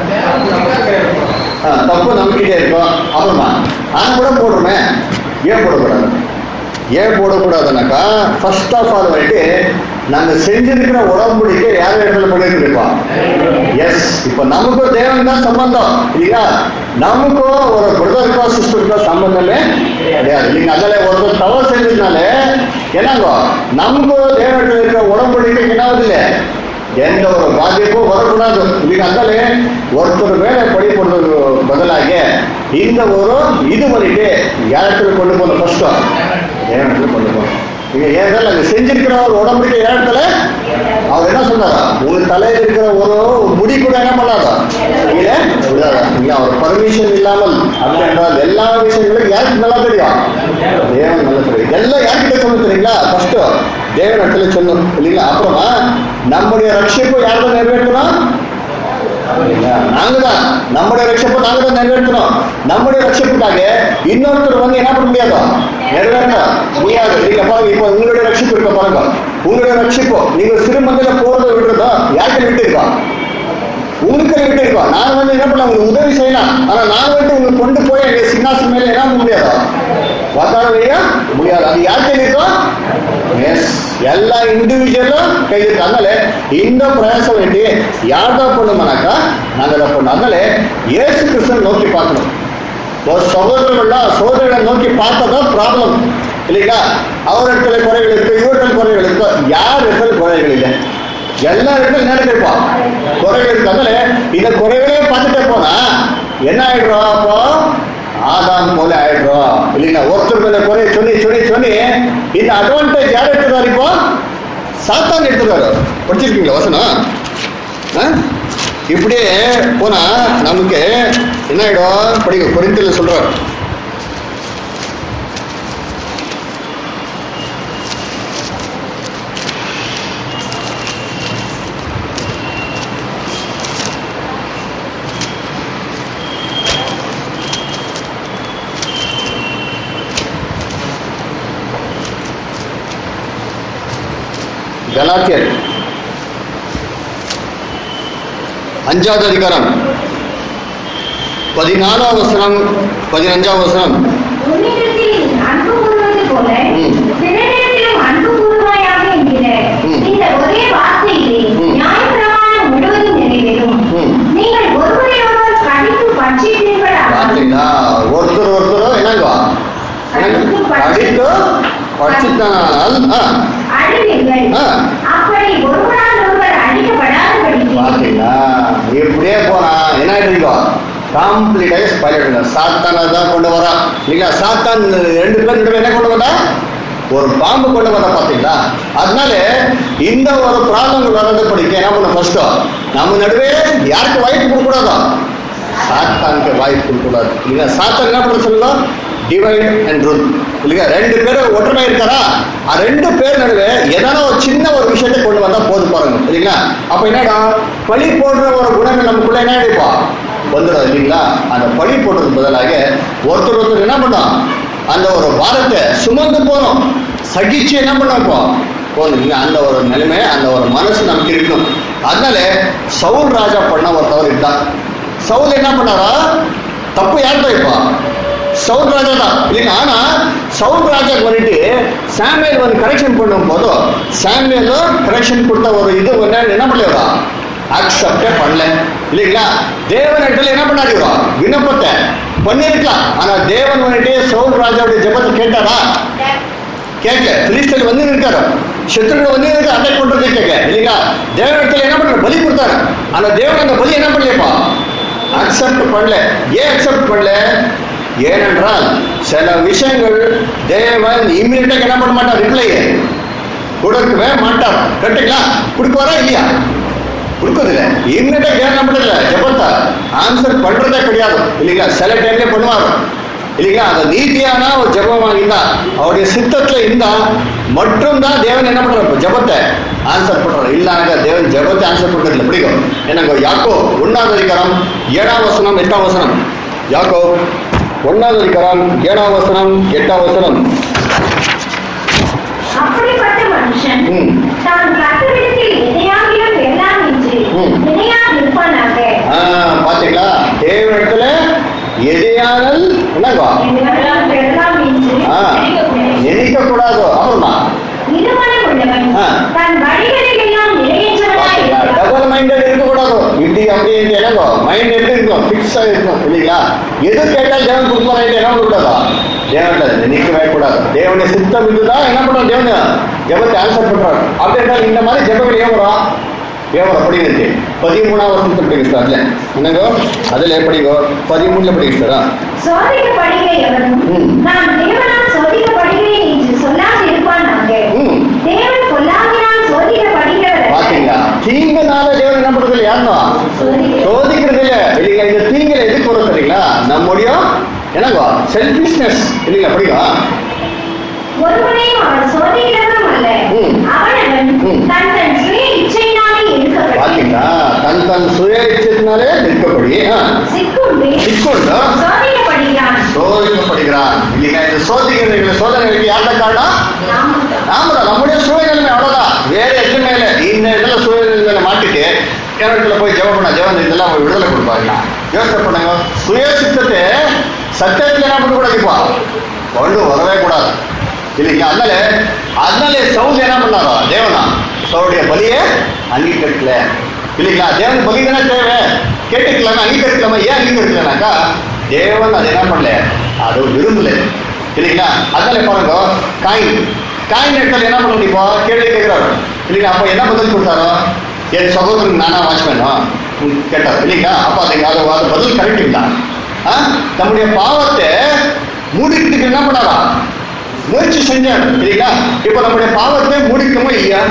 [SPEAKER 1] ஆ, தப்பு நம்பிக்கிட்டே இருக்கும் அப்புறமா ஆனா கூட போடுறோமே ஏன் போடக்கூடாது ஏன் போடக்கூடாதுனாக்கா ஃபர்ஸ்ட் ஆஃப் ஆல் வந்துட்டு நாங்க செஞ்சிருக்கிற உடம்புடிக்கை யார் இடத்துல பண்ணிட்டு இருக்கோம் எஸ் இப்போ நமக்கும் தேவன் தான் சம்பந்தம் இல்லையா நமக்கும் ஒரு பிரதருக்கோ சிஸ்டருக்கோ சம்பந்தமே கிடையாது இல்லைங்க அதனால ஒருத்தர் தவறு செஞ்சதுனால என்னங்கோ நமக்கும் தேவனிடத்தில் இருக்கிற உடம்புடிக்கை என்னாவது இல்லை எந்த ஒரு பாதிப்பும் வரக்கூடாது இல்லைங்க அதனால ஒருத்தர் மேல பழி போடுறதுக்கு பதிலாக இந்த ஒரு இது பண்ணிட்டு யாரத்துல கொண்டு போகணும் ஃபர்ஸ்ட் தேவனத்துல கொண்டு போகணும் நீங்க ஏன் அங்க செஞ்சிருக்கிற ஒரு உடம்புக்கு இடத்துல அவர் என்ன சொன்னாரா உங்க தலையில இருக்கிற ஒரு முடி கூட என்ன பண்ணாதா இல்ல விடாதா இல்ல அவர் பர்மிஷன் இல்லாமல் அப்படி என்றால் எல்லா விஷயங்களும் யாருக்கு நல்லா தெரியும் தேவன் நல்லா தெரியும் எல்லாம் யார்கிட்ட சொல்ல தெரியுங்களா ஃபர்ஸ்ட் தேவன் இடத்துல சொல்லணும் இல்லைங்களா அப்புறமா நம்முடைய ரட்சிப்பு யார் தான் நிறைவேற்றணும் இல்லைங்களா? நாங்க தான் நம்முடைய ரட்சிப்பு நாங்க தான் நிறைவேற்றணும் நம்முடைய ரட்சிப்புக்காக இன்னொருத்தர் வந்து என்ன பண்ண முடியாதோ நிறைவேற்ற முடியாது நீங்க பாருங்க இப்போ உங்களுடைய ரட்சிப்பு இருக்க பாருங்க உங்களுடைய ரட்சிப்பு நீங்க சிறுமந்தில போறதை விடுறதோ யாருக்கு விட்டு இருக்கா உங்களுக்கு விட்டு இருக்கோம் நான் வந்து என்ன பண்ண உங்களுக்கு உதவி செய்யலாம் ஆனா நான் வந்து உங்களுக்கு கொண்டு போய் எங்க சிங்காசனம் மேல என்ன பண்ண முடியாதா உட்கார வைக்க முடியாது அது யார் கையில் இருக்கோம் எஸ் எல்லா இண்டிவிஜுவலும் கையில் இருக்கு அதனால இந்த பிரயாசம் வேண்டி யார் தான் பண்ணுமானாக்கா நாங்க தான் பண்ணோம் அதனால இயேசு கிறிஸ்தன் நோக்கி பார்க்கணும் ஒரு சகோதரர்கள்லாம் சகோதரர்களை நோக்கி பார்த்ததான் ப்ராப்ளம் இல்லைங்களா அவர் இடத்துல குறைகள் இருக்கு இவர்கள் குறைகள் இருக்கு யார் இடத்துல குறைகள் இல்லை எல்லா இடத்துல என்ன இருப்பான் குறைகள் இருக்கு அதனால இந்த குறைகளே பார்த்துட்டே போனா என்ன ஆயிடுறோம் அப்போ ஆதாம் போல ஆயிடுறோம் இல்லைங்களா ஒருத்தர் மேல குறைய சொல்லி சொல்லி சொல்லி இந்த அட்வான்டேஜ் யார் எடுத்துக்காரு இப்போ சாத்தான் எடுத்துக்காரு படிச்சிருக்கீங்களா வசனம் ஆ? இப்படியே போனா நமக்கு என்ன ஆயிடும் படிங்க குறிந்தில சொல்றார் கலாத்தியர் அஞ்சாவது அதிகாரம் பதினாலாம் வசனம் பதினஞ்சாம் வசனம்
[SPEAKER 2] உன்னிடத்தில் அன்பு கூறுவது போல
[SPEAKER 1] ம்.
[SPEAKER 2] பிறரிடத்திலும் அன்பு கூறுவாயாக என்கிற
[SPEAKER 1] ம்.
[SPEAKER 2] இந்த ஒரே வார்த்தையிலே
[SPEAKER 1] ம்.
[SPEAKER 2] நியாயப்பிரமாணம் முழுவதும் நிறைவேறும்
[SPEAKER 1] ம்.
[SPEAKER 2] நீங்கள் ஒருவரை ஒருவர் கடித்து பட்சிப்பீர்களா
[SPEAKER 1] பார்த்தீங்களா ஒருத்தர் ஒருத்தர் என்னங்க
[SPEAKER 2] கடித்து
[SPEAKER 1] படித்து படிச்சுட்டானால் ஆ,
[SPEAKER 2] அழிவீர்கள்
[SPEAKER 1] ஆ.
[SPEAKER 2] அப்படி ஒருவரால் ஒருவர் அழிக்கப்படாதபடிக்கு
[SPEAKER 1] பார்த்தீங்களா இப்படியே போனா என்ன ஆயிடுறீங்க கம்ப்ளீட்டாக ஸ்பைலர் சாத்தானை தான் கொண்டு வரா இல்லைங்களா சாத்தான் ரெண்டு பேர் நடுவே என்ன கொண்டு வந்தா ஒரு பாம்பு கொண்டு வந்தா பாத்தீங்களா அதனால இந்த ஒரு ப்ராப்ளம் வர்றது படிக்க என்ன பண்ண ஃபர்ஸ்ட் நம்ம நடுவே யாருக்கு வாய்ப்பு கொடுக்கூடாதோ சாத்தானுக்கு வாய்ப்பு கொடுக்கூடாது இல்லைங்களா சாத்தான் என்ன பண்ண சொல்லுங்க டிவைட் அண்ட் ரூல் இல்லைங்க ரெண்டு பேரும் ஒற்றுமை இருக்காரா ஆ ரெண்டு பேர் நடுவே ஏதான ஒரு சின்ன ஒரு விஷயத்தை கொண்டு வந்தா போது பாருங்க இல்லைங்களா அப்ப என்னடா பழி போடுற ஒரு குணங்கள் நமக்குள்ள என்ன ஆயிடுப்பா வந்துடும் இல்லைங்களா அந்த பழி போடுறதுக்கு பதிலாக ஒருத்தர் ஒருத்தர் என்ன பண்ணோம் அந்த ஒரு பாரத்தை சுமந்து போனோம் சகிச்சு என்ன பண்ணோம் இப்போ போகணும் இல்லைங்களா அந்த ஒரு நிலைமை அந்த ஒரு மனசு நமக்கு இருக்கணும் அதனால சவுல் ராஜா பண்ண ஒரு தவறு இதுதான் சவுல் என்ன பண்ணாரா தப்பு யார்கிட்ட இப்போ சவுல் ராஜா தான் இல்லைங்க ஆனா சவுல் ராஜா வந்துட்டு சாமியல் வந்து கரெக்ஷன் பண்ணும் போதும் சாமியலும் கரெக்ஷன் கொடுத்த ஒரு இது வந்து என்ன பண்ணலையா அக்செப்டே பண்ணல இல்லைங்களா தேவன் இடத்துல என்ன பண்ணாருவா விண்ணப்பத்தை பண்ணிருக்கலாம் ஆனா தேவன் வந்துட்டு சவுல் ராஜாவுடைய ஜெபத்தை கேட்டாரா கேட்க பிலிஸ்தர் வந்து இருக்காரு சத்ருகள் வந்து இருக்க அட்டாக் பண்றது கேட்க இல்லைங்களா தேவனிடத்துல என்ன பண்ற பலி கொடுத்தாரு ஆனா தேவன் அந்த பலி என்ன பண்ணலையப்பா அக்செப்ட் பண்ணல ஏன் அக்செப்ட் பண்ணல ஏனென்றால் சில விஷயங்கள் தேவன் இம்மிடியா என்ன பண்ண மாட்டார் ரிப்ளை கொடுக்கவே மாட்டார் கரெக்டுங்களா கொடுக்குவாரா இல்லையா கொடுக்கறதில்ல இம்மிடியா என்ன பண்றதில்ல ஜெபத்தா ஆன்சர் பண்றதே கிடையாது இல்லைங்களா சில டைம்ல பண்ணுவாங்க இல்லைங்களா அந்த நீதியான ஒரு ஜெபமாக இருந்தா அவருடைய சித்தத்துல இருந்தா மட்டும்தான் தேவன் என்ன பண்றாரு இப்ப ஜெபத்தை ஆன்சர் பண்றாரு இல்லாங்க தேவன் ஜெபத்தை ஆன்சர் பண்றது இல்லை பிடிக்கும் என்னங்க யாக்கோ ஒன்னாவது அதிகாரம் ஏழாம் வசனம் எட்டாம் வசனம் யாக்கோ ஒன்னாவது அதிகாரம் ஏழாம் வசனம் எட்டாம் வசனம்
[SPEAKER 2] அப்படிப்பட்ட மனுஷன்
[SPEAKER 1] ம்.
[SPEAKER 2] தான் கர்த்தரிடத்தில் எதையாகிலும் எல்லாம் என்று
[SPEAKER 1] ம்.
[SPEAKER 2] நினையாது இருப்பானாக
[SPEAKER 1] ஆ, பாத்தீங்களா தேவனிடத்துல எதையானல் என்னங்க
[SPEAKER 2] எதையாகிலும் எல்லாம் என்று
[SPEAKER 1] ஆ, நினைக்க கூடாது அப்புறமா
[SPEAKER 2] நிறுவனம் உள்ளவன்
[SPEAKER 1] ஆ.
[SPEAKER 2] தன் வழிகளில் எல்லாம் நிலையற்றவனாய் இருக்கிறான்.
[SPEAKER 1] டபுள் மைண்டட் இருக்கக்கூடாது இப்படி அப்படி இப்படி என்னங்கோ மைண்ட் எப்படி இருக்கும் ஃபிக்ஸ் இருக்கும் இல்லைங்களா எது கேட்டால் தேவன் கொடுப்பாரு என்ன கூடாதா தேவன் நினைக்கவே கூடாது தேவனுடைய சித்தம் இதுதான் என்ன பண்ணும் தேவன் ஜெபத்தை ஆன்சர் பண்றாரு அப்படின்னா இந்த மாதிரி ஜெபங்கள் ஏன் வரும் ஏன் வரும் படிங்க பதிமூணாவது வருஷத்துல படிங்க சார் அதுல என்னங்கோ அதுல படிங்கோ பதிமூணுல படிங்க சார்
[SPEAKER 2] சோதிக்கப்படுகிற எவனும்
[SPEAKER 1] ம்.
[SPEAKER 2] நான் தேவனால் சோதிக்கப்படுகிறேன் என்று சொல்லாது இருப்பானாக
[SPEAKER 1] ம்.
[SPEAKER 2] தேவன் பொல்லாங்கினால் சோதிக்கப்படுகிறவர்
[SPEAKER 1] பாத்தீங்களா தீங்குனால தேவன் என்ன பண்றது யாருன்னா
[SPEAKER 2] சோதிக்க
[SPEAKER 1] சோதிக்கிறது இல்ல இல்லைங்களா இந்த தீங்குல எதுக்கு வரும் தெரியுங்களா நம்முடைய என்னங்கோ செல்பிஷ்னஸ் இல்லைங்களா படிங்களா
[SPEAKER 2] ஒருவனையும் அவன் சோதிக்கிறவனும் அல்ல
[SPEAKER 1] ம்.
[SPEAKER 2] அவனவன்
[SPEAKER 1] ம்.
[SPEAKER 2] தன் தன் சுய இச்சையினாலே எடுக்கப்பட்டு
[SPEAKER 1] பாத்தீங்களா தன் தன் சுய இச்சத்தினாலே நிற்கப்படி
[SPEAKER 2] சிக்குண்டு
[SPEAKER 1] சிக்கொண்டு
[SPEAKER 2] சோதிக்கப்படுகிறான்
[SPEAKER 1] சோதிக்கப்படுகிறான் இல்லைங்களா இந்த சோதிக்கிறீங்க சோதனைகளுக்கு யார்தான் காரணம்
[SPEAKER 2] நாம
[SPEAKER 1] ஆமா நம்முடைய சூழ்நிலை அவ்வளவுதான் வேற எதுவுமே இல்லை இந்த இடத்துல சூழ்நிலை மேல மாட்டிட்டு கிணத்துல போய் ஜெபம் பண்ண ஜெபம் இதெல்லாம் அவங்க விடுதலை கொடுப்பாங்க யோசனை பண்ணுங்க சுய சித்தத்தை சத்தியத்துல என்ன பண்ண கூடாது இப்போ கொண்டு வரவே கூடாது இல்லைங்களா அதனால அதனால சவுல் என்ன பண்ணாரோ தேவனா சவுடைய பலியை அங்கீகரிக்கல இல்லைங்களா தேவன் பலி தானே தேவை கேட்டுக்கலாமா அங்கீகரிக்கலாமா ஏன் அங்கீகரிக்கலனாக்கா தேவன் அதை என்ன பண்ணல அது விரும்பல இல்லைங்களா அதனால பாருங்க காயின் காயின் இடத்துல என்ன பண்ணணும் இப்போ கேள்வி கேட்கிறாரு இல்லைங்களா அப்போ என்ன பதில் கொடுத்தாரோ என் சகோதரன் நானா வாட்ச்மேனோ கேட்டார் இல்லைங்களா அப்போ அதுக்கு அது அது பதில் கரெக்ட் தான் ஆ நம்முடைய பாவத்தை மூடிக்கிறதுக்கு என்ன பண்ணாரா முயற்சி செஞ்சார் இல்லைங்களா இப்போ நம்முடைய பாவத்தை மூடிக்கணுமா இல்லையா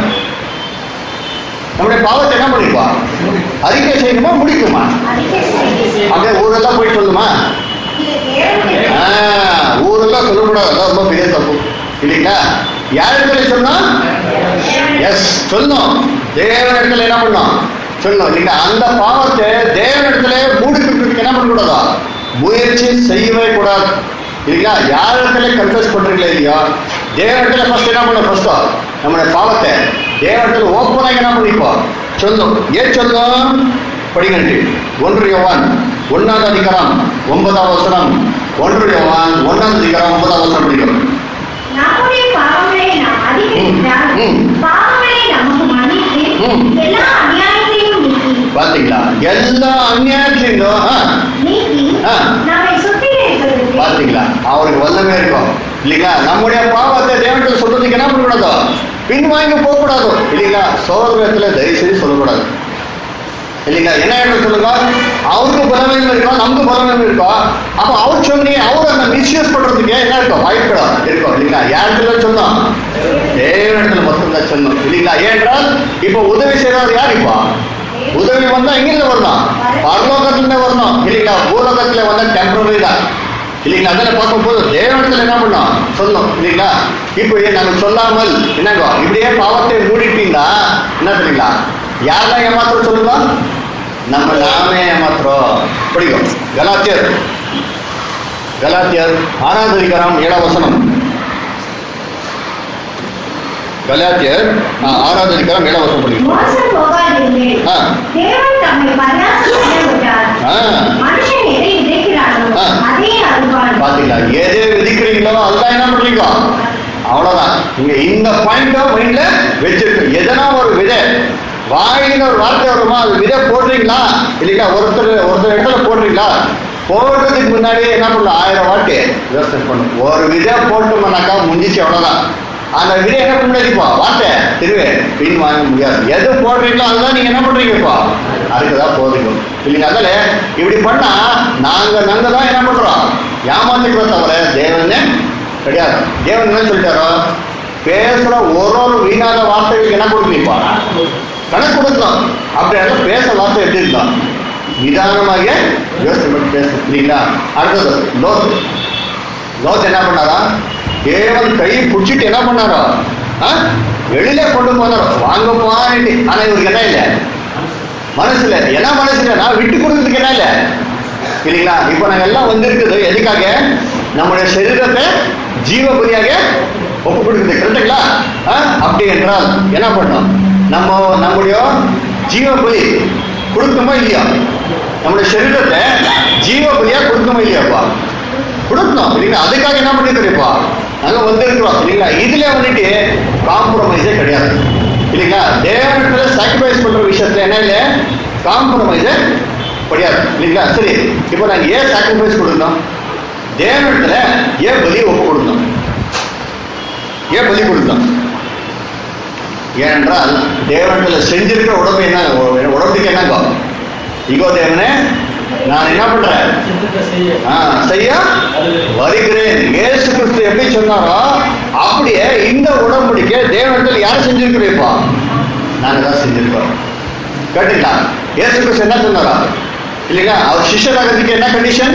[SPEAKER 1] நம்முடைய பாவத்தை என்ன பண்ணிப்பா அறிக்கை செய்யணுமா முடிக்குமா
[SPEAKER 2] அறிக்கை செய்து
[SPEAKER 1] அப்படியே ஊரெல்லாம் போய் சொல்லுமா
[SPEAKER 2] இது தேவனுடைய
[SPEAKER 1] ஆ, ஊரெல்லாம் சொல்லக்கூடாது அதான் ரொம்ப பெரிய தப்பு இல்லைங்களா யார் இடத்துல சொன்னா எஸ் சொல்லணும் தேவன் இடத்துல என்ன பண்ணணும் சொல்லணும் இல்லைங்களா அந்த பாவத்தை தேவன் இடத்துல மூடிக்கிறதுக்கு என்ன பண்ணக்கூடாதா முயற்சி செய்யவே கூடாது இல்லைங்களா யார் இடத்துல கன்ஃபஸ் பண்றீங்களா இல்லையா தேவன் இடத்துல ஃபர்ஸ்ட் என்ன பண்ண ஃபர்ஸ்ட் நம்மளுடைய பாவத்தை தேவன் இடத்துல ஓப்பனாக என்ன பண்ணிப்போம் சொல்லும் ஏன் சொல்லும் படிங்கண்டி ஒன்று யோவான் ஒன்னாவது அதிகாரம் ஒன்பதாம் வசனம் ஒன்று யோவான் ஒன்னாவது அதிகாரம் ஒன்பதாம் வசனம் படிக்கணும்
[SPEAKER 2] நம்முடைய பாவங்களை நாம் அறிந்திருந்தால்
[SPEAKER 1] ம்.
[SPEAKER 2] பாவங்களை நமக்கு மன்னித்து
[SPEAKER 1] ம்.
[SPEAKER 2] எல்லா அநியாயத்தையும் நீக்கி
[SPEAKER 1] பாத்தீங்களா எல்லா அந்நியாயத்திலும் ஆ,
[SPEAKER 2] நீக்கி
[SPEAKER 1] ஆ.
[SPEAKER 2] நம்மை சுத்திகரிப்பதற்கு
[SPEAKER 1] பாத்தீங்களா அவருக்கு வல்லமே இருக்கும் இல்லைங்களா நம்முடைய பாவத்தை தேவன்கிட்ட சொல்றதுக்கு என்ன பண்ணக்கூடாது பின்வாங்கி போகக்கூடாது இல்லைங்களா சோதரத்துல தயவு செய்து சொல்லக்கூடாது இல்லைங்களா என்ன இடத்துல சொல்லுங்க அவருக்கு பலவீனம் இருக்கும் நமக்கு பலவீனம் இருக்கும் அப்போ அவர் சொன்னி அவர் அந்த மிஸ்யூஸ் பண்றதுக்கு என்ன இருக்கும் வாய்ப்பு இருக்கும் இல்லைங்களா யார்கிட்ட சொன்னோம் தேவனிடத்துல மட்டும்தான் சொன்னோம் இல்லைங்களா ஏனென்றால் இப்போ உதவி செய்யறவர் யார் இப்போ உதவி வந்தா எங்கிருந்து வரணும் பரலோகத்துல இருந்து வரணும் இல்லைங்களா பூலோகத்துல வந்தா டெம்பரரி தான் இல்லைங்களா அதில் பார்க்கும்போது தேவனிடத்துல என்ன பண்ணோம் சொன்னோம் இல்லைங்களா இப்போ இதை நாங்கள் சொல்லாமல் என்னங்க இப்படியே பாவத்தை மூடிட்டீங்களா என்ன தெரியுங்களா யாரெல்லாம் ஏமாத்துறோம் சொல்லுங்க நம்ம நாமே ஏமாத்துறோம் பிடிக்கும் கலாத்தியர் கலாத்தியர் ஆறாவது அதிகாரம் ஏழாம் வசனம் கலாத்தியர் ஆ, ஆறாவது அதிகாரம் ஏழாம் வசனம் படிக்கும்
[SPEAKER 2] மோசம் போகாதிருங்கள்
[SPEAKER 1] ஆ.
[SPEAKER 2] தேவன் தம்மை பரியாசம் பண்ண விட்டார்
[SPEAKER 1] ஆ.
[SPEAKER 2] மனுஷன் எதை விதைக்கிறானோ
[SPEAKER 1] ஆ.
[SPEAKER 2] அதே அறுவான்
[SPEAKER 1] பாத்தீங்களா எது விதிக்கிறீங்களோ அதுதான் என்ன பண்றீங்க அவ்வளவுதான் நீங்க இந்த பாயிண்ட மைண்ட்ல வச்சிருக்கு எதனா ஒரு விதை வாயின்னு ஒரு வார்த்தை வருமா அது விதை போடுறீங்களா இல்லைங்களா ஒருத்தர் ஒருத்தர் இடத்துல போடுறீங்களா போடுறதுக்கு முன்னாடி என்ன பண்ணலாம் ஆயிரம் வாட்டி யோசனை பண்ணும் ஒரு விதை போட்டோம்னாக்கா முடிஞ்சிச்சு அவ்வளவுதான் அந்த விதை என்ன பண்ண முடியாது இப்போ வார்த்தை திருவே பின் வாங்க முடியாது எது போடுறீங்களோ அதுதான் நீங்க என்ன பண்றீங்க இப்போ அதுக்குதான் போதுங்க இல்லைங்க அதில் இப்படி பண்ணா நாங்க நாங்க தான் என்ன பண்றோம் ஏமாத்துக்கிறோம் தவிர தேவனே கிடையாது தேவன் என்ன சொல்லிட்டாரோ பேசுற ஒரு ஒரு வீணாத வார்த்தைகளுக்கு என்ன கொடுக்கணும்ப்பா கணக்கு கொடுக்கணும் அப்படியால பேச வார்த்தை எப்படி இருந்தான் நிதானமாக யோசனை பண்ணி பேசணும் இல்லைங்களா அடுத்தது லோத் லோத் என்ன பண்ணாரா தேவன் கை பிடிச்சிட்டு என்ன பண்ணாரோ ஆ? வெளியில கொண்டு போனாரோ வாங்கப்பான்னு ஆனா இவருக்கு என்ன இல்லை மனசுல என்ன மனசுல நான் விட்டு கொடுத்ததுக்கு என்ன இல்லை இல்லைங்களா இப்போ நாங்க எல்லாம் வந்திருக்குது எதுக்காக நம்முடைய சரீரத்தை ஜீவ பலியாக ஒப்பு கொடுக்குது கரெக்டுங்களா ஆ? அப்படி என்றால் என்ன பண்ணோம் நம்ம நம்முடைய ஜீவ பலி கொடுக்கணுமா இல்லையா நம்முடைய சரீரத்தை ஜீவ பலியா கொடுக்கணுமா இல்லையாப்பா கொடுக்கணும் இல்லைங்களா அதுக்காக என்ன பண்ணிருக்கிறீப்பா நாங்க வந்திருக்கிறோம் இல்லைங்களா இதுல வந்துட்டு காம்ப்ரமைஸே கிடையாது இல்லைங்களா தேவனத்துல சாக்ரிஃபைஸ் பண்ற விஷயத்துல என்ன இல்லை காம்ப்ரமைஸே கிடையாது இல்லைங்களா சரி இப்போ நாங்க ஏன் சாக்ரிஃபைஸ் கொடுக்கணும் தேவனத்துல ஏன் பலி ஒப்பு கொடுக்கணும் ஏன் பலி கொடுக்கணும் ஏனென்றால் தேவனத்துல செஞ்சிருக்கிற உடம்பு என்ன உடம்புக்கு என்னங்க இகோ தேவனே நான் என்ன பண்றேன் ஆ, செய்ய வருகிறேன் இயேசு கிறிஸ்து எப்படி சொன்னாரோ அப்படியே இந்த உடம்படிக்கை தேவனத்தில் யார் செஞ்சிருக்கிறீப்பா நாங்க தான் செஞ்சிருக்கோம் கேட்டீங்களா இயேசு கிறிஸ்து என்ன சொன்னாரா இல்லைங்களா அவர் சிஷ்யராகிறதுக்கு என்ன கண்டிஷன்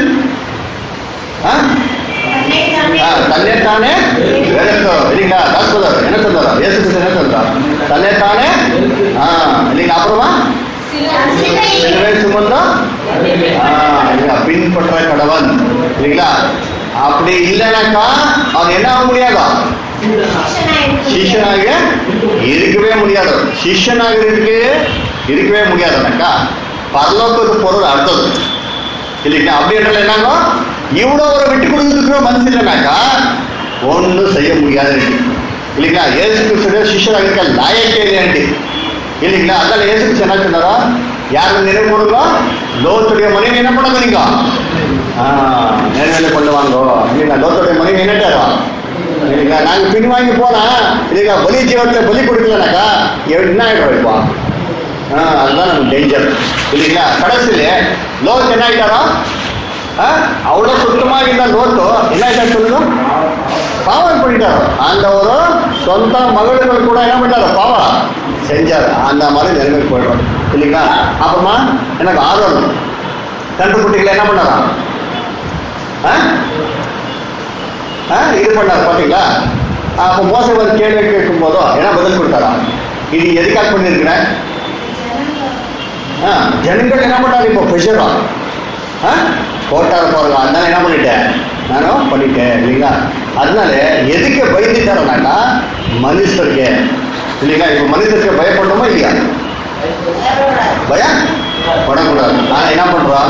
[SPEAKER 1] தன்னை தானே வெறுத்தோம் இல்லைங்களா தான் சொல்றாரு என்ன சொல்றாரா இயேசு கிறிஸ்து என்ன சொல்றாரு தன்னை தானே ஆ இல்லைங்களா அப்புறமா சிலுவை சுமந்தோம் ஆ, இல்லைங்களா? பின்பற்ற கடவன் இல்லைங்களா அப்படி இல்லைனாக்கா அது என்ன ஆக முடியாதா சிஷ்யனாக இருக்கவே முடியாது சிஷ்யனாக இருக்கு இருக்கவே முடியாதுனாக்கா பரலோகத்துக்கு போறது அடுத்தது இல்லைங்களா அப்படி என்றால் என்னங்க இவ்வளோ ஒரு விட்டு கொடுத்துருக்கிற மனசு இல்லைனாக்கா ஒன்றும் செய்ய முடியாது இல்லைங்களா ஏசு கிறிஸ்துவ சிஷ்யராக இருக்க லாயக்கே இல்லையாண்டி இல்லைங்களா அதனால ஏசு கிறிஸ்து என்ன சொன்னாரா யாருக்கு நினைவு கொடுங்க லோத்துடைய மனைவி என்ன பண்ண நீங்க நினைவில் கொண்டு வாங்கோ இல்லைங்களா லோத்துடைய மனைவி என்னட்டாரா இல்லைங்களா நாங்க பின் வாங்கி போனா இல்லைங்களா பலி ஜீவத்தை பலி கொடுக்கலனாக்கா என்ன ஆயிடும் இப்போ ஆ, அதுதான் நமக்கு டேஞ்சர் இல்லைங்களா கடைசியில லோத் என்ன ஆயிட்டாரா ஆ, அவ்வளவு சுத்தமா இருந்த லோத்து என்ன ஆயிட்டா சொல்லுங்க பாவம் பண்ணிட்டாரு அந்த ஒரு சொந்த மகளுகள் கூட என்ன பண்ணாரு பாவம் செஞ்சாரு அந்த மாதிரி நிலைமைக்கு போயிடுறோம் இல்லைங்களா அப்புறமா எனக்கு ஆர்வம் கண்டுபிடிக்கல என்ன பண்ணாரா ஆ? ஆ, இது பண்ணாரு பாத்தீங்களா அப்போ மோச வந்து கேள்வி கேட்கும் போதோ என்ன பதில் கொடுத்தாரா இது எதுக்காக பண்ணியிருக்கிறேன் ஆ, ஜனங்கள் என்ன பண்ணாரு இப்போ ப்ரெஷரா போட்டார போறாங்க அதனால என்ன பண்ணிட்டேன் நானும் பண்ணிட்டேன் இல்லைங்களா அதனால எதுக்கு பயந்துட்டாரனாக்கா மனுஷருக்கு இல்லைங்களா இப்போ மனுஷருக்கு பயப்படணுமா இல்லையா பயம் படக்கூடாது நான் என்ன பண்றோம்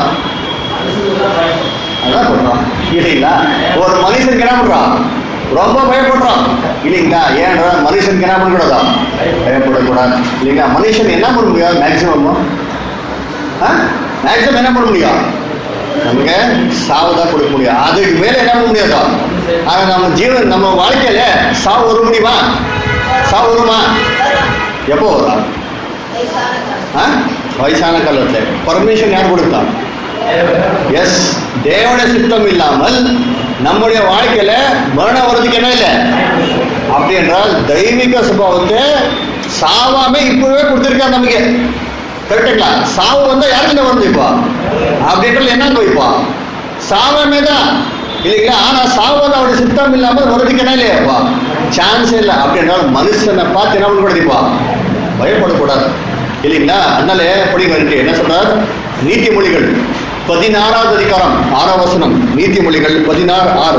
[SPEAKER 1] அதான் பண்றோம் இல்லைங்களா ஒரு மனுஷனுக்கு என்ன பண்றோம் ரொம்ப பயப்படுறோம் இல்லைங்களா ஏன்றா மனுஷனுக்கு என்ன பண்ணக்கூடாதா பயப்படக்கூடாது இல்லைங்களா மனுஷன் என்ன பண்ண முடியாது மேக்சிமம் மேக்சிமம் என்ன பண்ண முடியும் நமக்கு சாவு தான் கொடுக்க முடியும் அதுக்கு மேல என்ன பண்ண முடியாதோ ஆனா நம்ம ஜீவன் நம்ம வாழ்க்கையில சாவு வர முடியுமா சாவு வருமா எப்போ வரும் ஆ? வயசான காலத்துல பர்மிஷன் யார் கொடுத்தா எஸ் தேவனுடைய சித்தம் இல்லாமல் நம்முடைய வாழ்க்கையில மரணம் வர்றதுக்கு என்ன இல்லை அப்படி என்றால் தெய்வீக சுபாவத்தை சாவாம இப்பவே கொடுத்துருக்காரு நமக்கு கரெக்டுங்களா சாவு வந்தா யாருக்கு வருது இப்போ அப்படின்றது என்ன இப்போ சாவாமே தான் இல்லைங்களா ஆனா சாவு வந்து அவருடைய சித்தம் இல்லாமல் வர்றதுக்கு என்ன இல்லையாப்பா சான்ஸ் இல்லை அப்படின்றால் மனுஷனை பார்த்து என்ன பண்ணக்கூடாது இப்போ பயப்படக்கூடாது இல்லைங்களா அதனால படிங்க இருக்கு என்ன சொல்றார் நீதிமொழிகள் பதினாறாவது அதிகாரம் ஆறாம் வசனம் நீதிமொழிகள் பதினாறு ஆறு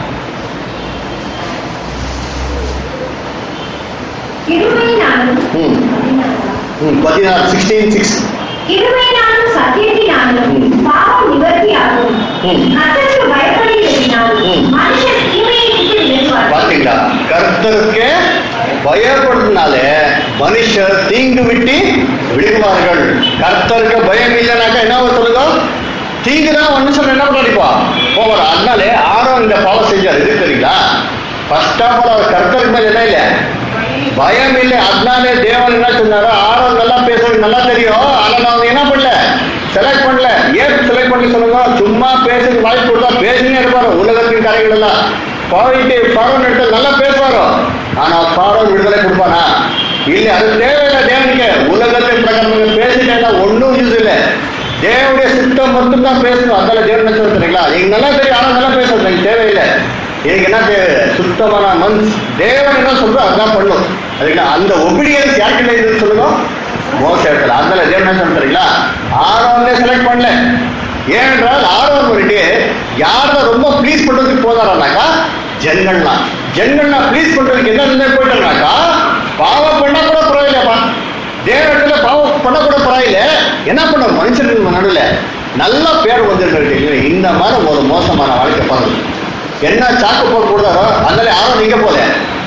[SPEAKER 2] இருமையினாலும்
[SPEAKER 1] ம் ம் பதினாறு சிக்ஸ்டீன் சிக்ஸ்
[SPEAKER 2] இருமையினாலும் சத்தியத்தினாலும்
[SPEAKER 1] ம்.
[SPEAKER 2] பாவம் நிவர்த்தியாகும்
[SPEAKER 1] ம்.
[SPEAKER 2] கர்த்தருக்கு பயப்படுகிறதினால்
[SPEAKER 1] ம்.
[SPEAKER 2] மனுஷன் தீமையை விட்டு விலகுவார்
[SPEAKER 1] பாத்தீங்களா கர்த்தருக்கு பயப்படுறதுனால மனுஷர் தீங்கு விட்டு விடுவார்கள் கர்த்தருக்கு பயம் இல்லைனாக்கா என்ன ஆகும் சொல்லுங்க தீங்கு தான் மனுஷன் என்ன பண்ணிப்பா போவார் அதனால ஆரோம் இந்த பாவம் செஞ்சார் இது தெரியுங்களா ஃபர்ஸ்ட் ஆஃப் ஆல் அவர் கர்த்தருக்கு மேல என்ன இல்லை பயம் இல்லை அதனாலே தேவன் என்ன சொன்னாரோ ஆரோன் நல்லா பேசுறது நல்லா தெரியும் ஆனா நான் என்ன பண்ணல செலக்ட் பண்ணல ஏன் செலக்ட் பண்ணி சொல்லுங்க சும்மா பேசுறது வாய்ப்பு கொடுத்தா பேசினே இருப்பாரு உலகத்தின் கரைகள் எல்லாம் போயிட்டு பாரோன் எடுத்து நல்லா பேசுவாரோ ஆனா பாரோன் விடுதலை கொடுப்பானா இல்ல அது தேவையில்லை தேவனுக்கு உலகத்தின் பிரகாரம் பேசிட்டேன்னா ஒன்றும் யூஸ் இல்லை தேவனுடைய சித்தம் மட்டும்தான் பேசணும் அதனால தேவன் என்ன சொல்றீங்களா நீங்க நல்லா தெரியும் ஆனா நல்லா பேசுறது எனக்கு தேவையில்லை எனக்கு என்ன தேவை சுத்தமான மண் தேவன் என்ன சொல்றோ அதான் பண்ணும் அதுக்கு அந்த ஒபீடியன்ஸ் யாருக்குள்ள இருந்து சொல்லுங்க மோச இடத்துல அதனால தேவன் என்ன சொல்றீங்களா ஆரோன்ல செலக்ட் பண்ணல ஏனென்றால் ஆரோன் வந்துட்டு யாரை ரொம்ப ப்ளீஸ் பண்றதுக்கு போதாரானாக்கா ஜனங்கள்லாம் ஜனங்கள்லாம் ப்ளீஸ் பண்றதுக்கு என்ன இருந்தா போயிட்டாங்கனாக்கா பாவம் பண்ணா கூட பரவாயில்லப்பா தேவனிடத்துல பாவம் பண்ண கூட பரவாயில்ல என்ன பண்ண மனுஷனுக்கு நடுவில் நல்ல பேர் வந்துருக்கு இந்த மாதிரி ஒரு மோசமான வாழ்க்கை பாருங்க என்ன சாக்கு போட்டு கொடுத்தாரோ அதனால யாரும் நீங்க போல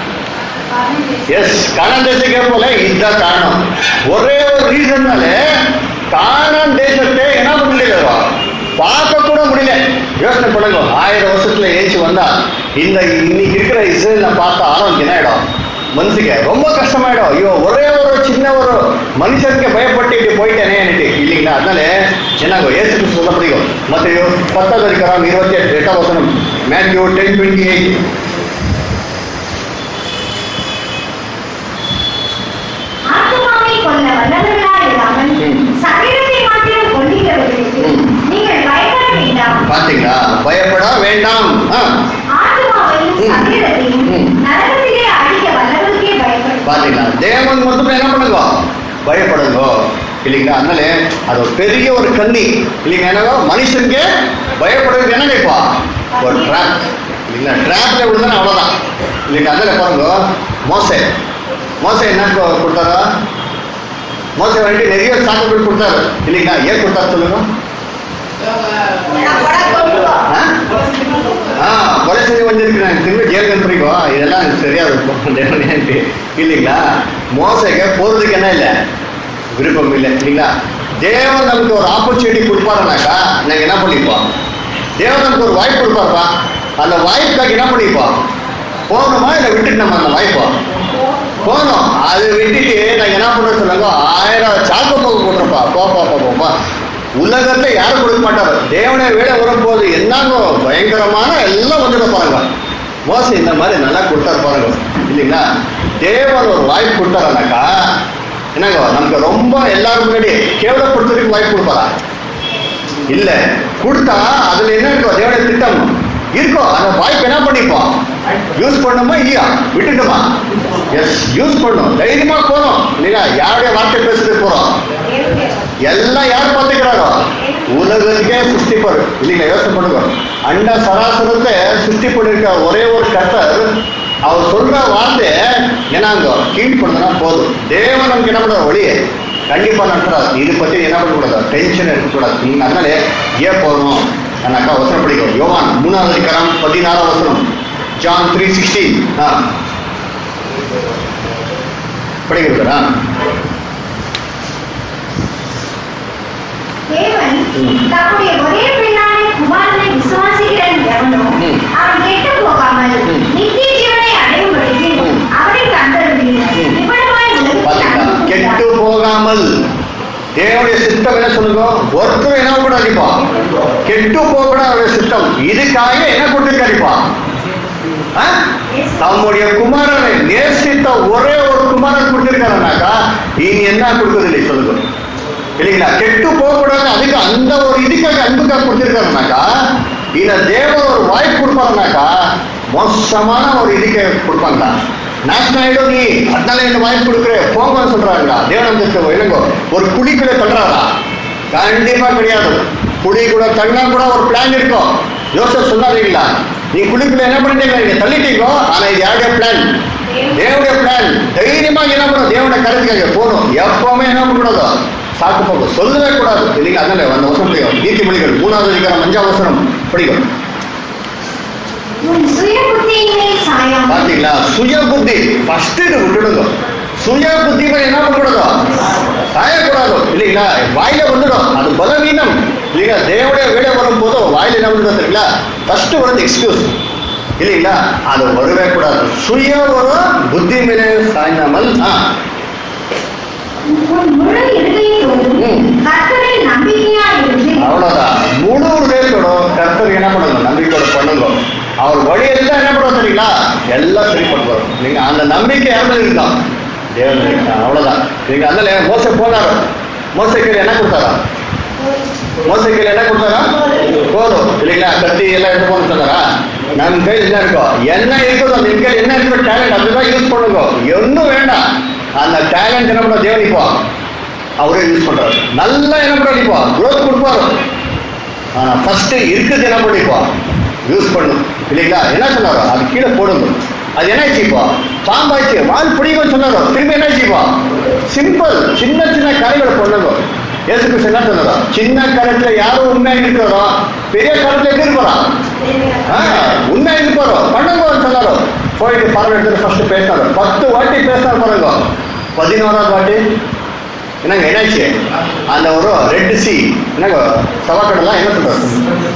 [SPEAKER 1] எஸ் கானான் தேசத்துக்கே போல இதுதான் காரணம் ஒரே ஒரு ரீசன்னால கானான் தேசத்தை என்ன முடியல பார்க்க கூட முடியல யோசனை பண்ணுங்க ஆயிரம் வருஷத்துல ஏஞ்சி வந்தா இந்த இன்னைக்கு இருக்கிற இஸ்ரேல பார்த்தா ஆரோக்கியம் என்ன ஆயிடும் மனசுக்கு ரொம்ப கஷ்டமாயிடும் ஐயோ ஒரே ஒரு சின்ன ஒரு மனுஷனுக்கு பயப்பட்டு இப்படி போயிட்டேனே இல்லைங்களா அதனால என்னாகும் ஏசுக்கு சொல்ல முடியும் மற்ற பத்தாவது இருக்கிறாங்க இருபத்தி எட்டு எட்டாம் வசனம் மேத்யூ டென் டுவெண்ட்டி எயிட்
[SPEAKER 2] ஆத்துமாவை கொல்ல வல்லவர்களாய் இராமல்
[SPEAKER 1] ம்.
[SPEAKER 2] சரீரத்தை மாத்திரம் கொல்லுகிறவர்களுக்கு
[SPEAKER 1] ம்.
[SPEAKER 2] நீங்கள் பயப்பட வேண்டாம்
[SPEAKER 1] பாத்தீங்களா பயப்பட வேண்டாம் ஆ,
[SPEAKER 2] ஆத்துமாவையும்
[SPEAKER 1] ம்.
[SPEAKER 2] சரீரத்தையும்
[SPEAKER 1] ம்.
[SPEAKER 2] நரகத்திலே அழிக்க வல்லவருக்கே பயப்படும்
[SPEAKER 1] பாத்தீங்களா தேவன் மட்டும் என்ன பண்ணுங்க பயப்படுங்க இல்லைங்களா அதனால அது ஒரு பெரிய ஒரு கண்ணி இல்லைங்க என்னவோ மனுஷனுக்கு பயப்படுறது என்னங்க இப்போ ஒரு ட்ராப் இல்லைங்களா ட்ராப்ல விழுந்தானே அவ்வளவுதான் இல்லைங்க அதனால பாருங்க மோசை மோசை என்ன கொ- கொடுத்தாரா மோசை வேண்டி நிறைய சாக்குகள் கொடுத்தாரு இல்லைங்களா ஏன் கொடுத்தாரு சொல்லுங்க
[SPEAKER 5] நான் கொடை கொண்டு வா.
[SPEAKER 1] ஆ? ஆ கொலை செய்ய வந்திருக்கிறேன் திரும்ப ஜெயிலுக்கு அனுப்புறீங்கோ இதெல்லாம் எனக்கு சரியா இருக்கும் தேவனேன்ட்டு இல்லைங்களா மோசைக்கு போறதுக்கு என்ன இல்லை விருப்பம் இல்லை இல்லைங்களா தேவன் நமக்கு ஒரு ஆப்பர்ச்சுனிட்டி கொடுப்பாருனாக்கா நாங்கள் என்ன பண்ணிப்போம் தேவன் நமக்கு ஒரு வாய்ப்பு கொடுப்பாருப்பா அந்த வாய்ப்புக்காக என்ன பண்ணிப்போம் போகணுமா இல்லை விட்டுட்டு நம்ம அந்த வாய்ப்போ போகணும் அது விட்டுட்டு நாங்கள் என்ன பண்ணுறோம் சொல்லுங்க ஆயிரம் சாக்கு போக்கு போட்டுருப்பா போப்பா போப்பா உலகத்தை யாரும் கொடுக்க மாட்டாரு தேவனை விட வரும்போது என்னங்க பயங்கரமான எல்லாம் வந்துட பாருங்க மோசம் இந்த மாதிரி நல்லா கொடுத்தாரு பாருங்க இல்லைங்களா தேவன் ஒரு வாய்ப்பு கொடுத்தாருனாக்கா என்னங்க நமக்கு ரொம்ப எல்லாரும் முன்னாடி கேவலப்படுத்துறதுக்கு வாய்ப்பு கொடுப்பாரா இல்ல கொடுத்தா அதுல என்ன இருக்கும் தேவனுடைய திட்டம் இருக்கும் அந்த வாய்ப்பு என்ன பண்ணிப்போம் யூஸ் பண்ணுமா இல்லையா விட்டுட்டுமா எஸ் யூஸ் பண்ணும் தைரியமா போறோம் இல்லையா யாருடைய வார்த்தை பேசுறதுக்கு போறோம் எல்லாம் யார் பார்த்துக்கிறாரோ உலகத்துக்கே சிருஷ்டிப்பாரு இல்லைங்களா யோசனை பண்ணுங்க அண்ட சராசரத்தை சிருஷ்டி பண்ணிருக்க ஒரே ஒரு கர்த்தர் அவர் சொல்ற வார்த்தை என்னங்க கீழ் பண்ணா போதும் தேவன் நமக்கு என்ன பண்ற வழியே கண்டிப்பா நடத்துறாரு இது பத்தி என்ன பண்ணக்கூடாது டென்ஷன் இருக்கக்கூடாது நீங்க அதனால ஏன் போகணும் அக்கா வசனம் படிக்கும் யோவான் மூணாவது அதிகாரம் பதினாறாம் வசனம் ஜான் த்ரீ சிக்ஸ்டீன் ஆ படிக்கிறதா
[SPEAKER 2] தேவன்
[SPEAKER 1] ம்.
[SPEAKER 2] தம்முடைய ஒரே பிள்ளான குமாரனை விசுவாசிக்கிற எவனோ
[SPEAKER 1] ம்.
[SPEAKER 2] அவன் கெட்டு போகாமல்
[SPEAKER 1] ம்.
[SPEAKER 2] நித்திய ஜீவனை அடையும்படிக்கு
[SPEAKER 1] ம்.
[SPEAKER 2] அவரை தந்தருளினார்.
[SPEAKER 1] ம்.
[SPEAKER 2] இவ்வளவாய் உலகத்தில்
[SPEAKER 1] பாத்தீங்களா
[SPEAKER 2] அன்பு
[SPEAKER 1] கெட்டு
[SPEAKER 2] கூர்ந்தார்.
[SPEAKER 1] போகாமல் தேவனுடைய சித்தம் என்ன சொல்லுங்க ஒருத்தர் என்ன கூடாது இப்போ கெட்டு போகக்கூடாது அவருடைய சித்தம் இதுக்காக என்ன கொடுத்துருக்காரு இப்போ ஆ? தம்முடைய குமாரனை நேசித்த ஒரே ஒரு குமாரன் கொடுத்திருக்காருனாக்கா இனி என்ன கொடுக்குறது இல்லை சொல்லுங்க இல்லைங்களா கெட்டு போகக்கூடாது அதுக்கு அந்த ஒரு இதுக்காக அன்புக்காக கொடுத்திருக்காருனாக்கா இந்த தேவன் ஒரு வாய்ப்பு கொடுப்பாருனாக்கா மோசமான ஒரு இதுக்கு கொடுப்பாங்களா நேஷனல் ஆயிடும் நீ அதனால இந்த வாய்ப்பு கொடுக்குற போங்கன்னு சொல்றாங்களா தேவனந்தத்தை இளங்கோ ஒரு குழிக்குள்ள தள்ளுறாரா கண்டிப்பா கிடையாது குழிக்குள்ள தள்ளா கூட ஒரு பிளான் இருக்கும் யோசப் சொல்லாதீங்களா நீ குழிக்குள்ள என்ன பண்ணிட்டீங்க நீங்க தள்ளிட்டீங்களோ ஆனா இது யாருடைய பிளான் தேவனுடைய பிளான் தைரியமா என்ன பண்ணும் தேவனுடைய கருத்துக்காக போகணும் எப்பவுமே என்ன பண்ணக்கூடாது சாக்கு போகும் சொல்லவே கூடாது இல்லைங்க அதனால அந்த வசனம் படிக்கும் நீதிமொழிகள் மூணாவது அதிகாரம் அஞ்சாவது வசனம் படிக்கும்
[SPEAKER 2] உன் சுய புத்தியின் மேல் சாயாமல்
[SPEAKER 1] பாத்தீங்களா சுய புத்தி ஃபர்ஸ்ட் இது விட்டுடுங்க சுய புத்தி மேல என்ன பண்ணக்கூடாது சாயக்கூடாது இல்லைங்களா வாயில வந்துடும் அது பலவீனம் இல்லைங்களா தேவனுடைய வீட வரும்போது வாயில என்ன வந்துடும் தெரியுங்களா ஃபர்ஸ்ட் வந்து எக்ஸ்கியூஸ் இல்லைங்களா அது வரவே கூடாது சுய ஒரு புத்தி மேலே சாய்ந்தாமல் ஆ
[SPEAKER 2] உன் முழு இருதயத்தோடும்
[SPEAKER 1] ம்.
[SPEAKER 2] கர்த்தரில் நம்பிக்கையா இருந்து
[SPEAKER 1] அவ்வளவுதான் முழு உதயத்தோட கர்த்தர் என்ன பண்ணுங்க நம்பிக்கையோட பண்ணுங்க அவர் வழியெல்லாம் என்ன பண்ணுவோம் தெரியுங்களா எல்லாம் சரி பண்ணுவார் நீங்க அந்த நம்பிக்கை யாரும் இருக்கான் தேவன் இருக்கான் அவ்வளவுதான் நீங்க அதனால மோச போனாரு மோசைக்கு என்ன கொடுத்தாரா மோசைக்கு என்ன கொடுத்தாரா போதும் இல்லைங்களா கத்தி எல்லாம் எடுத்து போன சொன்னாரா நம்ம கையில் என்ன இருக்கோ என்ன இருக்குதோ நின் கையில் என்ன இருக்கோ டேலண்ட் அதுதான் யூஸ் பண்ணுங்க ஒன்றும் வேண்டாம் அந்த டேலண்ட் என்ன பண்ண தேவனிப்போம் அவரே யூஸ் பண்றாரு நல்லா என்ன பண்ணிப்போம் growth கொடுப்பாரு ஆனா ஃபர்ஸ்ட் இருக்குது என்ன பண்ணிப்போம் யூஸ் பண்ணும் இல்லைங்களா என்ன சொன்னாரோ அது கீழே போடுங்க அது என்ன இப்போ பாம்பாச்சு வால் பிடிக்கும் சொன்னாரோ திரும்பி என்ன செய்வா சிம்பிள் சின்ன சின்ன கரைகளை பண்ணுங்க ஏசு கிறிஸ்து என்ன சொன்னாரோ சின்ன கரத்துல யாரும் உண்மையா இருக்கிறாரோ பெரிய கரத்துல எப்படி இருப்பாரா ஆ, உண்மையா இருப்பாரோ பண்ணுங்க சொன்னாரோ போயிட்டு பரவ எடுத்து ஃபர்ஸ்ட் பேசினாரோ பத்து வாட்டி பேசினார் பாருங்க பதினோராவது வாட்டி என்னங்க என்னாச்சு அந்த ஒரு ரெட் சி என்னங்க சவாக்கடலாம் என்ன சொல்றாரு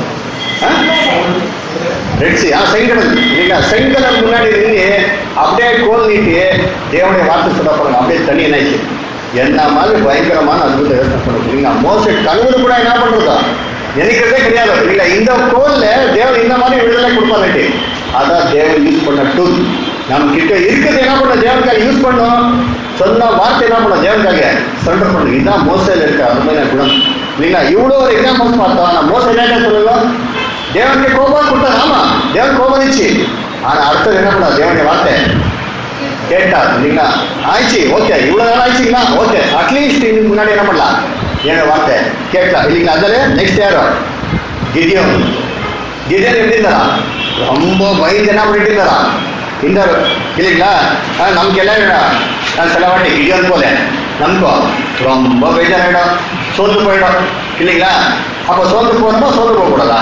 [SPEAKER 1] ரெட் சி ஆ செங்கடல் இல்லைங்களா செங்கடல் முன்னாடி நின்று அப்படியே கோல் நீட்டி தேவனுடைய வார்த்தை சொல்ல போறாங்க அப்படியே தண்ணி என்னாச்சு என்ன மாதிரி பயங்கரமான அற்புத யோசனை பண்ணுறது இல்லைங்களா மோச கழுவுது கூட என்ன பண்றதா நினைக்கிறதே கிடையாது இல்லைங்களா இந்த கோல்ல தேவன் இந்த மாதிரி விடுதலை கொடுப்பாரு அதான் தேவன் யூஸ் பண்ண டூல் நம்ம கிட்ட இருக்குது என்ன பண்ண தேவனுக்காக யூஸ் பண்ணோம் சொன்ன வார்த்தை என்ன பண்ண தேவனுக்காக சரண்டர் பண்ணுங்க இதுதான் மோசையில் இருக்க அருமையான குணம் இல்லைங்களா இவ்வளோ ஒரு எக்ஸாம்பிள்ஸ் பார்த்தோம் ஆனா மோசை என்ன சொல்லுங்க தேவனுக்கு கோபம் கொடுத்தாரு ஆமா தேவன் கோபம் இருந்துச்சு ஆனா அடுத்தது என்ன பண்ணா தேவனுடைய வார்த்தை கேட்டார் இல்லைங்களா ஆயிடுச்சு ஓகே இவ்வளவு நாள் ஆயிடுச்சுங்களா ஓகே அட்லீஸ்ட் இதுக்கு முன்னாடி என்ன பண்ணலாம் என்னோட வார்த்தை கேட்கலாம் இல்லைங்களா அதில் நெக்ஸ்ட் யாரோ கிதியம் கிதியம் எப்படி இருந்தாரா ரொம்ப பயந்து என்ன பண்ணிட்டு இருந்தாரா இருந்தாரு இல்லைங்களா ஆ, நமக்கு எல்லாம் நான் சில வாட்டி கிதியம் போல நமக்கும் ரொம்ப ಬೇಜಾರಾயிடும் சோர்ந்து போயிடும் இல்லைங்களா அப்போ சோர்ந்து போகணுமா சோர்ந்து போகக்கூடாதா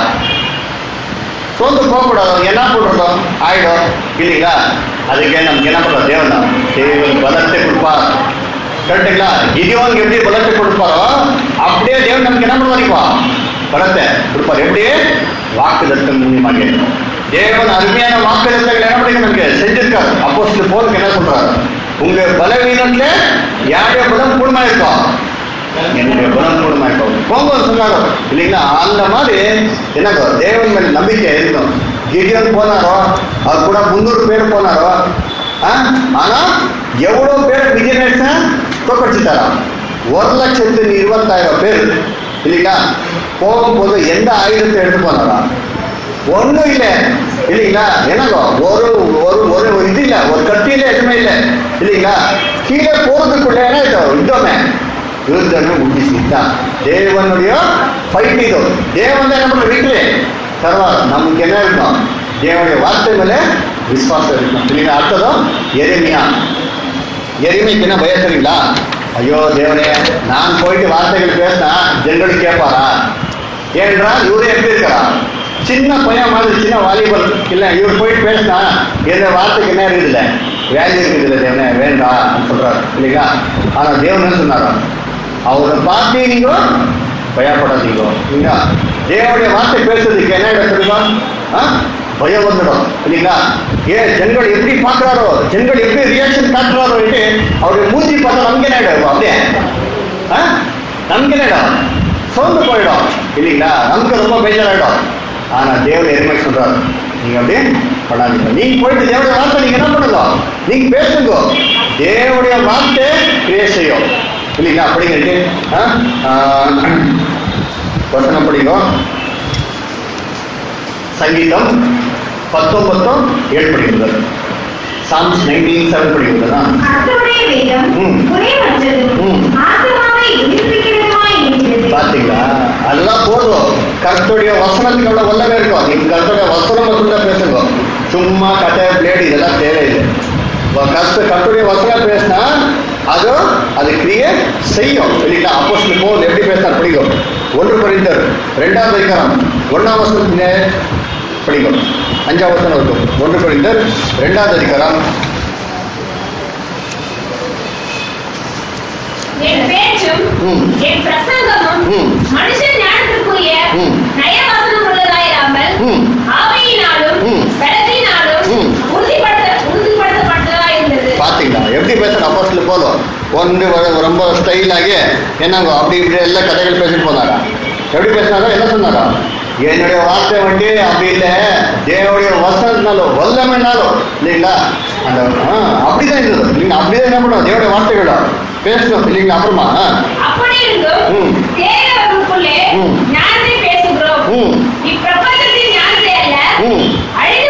[SPEAKER 1] சோர்ந்து போகக்கூடாது என்ன பண்றதோ ஆயிடும் இல்லைங்களா அதுக்கே நமக்கு என்ன பண்றோம் தேவன் தான் தேவன் பலத்தை கொடுப்பார் கரெக்டுங்களா கிதியோனுக்கு எப்படி பலத்தை கொடுப்பாரோ அப்படியே தேவன் நமக்கு என்ன பண்ணுவாரிப்பா பலத்தை கொடுப்பார் எப்படி வாக்கு தத்தம் மூலியமாக தேவன் அருமையான வாக்கு தத்தங்கள் என்ன பண்ணி நமக்கு செஞ்சிருக்காரு அப்போ சில போருக்கு என்ன சொல்றாரு உங்க பலவீனத்துல யாருடைய பலம் கூடுமா இருக்கும் என்னுடைய குணம் கூடுமா இருக்கும் போங்க சொன்னாரோ இல்லைங்களா அந்த மாதிரி என்னங்க தேவன் மேல நம்பிக்கை இருக்கும் கிடியன் போனாரோ அவர் கூட முந்நூறு பேர் போனாரோ ஆ? ஆனா எவ்வளவு பேர் விஜயநேச தோக்கடிச்சுட்டாரா ஒரு லட்சத்து இருபத்தாயிரம் பேர் இல்லைங்களா போகும்போது எந்த ஆயுதத்தை எடுத்து போனாரா ஒண்ணும் இல்ல இல்லைங்களா என்னங்க ஒரு ஒரு ஒரு ஒரு இது இல்ல ஒரு கத்தியில எதுவுமே இல்ல இல்லைங்களா கீழே போறதுக்குள்ள என்ன இது யுத்தமே யுத்தமே முடிச்சுட்டா தேவனுடைய ஃபைட் இது தேவன் தான் நம்ம வீட்டிலே தருவார் நமக்கு என்ன இருக்கும் தேவனுடைய வார்த்தை மேல விசுவாசம் இருக்கும் இல்லைங்களா அடுத்ததும் எளிமையா எளிமைக்கு என்ன பயம் தெரியுங்களா ஐயோ தேவனே நான் போயிட்டு வார்த்தைகள் பேசினா ஜென்ரல் கேட்பாரா ஏனென்றால் இவரே எப்படி இருக்கிறா சின்ன பையன் மாதிரி சின்ன வாலிபல் இல்ல இவர் போயிட்டு பேசினா எந்த வார்த்தைக்கு என்ன இருக்குதுல்ல வேல்யூ இருக்குதுல்ல தேவனே வேண்டாம் சொல்றாரு இல்லைங்களா ஆனா தேவன் என்ன சொன்னாரா அவரை பார்த்து நீங்க பயப்படாதீங்க இல்லைங்களா தேவனுடைய வார்த்தை பேசுறதுக்கு என்ன இடம் தெரியுமா ஆ? பயம் வந்துடும் இல்லைங்களா ஏன் ஜனங்கள் எப்படி பார்க்கறாரோ ஜனங்கள் எப்படி ரியாக்ஷன் காட்டுறாரோ அவருடைய மூஞ்சி பார்த்தா நமக்கு என்ன ஆயிடும் அப்படியே ஆ? நமக்கு என்ன ஆயிடும் சோர்ந்து போயிடும் இல்லைங்களா நமக்கு ரொம்ப பேஜாராயிடும் ஆனா தேவன் எருமை சொல்றாரு நீங்க அப்படியே பண்ணாதீங்க நீங்க போயிட்டு தேவனுடைய வார்த்தை நீங்க என்ன பண்ணுங்க நீங்க பேசுங்க தேவனுடைய வார்த்தை கிரியை செய்யும் இல்லைங்களா அப்படிங்கிறது ஆ? ஆ, வசனம் படிங்க சங்கீதம் பத்தொன்பதும் ஏழு படிக்கிறது சாம்ஸ் நைன்டீன் செவன் படிக்கிறதா
[SPEAKER 2] கர்த்தருடைய வேதம்
[SPEAKER 1] ம்.
[SPEAKER 2] குறைவற்றதும்
[SPEAKER 1] ம்.
[SPEAKER 2] ஆத்துமாவை உயிர்ப்பிக்கிறதுமாய் இருக்கிறது
[SPEAKER 1] பாத்தீங்களா அதெல்லாம் போதும் கர்த்தருடைய வசனத்துக்கு அவ்வளவு வல்லவே இருக்கும் நீங்க கர்த்தருடைய வசனம் மட்டும் தான் பேசுங்க சும்மா கட்டை பிளேடு இதெல்லாம் தேவையில்லை இப்ப கர்த்த கர்த்தருடைய வசனம் பேசினா அது அது கிரியை செய்யும் இல்லைங்களா அப்போ போல் எப்படி பேசினா பிடிக்கும் ஒன்று பரிந்தர் ரெண்டாவது அதிகாரம் ஒன்னாம் வசனத்திலே படிக்கும் அஞ்சாம் வசனம் இருக்கும் ஒன்று பரிந்தர் ரெண்டாவது அதிகாரம்
[SPEAKER 4] என் பேச்சும்
[SPEAKER 1] ம்.
[SPEAKER 4] என் பிரசங்கமும்
[SPEAKER 1] ம்.
[SPEAKER 4] மனுஷன் ஞானத்திற்குரிய
[SPEAKER 1] ம்.
[SPEAKER 4] நயவசனம் உள்ளதாயிராமல்
[SPEAKER 1] ம்.
[SPEAKER 4] ஆவியினாலும்
[SPEAKER 1] ம்.
[SPEAKER 4] பலத்தினாலும்
[SPEAKER 1] ம்.
[SPEAKER 4] உறுதிப்படுத்த உறுதிப்படுத்தப்பட்டதா இருந்தது
[SPEAKER 1] பாத்தீங்களா எப்படி பேசுற அப்போஸ்ல போதும் ஒன்று வ- ரொம்ப ஸ்டைலாகி என்னங்க அப்படி இப்படி எல்லாம் கதைகள் பேசிட்டு போனாரா எப்படி பேசினாரோ என்ன சொன்னாரா என்னுடைய வார்த்தை வந்து அப்படி இல்லை தேவனுடைய வசனத்தினாலும் வல்லமைனாலும் இல்லைங்களா அந்த ஆ, அப்படிதான் இருந்தது இல்லைங்க அப்படிதான் என்ன பண்ணுவோம் தேவனுடைய வார்த்தைகளோ பேசணும் இல்லைங்களா அப்புறமா ஆ.
[SPEAKER 4] அப்படி இருந்தும்
[SPEAKER 1] ம்.
[SPEAKER 4] தேவனுக்குள்ளே
[SPEAKER 1] ம்.
[SPEAKER 4] ஞானத்தை பேசுகிறோம்
[SPEAKER 1] ம்
[SPEAKER 4] இப்பிரபஞ்சத்தின் ஞானத்தை அல்ல
[SPEAKER 1] ம்
[SPEAKER 4] அழிந்து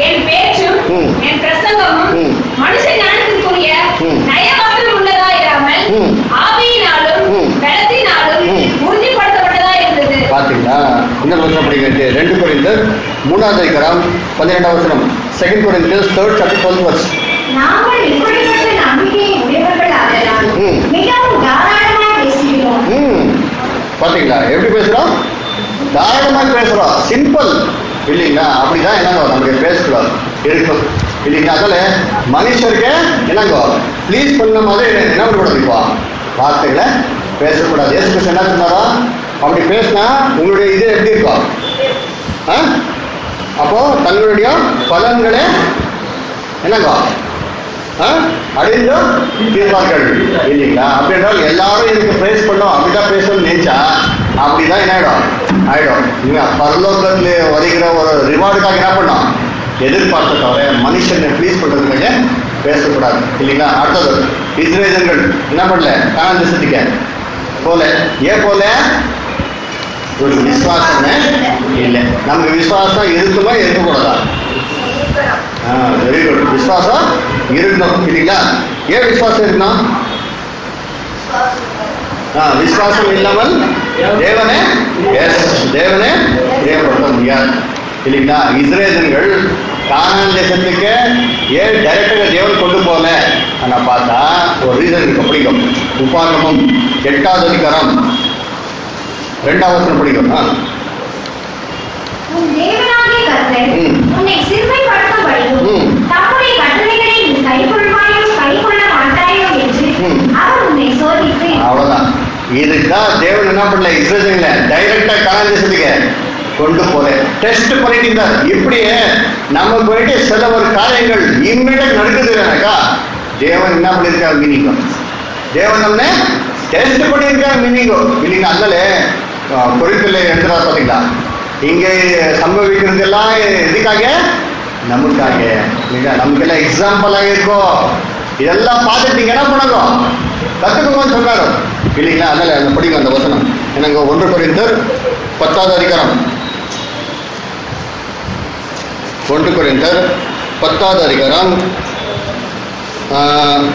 [SPEAKER 4] என் பேச்சும்
[SPEAKER 1] ம்.
[SPEAKER 4] என் பிரசங்கமும்
[SPEAKER 1] ம்.
[SPEAKER 4] மனுஷ ஞானத்திற்குரிய
[SPEAKER 1] ம்.
[SPEAKER 4] நயவசனம் உள்ளதா இராமல்
[SPEAKER 1] ம்.
[SPEAKER 4] ஆவியினாலும்
[SPEAKER 1] ம்.
[SPEAKER 4] பலத்தினாலும்
[SPEAKER 1] ம்.
[SPEAKER 4] உறுதிப்படுத்தப்பட்டதா இருந்தது
[SPEAKER 1] பார்த்தீங்களா இன்னொரு வசனம் படிக்கிறது ரெண்டு குறைந்தர் மூணாவது அதிகாரம் பன்னிரெண்டாம் வசனம் செகண்ட் குறைந்தர் தேர்ட் சாப்டர் டுவெல்த் வர்ஸ்
[SPEAKER 2] நாங்கள் இப்படிப்பட்ட நம்பிக்கையை உடையவர்கள் ஆகலாம்
[SPEAKER 1] ம்.
[SPEAKER 2] மிகவும் தாராளமாக பேசுகிறோம்
[SPEAKER 1] ம் பாத்தீங்களா எப்படி பேசுறோம் தாராளமாக பேசுறோம் சிம்பிள் இல்லைங்களா அப்படிதான் என்னங்க நம்முடைய பேசக்கூடாது இருக்கும் இல்லைங்களா அதில் மனுஷருக்கு என்னங்க ப்ளீஸ் பண்ண மாதிரி என்ன பண்ணக்கூடாது இப்போ வார்த்தைகளை பேசக்கூடாது ஏசு கிறிஸ்து என்ன சொன்னாரோ அப்படி பேசினா உங்களுடைய இது எப்படி இருக்கும் ஆ அப்போ தங்களுடைய பலன்களை என்னங்க ஆ? அடைந்து தீர்ப்பார்கள் இல்லைங்களா அப்படி என்றால் எல்லாரும் எனக்கு பிரேஸ் பண்ணோம் அப்படிதான் பேசணும்னு நினைச்சா அப்படிதான் என்ன ஆயிடும் ஆயிடும் நீங்க பரலோகத்துல வருகிற ஒரு ரிவார்டுக்காக என்ன பண்ணோம் எதிர்பார்த்த தவிர மனுஷனை ப்ளீஸ் பண்றதுக்காக பேசக்கூடாது இல்லைங்களா அடுத்தது இஸ்ரேலர்கள் என்ன பண்ணல காணாந்த தேசத்துக்கு போல ஏன் போல ஒரு விசுவாசமே இல்லை நமக்கு விசுவாசம் இருக்குமா இருக்கக்கூடாதா வெரி குட் விசுவாசம் இருக்கணும் இல்லைங்களா ஏன் விசுவாசம் இருக்கணும் ஆ, விசுவாசம் இல்லாமல் தேவனே எஸ் தேவனே தேவப்படுத்த முடியாது இல்லைங்களா இஸ்ரேலர்கள் கானான் தேசத்துக்கு ஏன் டைரக்டாக தேவன் கொண்டு போகல ஆனா பார்த்தா ஒரு ரீசன் இருக்கு பிடிக்கும் உபாகமம் எட்டாவது அதிகாரம் ரெண்டாவது பிடிக்கும் ஆ
[SPEAKER 2] உன் தேவனாகிய கர்த்தர்
[SPEAKER 1] ம்.
[SPEAKER 2] உன்னை சிறுமைப்படுத்தும்படியும்
[SPEAKER 1] ம்.
[SPEAKER 2] தம்முடைய கட்டளைகளை நீ கைக்கொள்வாயோ கைக்கொள்ள மாட்டாயோ என்று
[SPEAKER 1] ம்.
[SPEAKER 2] அவர் உன்னை சோதித்து
[SPEAKER 1] அவ்வளவுதான் இதுதான் தேவன் என்ன பண்ணல இஸ்ரேல டைரக்டா காணான் தேசத்துக்கு கொண்டு போல டெஸ்ட் பண்ணிட்டு இருந்தார் இப்படியே நம்ம போயிட்டு சில ஒரு காரியங்கள் இம்மிடியட் நடக்குதுனாக்கா தேவன் என்ன பண்ணிருக்காரு மீனிங் தேவன் நம்ம டெஸ்ட் பண்ணியிருக்காரு மீனிங் இல்லைங்க அதனால குறிப்பில் எழுதுறா பாத்தீங்களா இங்க சம்பவிக்கிறதெல்லாம் எதுக்காக நமக்காக இல்லைங்களா நமக்கெல்லாம் எக்ஸாம்பிளாக இருக்கும் இதெல்லாம் பார்த்துட்டு நீங்க என்ன பண்ணணும் கத்துக்கோங்கன்னு சொன்னாரு இல்லைங்களா அதனால அந்த படிங்க அந்த வசனம் எனக்கு ஒன்று குறைந்தர் பத்தாவது அதிகாரம் ஒன்று குறைந்தர் பத்தாவது அதிகாரம் ஆஹ்,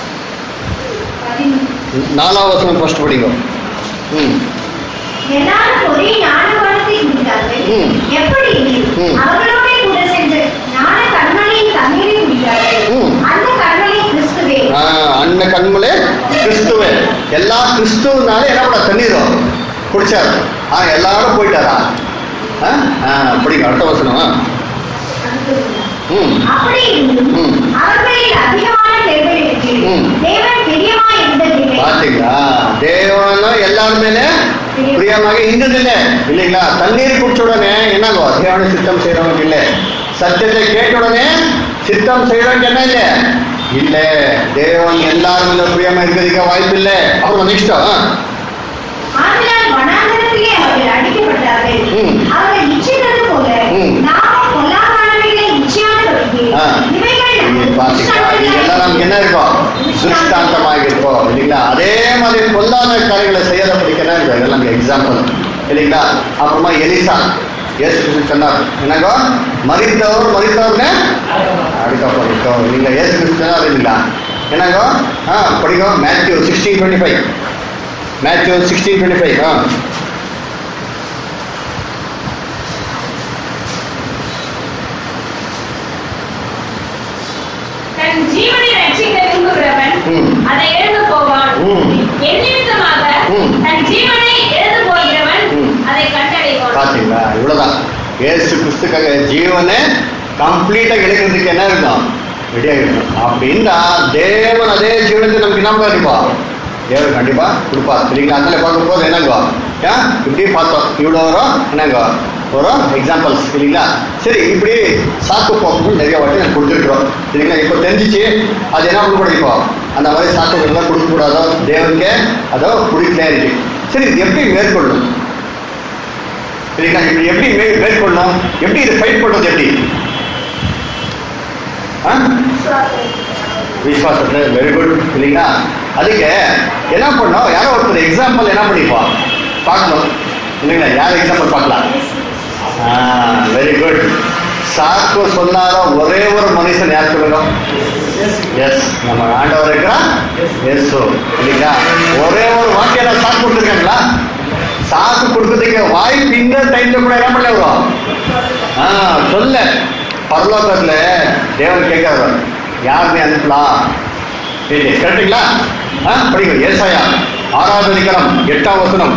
[SPEAKER 1] நாலாவது வசனம் ஃபர்ஸ்ட் படிங்க ம்
[SPEAKER 2] எல்லாரும் ஒரே ஞானபலத்தை குடித்தார்கள்
[SPEAKER 1] ம்.
[SPEAKER 2] எப்படி
[SPEAKER 1] ம்.
[SPEAKER 2] அவர்களோட கூட சென்று ஞான கண்மலையின் தண்ணீரை குடித்தார்கள்
[SPEAKER 1] ம்.
[SPEAKER 2] அந்த கண்மலை கிறிஸ்துவே
[SPEAKER 1] ஆஹ், அன்ன கண்மலே கிறிஸ்துவே எல்லா கிறிஸ்துவனால என்ன பண்ண தண்ணீரும் குடிச்சார் ஆ எல்லாரும் போயிட்டாரா ஆ? ஆ, படிங்க அடுத்த வசனம் ஆ. ம்
[SPEAKER 2] அப்படி இருந்தும்
[SPEAKER 1] ம்.
[SPEAKER 2] அவர்களில் அதிகமான பேர்களுக்கு
[SPEAKER 1] ம்.
[SPEAKER 2] தேவன் பிரியமா இருந்ததில்லை
[SPEAKER 1] பாத்தீங்களா தேவனும் எல்லாருமே பிரியமாக இருந்ததில்லை இல்லைங்களா தண்ணீர் குடிச்ச உடனே என்னங்கோ தேவன சித்தம் செய்யறவங்க இல்லை சத்தியத்தை கேட்ட உடனே சித்தம் செய்யறவங்க என்ன இல்லை இல்ல தேவன் எல்லாரும் பிரியமா இருக்கிறதுக்கு வாய்ப்பு இல்லை அப்புறம் நெக்ஸ்ட்
[SPEAKER 2] ஆதலால் வனாந்தரத்திலே அவர்கள் அடிக்கப்பட்டார்கள்
[SPEAKER 1] ம்.
[SPEAKER 2] அவர்கள் இச்சித்தது போல
[SPEAKER 1] ம்.
[SPEAKER 2] நாமும் பொல்லாதானவைகளை இச்சையாதபடிக்கு
[SPEAKER 1] ஆ.
[SPEAKER 2] இவைகள் நமக்கு
[SPEAKER 1] பாத்தீங்களா இதெல்லாம் நமக்கு என்ன இருக்கும் திருஷ்டாந்தமாக இருக்கும் இல்லைங்களா அதே மாதிரி பொல்லாத காரியங்களை செய்யாத படிக்கணும் இதெல்லாம் நமக்கு எக்ஸாம்பிள் இல்லைங்களா அப்புறமா எலிசா இயேசு கிறிஸ்து சொன்னார் என்னங்கோ மறித்தவர் மறித்தவர்னு அடுக்கப்பட்டிருக்கோம் நீங்க இயேசு கிறிஸ்து சொன்னார் இல்லைங்களா என்னங்கோ ஆ படிக்கோ Matthew sixteen twenty five Matthew sixteen twenty five ஆ
[SPEAKER 4] தன் ஜீவனை ரட்சிக்க விரும்புகிறவன்
[SPEAKER 1] ம்.
[SPEAKER 4] அதை இழந்து போவான்
[SPEAKER 1] ம்.
[SPEAKER 4] என் நிமித்தமாக
[SPEAKER 1] ம்.
[SPEAKER 4] தன் ஜீவனை இழந்து போகிறவன்
[SPEAKER 1] ம்.
[SPEAKER 4] அதை கண்டடைவான்
[SPEAKER 1] பாத்தீங்களா இவ்வளவுதான் ஏசு கிறிஸ்துக்காக ஜீவனை கம்ப்ளீட்டா கிடைக்கிறதுக்கு என்ன இருக்கும் ரெடியா இருக்கும் அப்படின்னா தேவன் அதே ஜீவனத்தை நமக்கு என்ன கண்டிப்பா தேவன் கண்டிப்பா கொடுப்பா இல்லைங்களா அதில் பார்க்கும் போது என்னங்க ஏன் இப்படி பார்த்தோம் இவ்வளோ வரும் என்னங்க வரும் எக்ஸாம்பிள்ஸ் இல்லைங்களா சரி இப்படி சாக்கு போக்குகள் நிறைய வாட்டி நான் கொடுத்துருக்குறோம் சரிங்களா இப்போ தெரிஞ்சிச்சு அது என்ன பண்ணக்கூடாது இப்போ அந்த மாதிரி சாக்குகள்லாம் கொடுக்கக்கூடாதோ தேவனுக்கே அதோ பிடிக்கலே இருக்கு சரி இது எப்படி மேற்கொள்ளும் சரிங்களா இப்படி எப்படி மே மேற்கொள்ளணும் எப்படி இதை ஃபைட் பண்ணுறது எப்படி ஆ விஸ்வாசத்தை வெரி குட் இல்லைங்களா அதுக்கு என்ன பண்ணோம் யாரோ ஒருத்தர் எக்ஸாம்பிள் என்ன பண்ணிப்போம் பார்க்கணும் இல்லைங்களா யார் எக்ஸாம்பிள் பார்க்கலாம் வெரி குட் சாக்கு சொன்னாத ஒரே ஒரு மனுஷன் யார் சொல்லுங்க எஸ் நம்ம ஆண்டவர் இருக்கிறா எஸ் இல்லைங்களா ஒரே ஒரு வாக்கியம் சாக்கு கொடுத்துருக்காங்களா சாக்கு கொடுக்கறதுக்கு வாய்ப்பு இந்த டைம்ல கூட என்ன பண்ணல வரும் ஆ சொல்ல பரலோகத்துல தேவன் கேட்கிறார் யார் நீ அனுப்பலாம் இது கரெக்டுங்களா ஆ படிங்க ஏசாயா ஆறாவது அதிகாரம் எட்டாம் வசனம்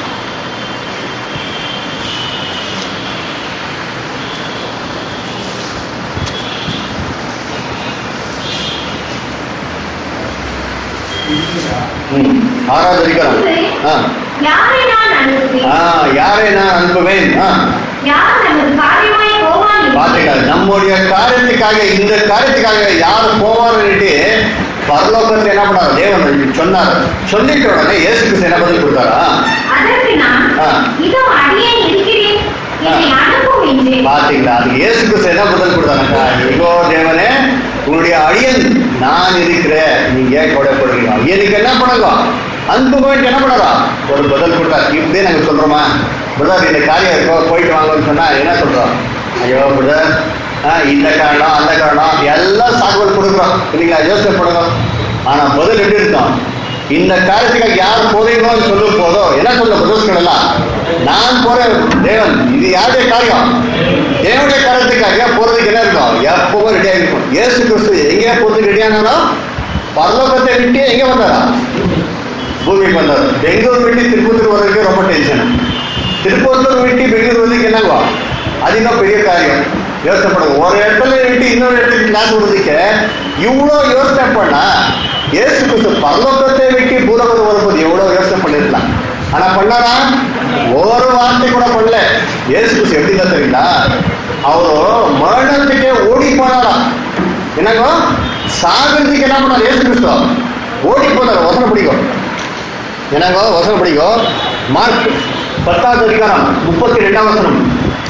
[SPEAKER 1] ம், ஆறாவது அதிகாரம் ஆ
[SPEAKER 2] யாரை நான் அனுப்புவேன்
[SPEAKER 1] ஆ யாரை நான் அனுப்புவேன் ஆ
[SPEAKER 2] யார் நமது காரியமாய் போவான் என்று
[SPEAKER 1] பாத்துக்காது நம்முடைய காரியத்துக்காக இந்த காரியத்துக்காக யார் போவாருன்னுட்டு பரலோகத்தை என்ன பண்ணாரு தேவன் சொன்னார் சொல்லிட்ட உடனே இயேசு கிறிஸ்து என்ன பதில் கொடுத்தாரா
[SPEAKER 2] அதற்கு நான்
[SPEAKER 1] ஆ.
[SPEAKER 2] இதோ அடியேன் இருக்கிறேன் என்னை அனுப்பும் என்றேன்
[SPEAKER 1] பாத்தீங்களா அதுக்கு இயேசு கிறிஸ்து என்ன பதில் கொடுத்தாங்க இங்கோ தேவனே உன்னுடைய அடியன் நான் இருக்கிறேன் நீங்க ஏன் கொடைப்படுறீங்க எனக்கு என்ன பண்ணுங்க அன்பு போயிட்டு என்ன பண்ணறா ஒரு பதில் கொடுத்தார் இப்படியே நாங்க சொல்றோமா பிரதர் இந்த காரியம் இருக்கோ போயிட்டு வாங்கன்னு சொன்னா என்ன சொல்றோம் ஐயோ பிரதர் இந்த காரணம் அந்த காரணம் எல்லாம் சாகுபடி கொடுக்குறோம் இல்லைங்களா யோசனை பண்ணுங்க ஆனா பதில் எப்படி இருக்கும் இந்த காரியத்துக்காக யார் போறீங்கன்னு சொல்லும் போதோ என்ன சொல்ல பிரதர்ஸ்கள் எல்லாம் நான் போறேன் தேவன் இது யாருடைய காரியம் தேவனுடைய காரியத்துக்காக போறதுக்கு என்ன இருக்கும் எப்பவும் ரெடியா இருக்கும் இயேசு கிறிஸ்து எங்கே போறதுக்கு ரெடியானாலும் பரலோகத்தை விட்டு எங்க வந்தாரா பூமிக்கு வந்தார் பெங்களூர் விட்டு திருப்பத்தூர் வர்றதுக்கு ரொம்ப டென்ஷன் திருப்பத்தூர் விட்டு பெங்களூர் வர்றதுக்கு என்னவா அது இன்னும் பெரிய காரியம் யோசனை பண்ணுங்க ஒரு இடத்துல விட்டு இன்னொரு இடத்துக்கு கிளாஸ் விடுறதுக்கு இவ்வளோ யோசனை பண்ணா இயேசு கிறிஸ்து பரலோகத்தை விட்டு பூலோகத்தை வரும்போது எவ்வளோ யோசனை பண்ணிருக்கலாம் ஆனா பண்ணாரா ஒரு வார்த்தை கூட பண்ணல இயேசு கிறிஸ்து எப்படி தான் தெரியுங்களா அவரு மரணத்துக்கே ஓடி போனாராம் என்னங்க சாகிறதுக்கு என்ன பண்ணார் இயேசு கிறிஸ்து ஓடி போனார் வசனம் பிடிக்கும் என்னங்க வசனம் பிடிக்கும் மார்க் பத்தாவது அதிகாரம் முப்பத்தி ரெண்டாம் வசனம்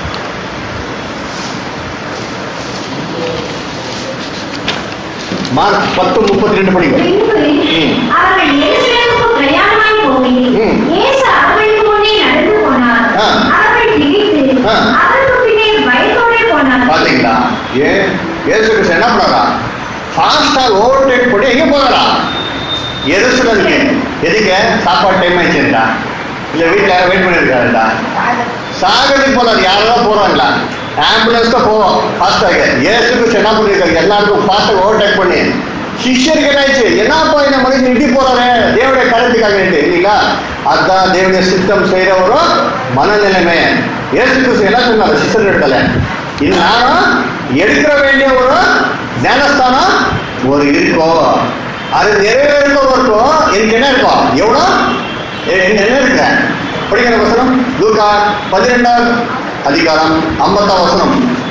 [SPEAKER 1] மார்க் பத்து முப்பத்தி ரெண்டு படிக்கும்
[SPEAKER 2] பின்பு
[SPEAKER 1] ம்.
[SPEAKER 2] அவர்கள் எருசலேமுக்கு பிரயாணமாய் போகையில்
[SPEAKER 1] ம்.
[SPEAKER 2] இயேசு அவர்களுக்கு முன்னே நடந்து போனார்
[SPEAKER 1] ஆ.
[SPEAKER 2] அவர்கள் திகைத்து
[SPEAKER 1] ஆ.
[SPEAKER 2] அவருக்கு பின்னே பயத்தோடே போனார்
[SPEAKER 1] பாத்தீங்களா ஏன் இயேசு கிறிஸ்து என்ன பண்ணாரா ஃபாஸ்டா ஓவர்டேக் பண்ணி எங்க போறாரா எருசலேமுக்கு எதுக்கு சாப்பாடு டைம் ஆயிடுச்சுடா இல்ல வீட்டுல யாரும் வெயிட் பண்ணிருக்காருடா சாகடி போறாரு யாரெல்லாம் போறாங்களா ஆம்புலன்ஸ்க்கு போவோம் ஃபாஸ்டாக ஏசுக்கு என்ன பண்ணிருக்காங்க எல்லாருக்கும் ஃபாஸ்டாக ஓவர்டேக் பண்ணி சிஷ்யருக்கு என்ன ஆயிடுச்சு என்னப்பா இந்த மனுஷன் இடி போறாரு தேவனுடைய கருத்துக்காக இல்லைங்களா அதான் தேவனுடைய சித்தம் செய்யறவரும் மனநிலைமை ஏசு கிறிஸ்து என்ன சொன்னாரு சிஷ்யர் இடத்துல இது நானும் எடுக்கிற வேண்டிய ஒரு ஞானஸ்தானம் ஒரு இருக்கும் அது நிறைவேறுவதற்கும் எனக்கு என்ன இருக்கும் எவ்வளோ எ- என்ன என்ன இருக்க படிக்கிற வசனம் லூக்கா பதிரெண்டாம் அதிகாரம் ஐம்பத்தாம் வசனம்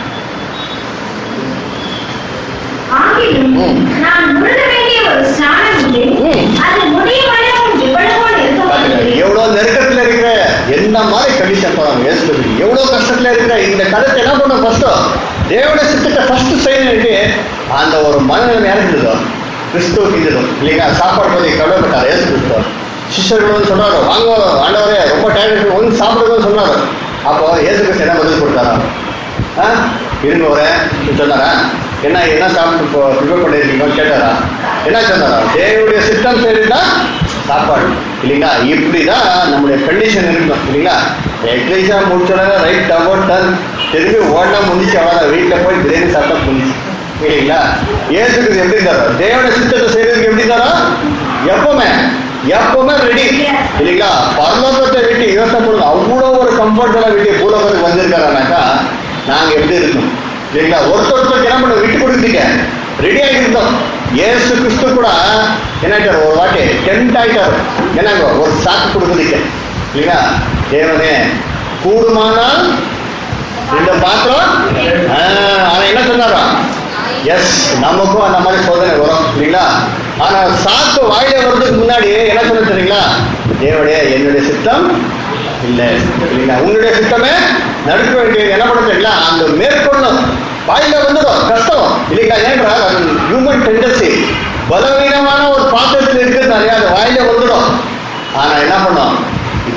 [SPEAKER 2] ஆகிலும்
[SPEAKER 1] ம்.
[SPEAKER 2] நான் முழுக வேண்டிய ஒரு ஸ்நானம் உண்டு
[SPEAKER 1] ம்.
[SPEAKER 2] அது முடியும் வரைக்கும் எவ்வளவோ
[SPEAKER 1] பாருங்க,
[SPEAKER 2] நெருக்கப்படுகிறது
[SPEAKER 1] எவ்வளவு நெருக்கத்துல இருக்கிற என்ன மாதிரி கண்டிஷன் போறாங்க ஏசுபதி எவ்வளவு கஷ்டத்துல இருக்கிற இந்த கருத்தை என்ன பண்ண ஃபர்ஸ்ட் தேவன சித்தத்தை ஃபர்ஸ்ட் செய்யணுட்டு அந்த ஒரு மனநிலை இறங்குதோ கிறிஸ்துவுக்கு இதுடும் இல்லைங்களா சாப்பாடு போது கவலைப்பட்டார் ஏசு கிறிஸ்துவ சிஷ்யர்கள் வந்து சொன்னாரு வாங்க ஆண்டவரே ரொம்ப டைம் இருக்கு வந்து சாப்பிடுங்கன்னு சொன்னாரு அப்போ ஏசு கிறிஸ்து என்ன பதில் கொடுத்தாரா ஆ இருங்க வரேன் சொன்னாரா என்ன என்ன சாப்பிட்டு இப்போ ப்ரிப்பேர் பண்ணியிருக்கீங்கன்னு கேட்டாரா என்ன சொன்னாரா தேவனுடைய சித்தம் சரிதா சாப்பாடு இல்லைங்களா இப்படிதான் நம்முடைய கண்டிஷன் இருக்கும் இல்லைங்களா எக்ஸைஸா முடிச்சோட ரைட் டவர் டர்ன் திரும்பி ஓடனா முடிச்சு அவ்வளோ வீட்டில் போய் பிரியாணி சாப்பிட்டா முடிச்சு இல்லைங்களா ஏசுக்கு எப்படி தரா தேவனுடைய சித்தத்தை செய்யறதுக்கு எப்படி தரா எப்பவுமே எப்பவுமே ரெடி இல்லைங்களா பரலோகத்தை விட்டு யோசனை பண்ணுங்க அவ்வளோ ஒரு கம்ஃபர்டபுளாக விட்டு பூலோகத்துக்கு வந்திருக்காரானாக்கா நாங்க எப்படி இருக்கோம் இல்லைங்களா ஒருத்தர் ஒருத்தருக்கு என்ன பண்ண விட்டு கொடுத்தீங்க ரெடி ஆகிருந்தோம் ஏசு கிறிஸ்து கூட என்னாயிட்டார் ஒரு வாட்டி டெம்ட் ஆயிட்டார் என்னங்க ஒரு சாக்கு கொடுக்குறதுக்கு இல்லைங்களா தேவனே கூடுமானால் இந்த பாத்திரம் ஆ, ஆனா என்ன சொன்னாரா எஸ் நமக்கும் அந்த மாதிரி சோதனை வரும் இல்லைங்களா ஆனா சாக்கு வாயில வர்றதுக்கு முன்னாடி என்ன சொன்ன தெரியுங்களா தேவடைய என்னுடைய சித்தம் இல்ல இல்லைங்களா உன்னுடைய சித்தமே நடக்க வேண்டியது என்ன பண்ண தெரியல அந்த மேற்கொள்ளும் வாயில வந்துடும் கஷ்டம் இல்லைங்களா ஏன்றால் அது ஹியூமன் டெண்டன்சி பலவீனமான ஒரு பாத்திரத்தில் இருக்கிறதாலே அது வாயில வந்துடும் ஆனா என்ன பண்ணும் இது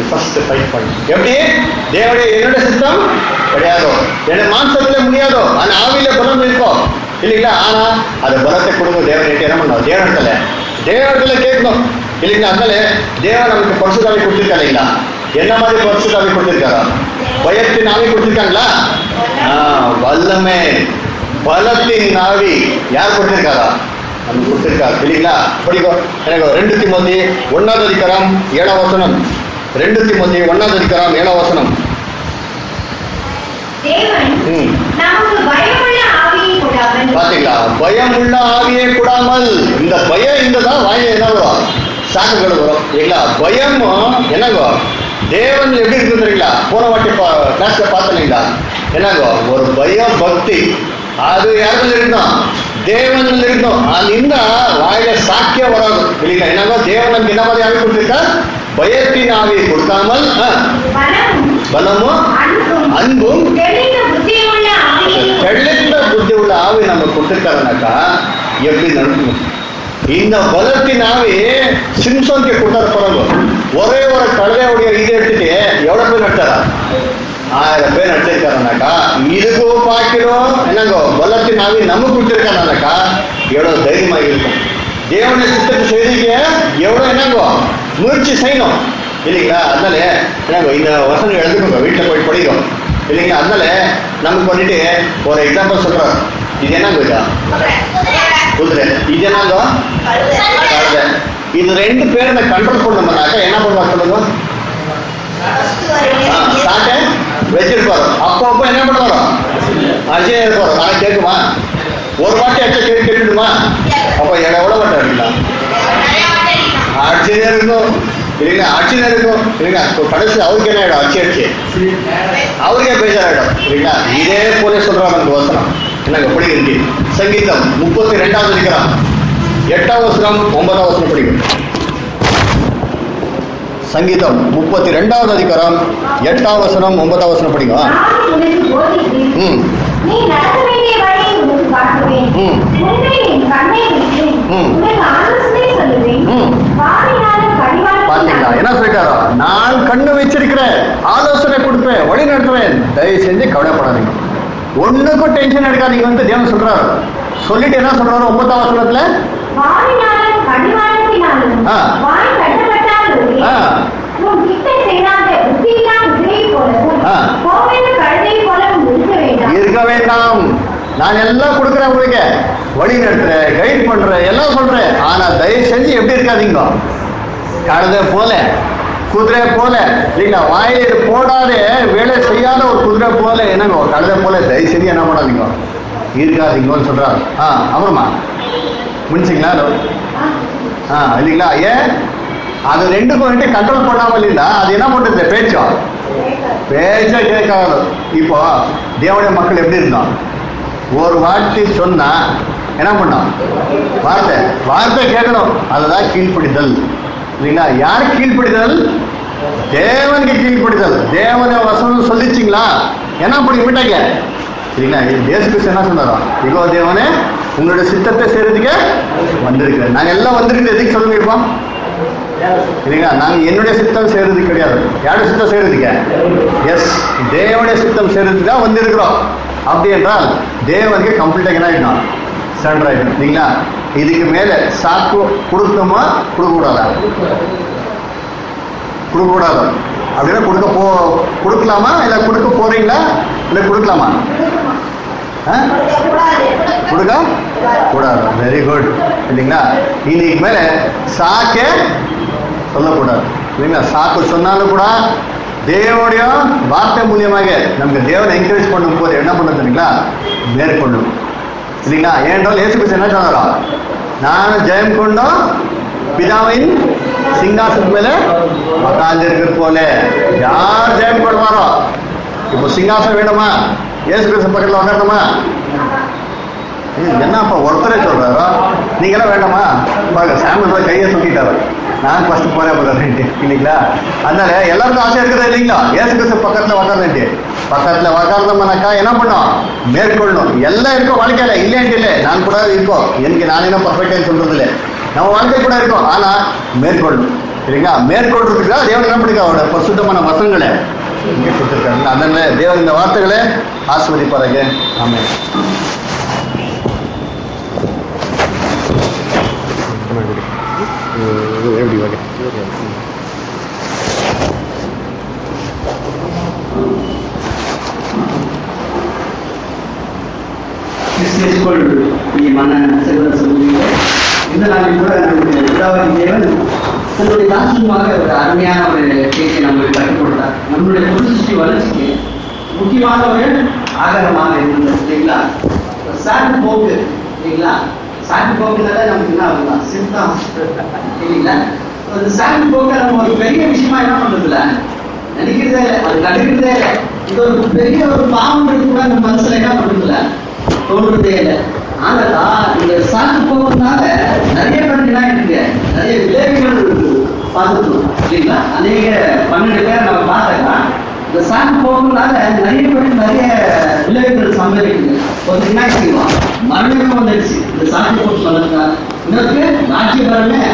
[SPEAKER 1] ஃபர்ஸ்ட் ஃபைட் பண்ணு எப்படி தேவனுடைய என்னுடைய சித்தம் கிடையாதோ என்னுடைய மாம்சத்துல முடியாதோ ஆனா ஆவியில பலம் இருக்கும் இல்லைங்களா ஆனா அது பலத்தை கொடுங்க தேவன் என்ன பண்ணும் தேவனத்துல தேவனத்துல கேட்கணும் இல்லைங்களா அதனால தேவன் நமக்கு பரிசுதாவி கொடுத்துருக்கா இல்லைங்களா என்ன மாதிரி பரிசுதாவி கொடுத்துருக்காரா பயத்தின் ஆவி கொடுத்துருக்காங்களா ஆ, வல்லமை பலத்தின் ஆவி யார் கொடுத்திருக்காரா நமக்கு கொடுத்திருக்காரு இல்லைங்களா படிக்கும் எனக்கு ரெண்டு திமுத்தி ஒன்னாவது அதிகாரம் ஏழாம் வசனம் ரெண்டு திமுத்தி ஒன்னாவது அதிகாரம் ஏழாம் வசனம்
[SPEAKER 2] தேவன்
[SPEAKER 1] ம்
[SPEAKER 2] நமக்கு பயமுள்ள ஆவியை கொடாமல்
[SPEAKER 1] பாத்தீங்களா பயம் உள்ள ஆவியே கூடாமல் இந்த பயம் இருந்ததான் வாயில என்ன வரும் சாக்குகள் வரும் இல்லைங்களா பயம் என்னங்கோ தேவன் எப்படி இருக்கு தெரியுங்களா போன வாட்டி கிளாஸ்ல பார்த்தீங்களா என்னங்கோ ஒரு பயம் பக்தி அது யாருக்குள்ள இருக்கணும் தேவனில் இருக்கணும் அது இருந்தா வாயில சாக்கியம் வராது இல்லைங்களா என்னங்கோ தேவன் நமக்கு என்ன மாதிரி ஆவி கொடுத்திருக்கா பயத்தின் ஆவியை கொடுக்காமல் ஆ,
[SPEAKER 2] பலமும்
[SPEAKER 1] பலமும்
[SPEAKER 2] அன்பும்
[SPEAKER 1] அன்பும்
[SPEAKER 2] தெளிந்த புத்தியுள்ள ஆவியையும்
[SPEAKER 1] தெளிந்த புத்தி உள்ள ஆவி நம்ம கொடுத்திருக்காருனாக்கா எப்படி நடக்கணும் இந்த பலத்தின் ஆவி சிம்சோனுக்கு கொடுத்தாரு பாருங்க ஒரே ஒரு கழுதையுடைய இதை எடுத்துட்டு எவ்வளவு பேர் நட்டாரா ஆயிரம் பேர் நட்டிருக்காருனாக்கா இதுக்கும் பாக்கிறோம் என்னங்கோ பலத்தின் ஆவி நம்ம கொடுத்திருக்காருனாக்கா எவ்வளவு தைரியமா இருக்கும் தேவனுடைய சித்தத்தை செய்திக்க எவ்வளவு என்னங்கோ முயற்சி செய்யணும் இல்லைங்களா அதனால என்னங்கோ இந்த வசனம் எழுதுக்கோங்க வீட்டில் போய் படிக்கும் இல்லைங்களா அதனால நமக்கு வந்துட்டு ஒரு எக்ஸாம்பிள் சொல்றோம் இது என்னங்க இதா குதிரை இது என்னங்க கழுதை இது ரெண்டு பேரும் கண்ட்ரோல் பண்ணோம்னாக்கா என்ன பண்ணுவாங்க சொல்லுங்க ஆ, சாட்டை வச்சிருப்பாரு அப்போ அப்போ என்ன பண்ணுவாரோ அஜய் இருப்பாரு ஆனா கேட்குமா ஒரு வாட்டி அச்சை கேட்டு கேட்டுடுமா அப்போ எவ்வளவு வாட்டி அடிக்கலாம் அடிச்சுனே இருக்கும் இல்லைங்களா அடிச்சுனே இருக்கும் இல்லைங்களா இப்போ கடைசி அவருக்கு என்ன ஆயிடும் அச்சு அடிச்சு அவருக்கே பேஜாராயிடும் இல்லைங்களா இதே போல சொல்றாங்க அந்த வசனம் என்னங்க படிக்கிறது சங்கீதம் முப்பத்தி ரெண்டாவது இருக்கிறான் எட்டாம் வசனம் ஒன்பதாம் வசனம் படிக்கும் சங்கீதம் முப்பத்தி ரெண்டாவது அதிகாரம் எட்டாம் வசனம் ஒன்பதாம் வசனம் படிக்கும்
[SPEAKER 2] நான் உனக்கு போதிப்பேன்
[SPEAKER 1] ம்
[SPEAKER 2] நீ நடக்க வேண்டிய வழியை உனக்கு காட்டுவேன்
[SPEAKER 1] ம்.
[SPEAKER 2] முன்னே என் கண்ணை வைத்தேன்
[SPEAKER 1] ம்.
[SPEAKER 2] உனக்கு ஆலோசனை சொல்லுவேன்
[SPEAKER 1] ம்.
[SPEAKER 2] வாரினாலும்
[SPEAKER 1] பாத்தீங்களா என்ன சொல்லிட்டாரோ நான் கண்ணு வச்சிருக்கிறேன் ஆலோசனை கொடுப்பேன் வழி நடத்துவேன் தயவு செஞ்சு கவலைப்படாதீங்க ஒண்ணுக்கும் டென்ஷன் எடுக்காதீங்க வந்து தேவன் சொல்றாரு சொல்லிட்டு என்ன சொல்றாரு ஒன்பதாம் வசனத்துல
[SPEAKER 2] வாரினாலும் கடிவாளத்தினாலும்
[SPEAKER 1] ஆ.
[SPEAKER 2] வாய் கட்டப்பட்டாலும்
[SPEAKER 1] ஆ.
[SPEAKER 2] உன் கிட்ட செய்யாத புத்தியில்லா குதிரை போலவும்
[SPEAKER 1] ஆ.
[SPEAKER 2] கோவில கழுதை போலவும் இருக்க வேண்டாம்
[SPEAKER 1] இருக்க வேண்டாம் நான் எல்லாம் கொடுக்குறேன் உங்களுக்கு வழி நடத்துறேன் கைட் பண்றேன் எல்லாம் சொல்றேன் ஆனா தயவு செஞ்சு எப்படி இருக்காதீங்க கழுதை போல குதிரை போல இல்லைங்களா வாயில இது போடாதே வேலை செய்யாத ஒரு குதிரை போல என்னங்க கழுதை போல தயவு செஞ்சு என்ன பண்ணாதீங்க இருக்காதீங்கன்னு சொல்றாரு ஆ அப்புறமா முடிச்சிங்களா ஹலோ ஆ இல்லைங்களா ஏன் அது ரெண்டுக்கும் வந்துட்டு கண்ட்ரோல் பண்ணாமல் இருந்தா அது என்ன பண்றது பேச்சம் பேச்ச கேட்காது இப்போ தேவனுடைய மக்கள் எப்படி இருந்தோம் ஒரு வார்த்தை சொன்னா என்ன பண்ணோம் வார்த்தை வார்த்தை கேட்கணும் அதுதான் கீழ்ப்படிதல் இல்லைங்களா யார் கீழ்ப்படிதல் தேவனுக்கு கீழ்ப்படிதல் தேவன வசனம் சொல்லிச்சிங்களா என்ன பண்ணி விட்டாங்க சரிங்களா இது இயேசு கிறிஸ்து என்ன சொன்னாரோ இகோ தேவனே உங்களோட சித்தத்தை செய்யறதுக்கு வந்திருக்கிறேன் நாங்க எல்லாம் வந்திருக்கிறது எதுக்கு சொல்லுங்க இப்போ இல்லைங்களா நாங்க என்னுடைய சித்தம் செய்யறது கிடையாது யாருடைய சித்தம் செய்யறதுக்கு எஸ் தேவனுடைய சித்தம் செய்யறதுக்கு தான் வந்திருக்கிறோம் அப்படி என்றால் தேவனுக்கு கம்ப்ளீட்டாக என்ன ஆகிடும் சரண்டர் ஆகிடும் இல்லைங்களா இதுக்கு மேல சாக்கு கொடுக்கணுமா கொடுக்கக்கூடாதா கொடுக்கக்கூடாது அப்படின்னா கொடுக்க போ கொடுக்கலாமா இல்லை கொடுக்க போறீங்களா இல்லை கொடுக்கலாமா ஆ கொடுக்க கூடாது வெரி குட் இல்லைங்களா இன்னைக்கு மேல சாக்கே சொல்லக்கூடாது இல்லைங்களா சாக்கு சொன்னாலும் கூட தேவனுடைய வார்த்தை மூலியமாக நமக்கு தேவனை என்கரேஜ் பண்ணும் போது என்ன பண்ண தெரியுங்களா மேற்கொள்ளும் இல்லைங்களா ஏனென்றால் இயேசு கிறிஸ்து என்ன சொன்னாரோ நான் ஜெயம் கொண்டோம் பிதாவின் சிங்காசனத்து மேல உட்கார்ந்து இருக்கிற போல யார் ஜெயம் கொள்வாரோ இப்போ சிங்காசனம் வேணுமா இயேசு கிறிஸ்து பக்கத்துல உட்காரணுமா ஏய், என்னப்பா ஒருத்தரே சொல்றாரோ நீங்க எல்லாம் வேண்டாமா பாருங்க சாமியல் போய் கையை தூக்கிட்டாரு நான் ஃபர்ஸ்ட் போறேன் போறேன்ட்டு இல்லைங்களா அதனால எல்லாருக்கும் ஆசை இருக்குது இல்லைங்களா ஏசு கிறிஸ்து பக்கத்துல உக்காரன்ட்டு பக்கத்துல உக்கார்ந்தோம்னாக்கா என்ன பண்ணோம் மேற்கொள்ளணும் எல்லாம் இருக்கும் வாழ்க்கையில இல்லைன்ட்டு இல்லை நான் கூட இருக்கோம் எனக்கு நான் என்ன பர்ஃபெக்டாக சொல்றது இல்லை நம்ம வாழ்க்கை கூட இருக்கும் ஆனா மேற்கொள்ளணும் சரிங்களா மேற்கொள்றதுக்கு தான் தேவன் என்ன பண்ணிருக்கா அவரோட பரிசுத்தமான வசனங்களை இங்கே கொடுத்துருக்காங்க அதனால தேவன் இந்த வார்த்தைகளை ஆஸ்வதிப்பாருங்க ஆமென் எப்படி வகை
[SPEAKER 6] கிறிஸ்துக்குள் பிரியமான செல்வ சகோதரிகளே இந்த நாளில் கூட நம்முடைய பிதாவாகி தேவன் தன்னுடைய தாசமாக ஒரு அருமையான ஒரு பேச்சை நம்மளுக்கு கற்றுக் கொடுத்தார் நம்மளுடைய புதுசி வளர்ச்சிக்கு முக்கியமான ஒரு ஆதாரமாக இருந்தது இல்லைங்களா ஒரு சாட்டு போக்கு இல்லைங்களா சாட்டு போக்குனால நமக்கு என்ன ஆகுங்களா சித்தம் இல்லைங்களா அந்த சாட்டு போக்கை நம்ம ஒரு பெரிய விஷயமா என்ன பண்றதில்ல நினைக்கிறதே இல்லை அது நடக்கிறதே இல்லை இது ஒரு பெரிய ஒரு பாவம் கூட நம்ம மனசுல என்ன பண்றதில்ல தோன்றதே இல்லை ஆனா இந்த சாக்கு போக்குனால நிறைய பேருக்கு என்ன இருக்கு நிறைய விளைவுகள் பார்த்துக்கணும் இல்லைங்களா அநேக பன்னெண்டு பேர் நம்ம பார்த்தாக்கா இந்த சாக்கு போக்குனால நிறைய பேருக்கு நிறைய விளைவுகள் சம்பவிக்குது ஒரு என்ன செய்வோம் மரணமே வந்துடுச்சு இந்த சாக்கு போக்கு சொன்னதுனால இன்னொருக்கு ராஜ்யபரமே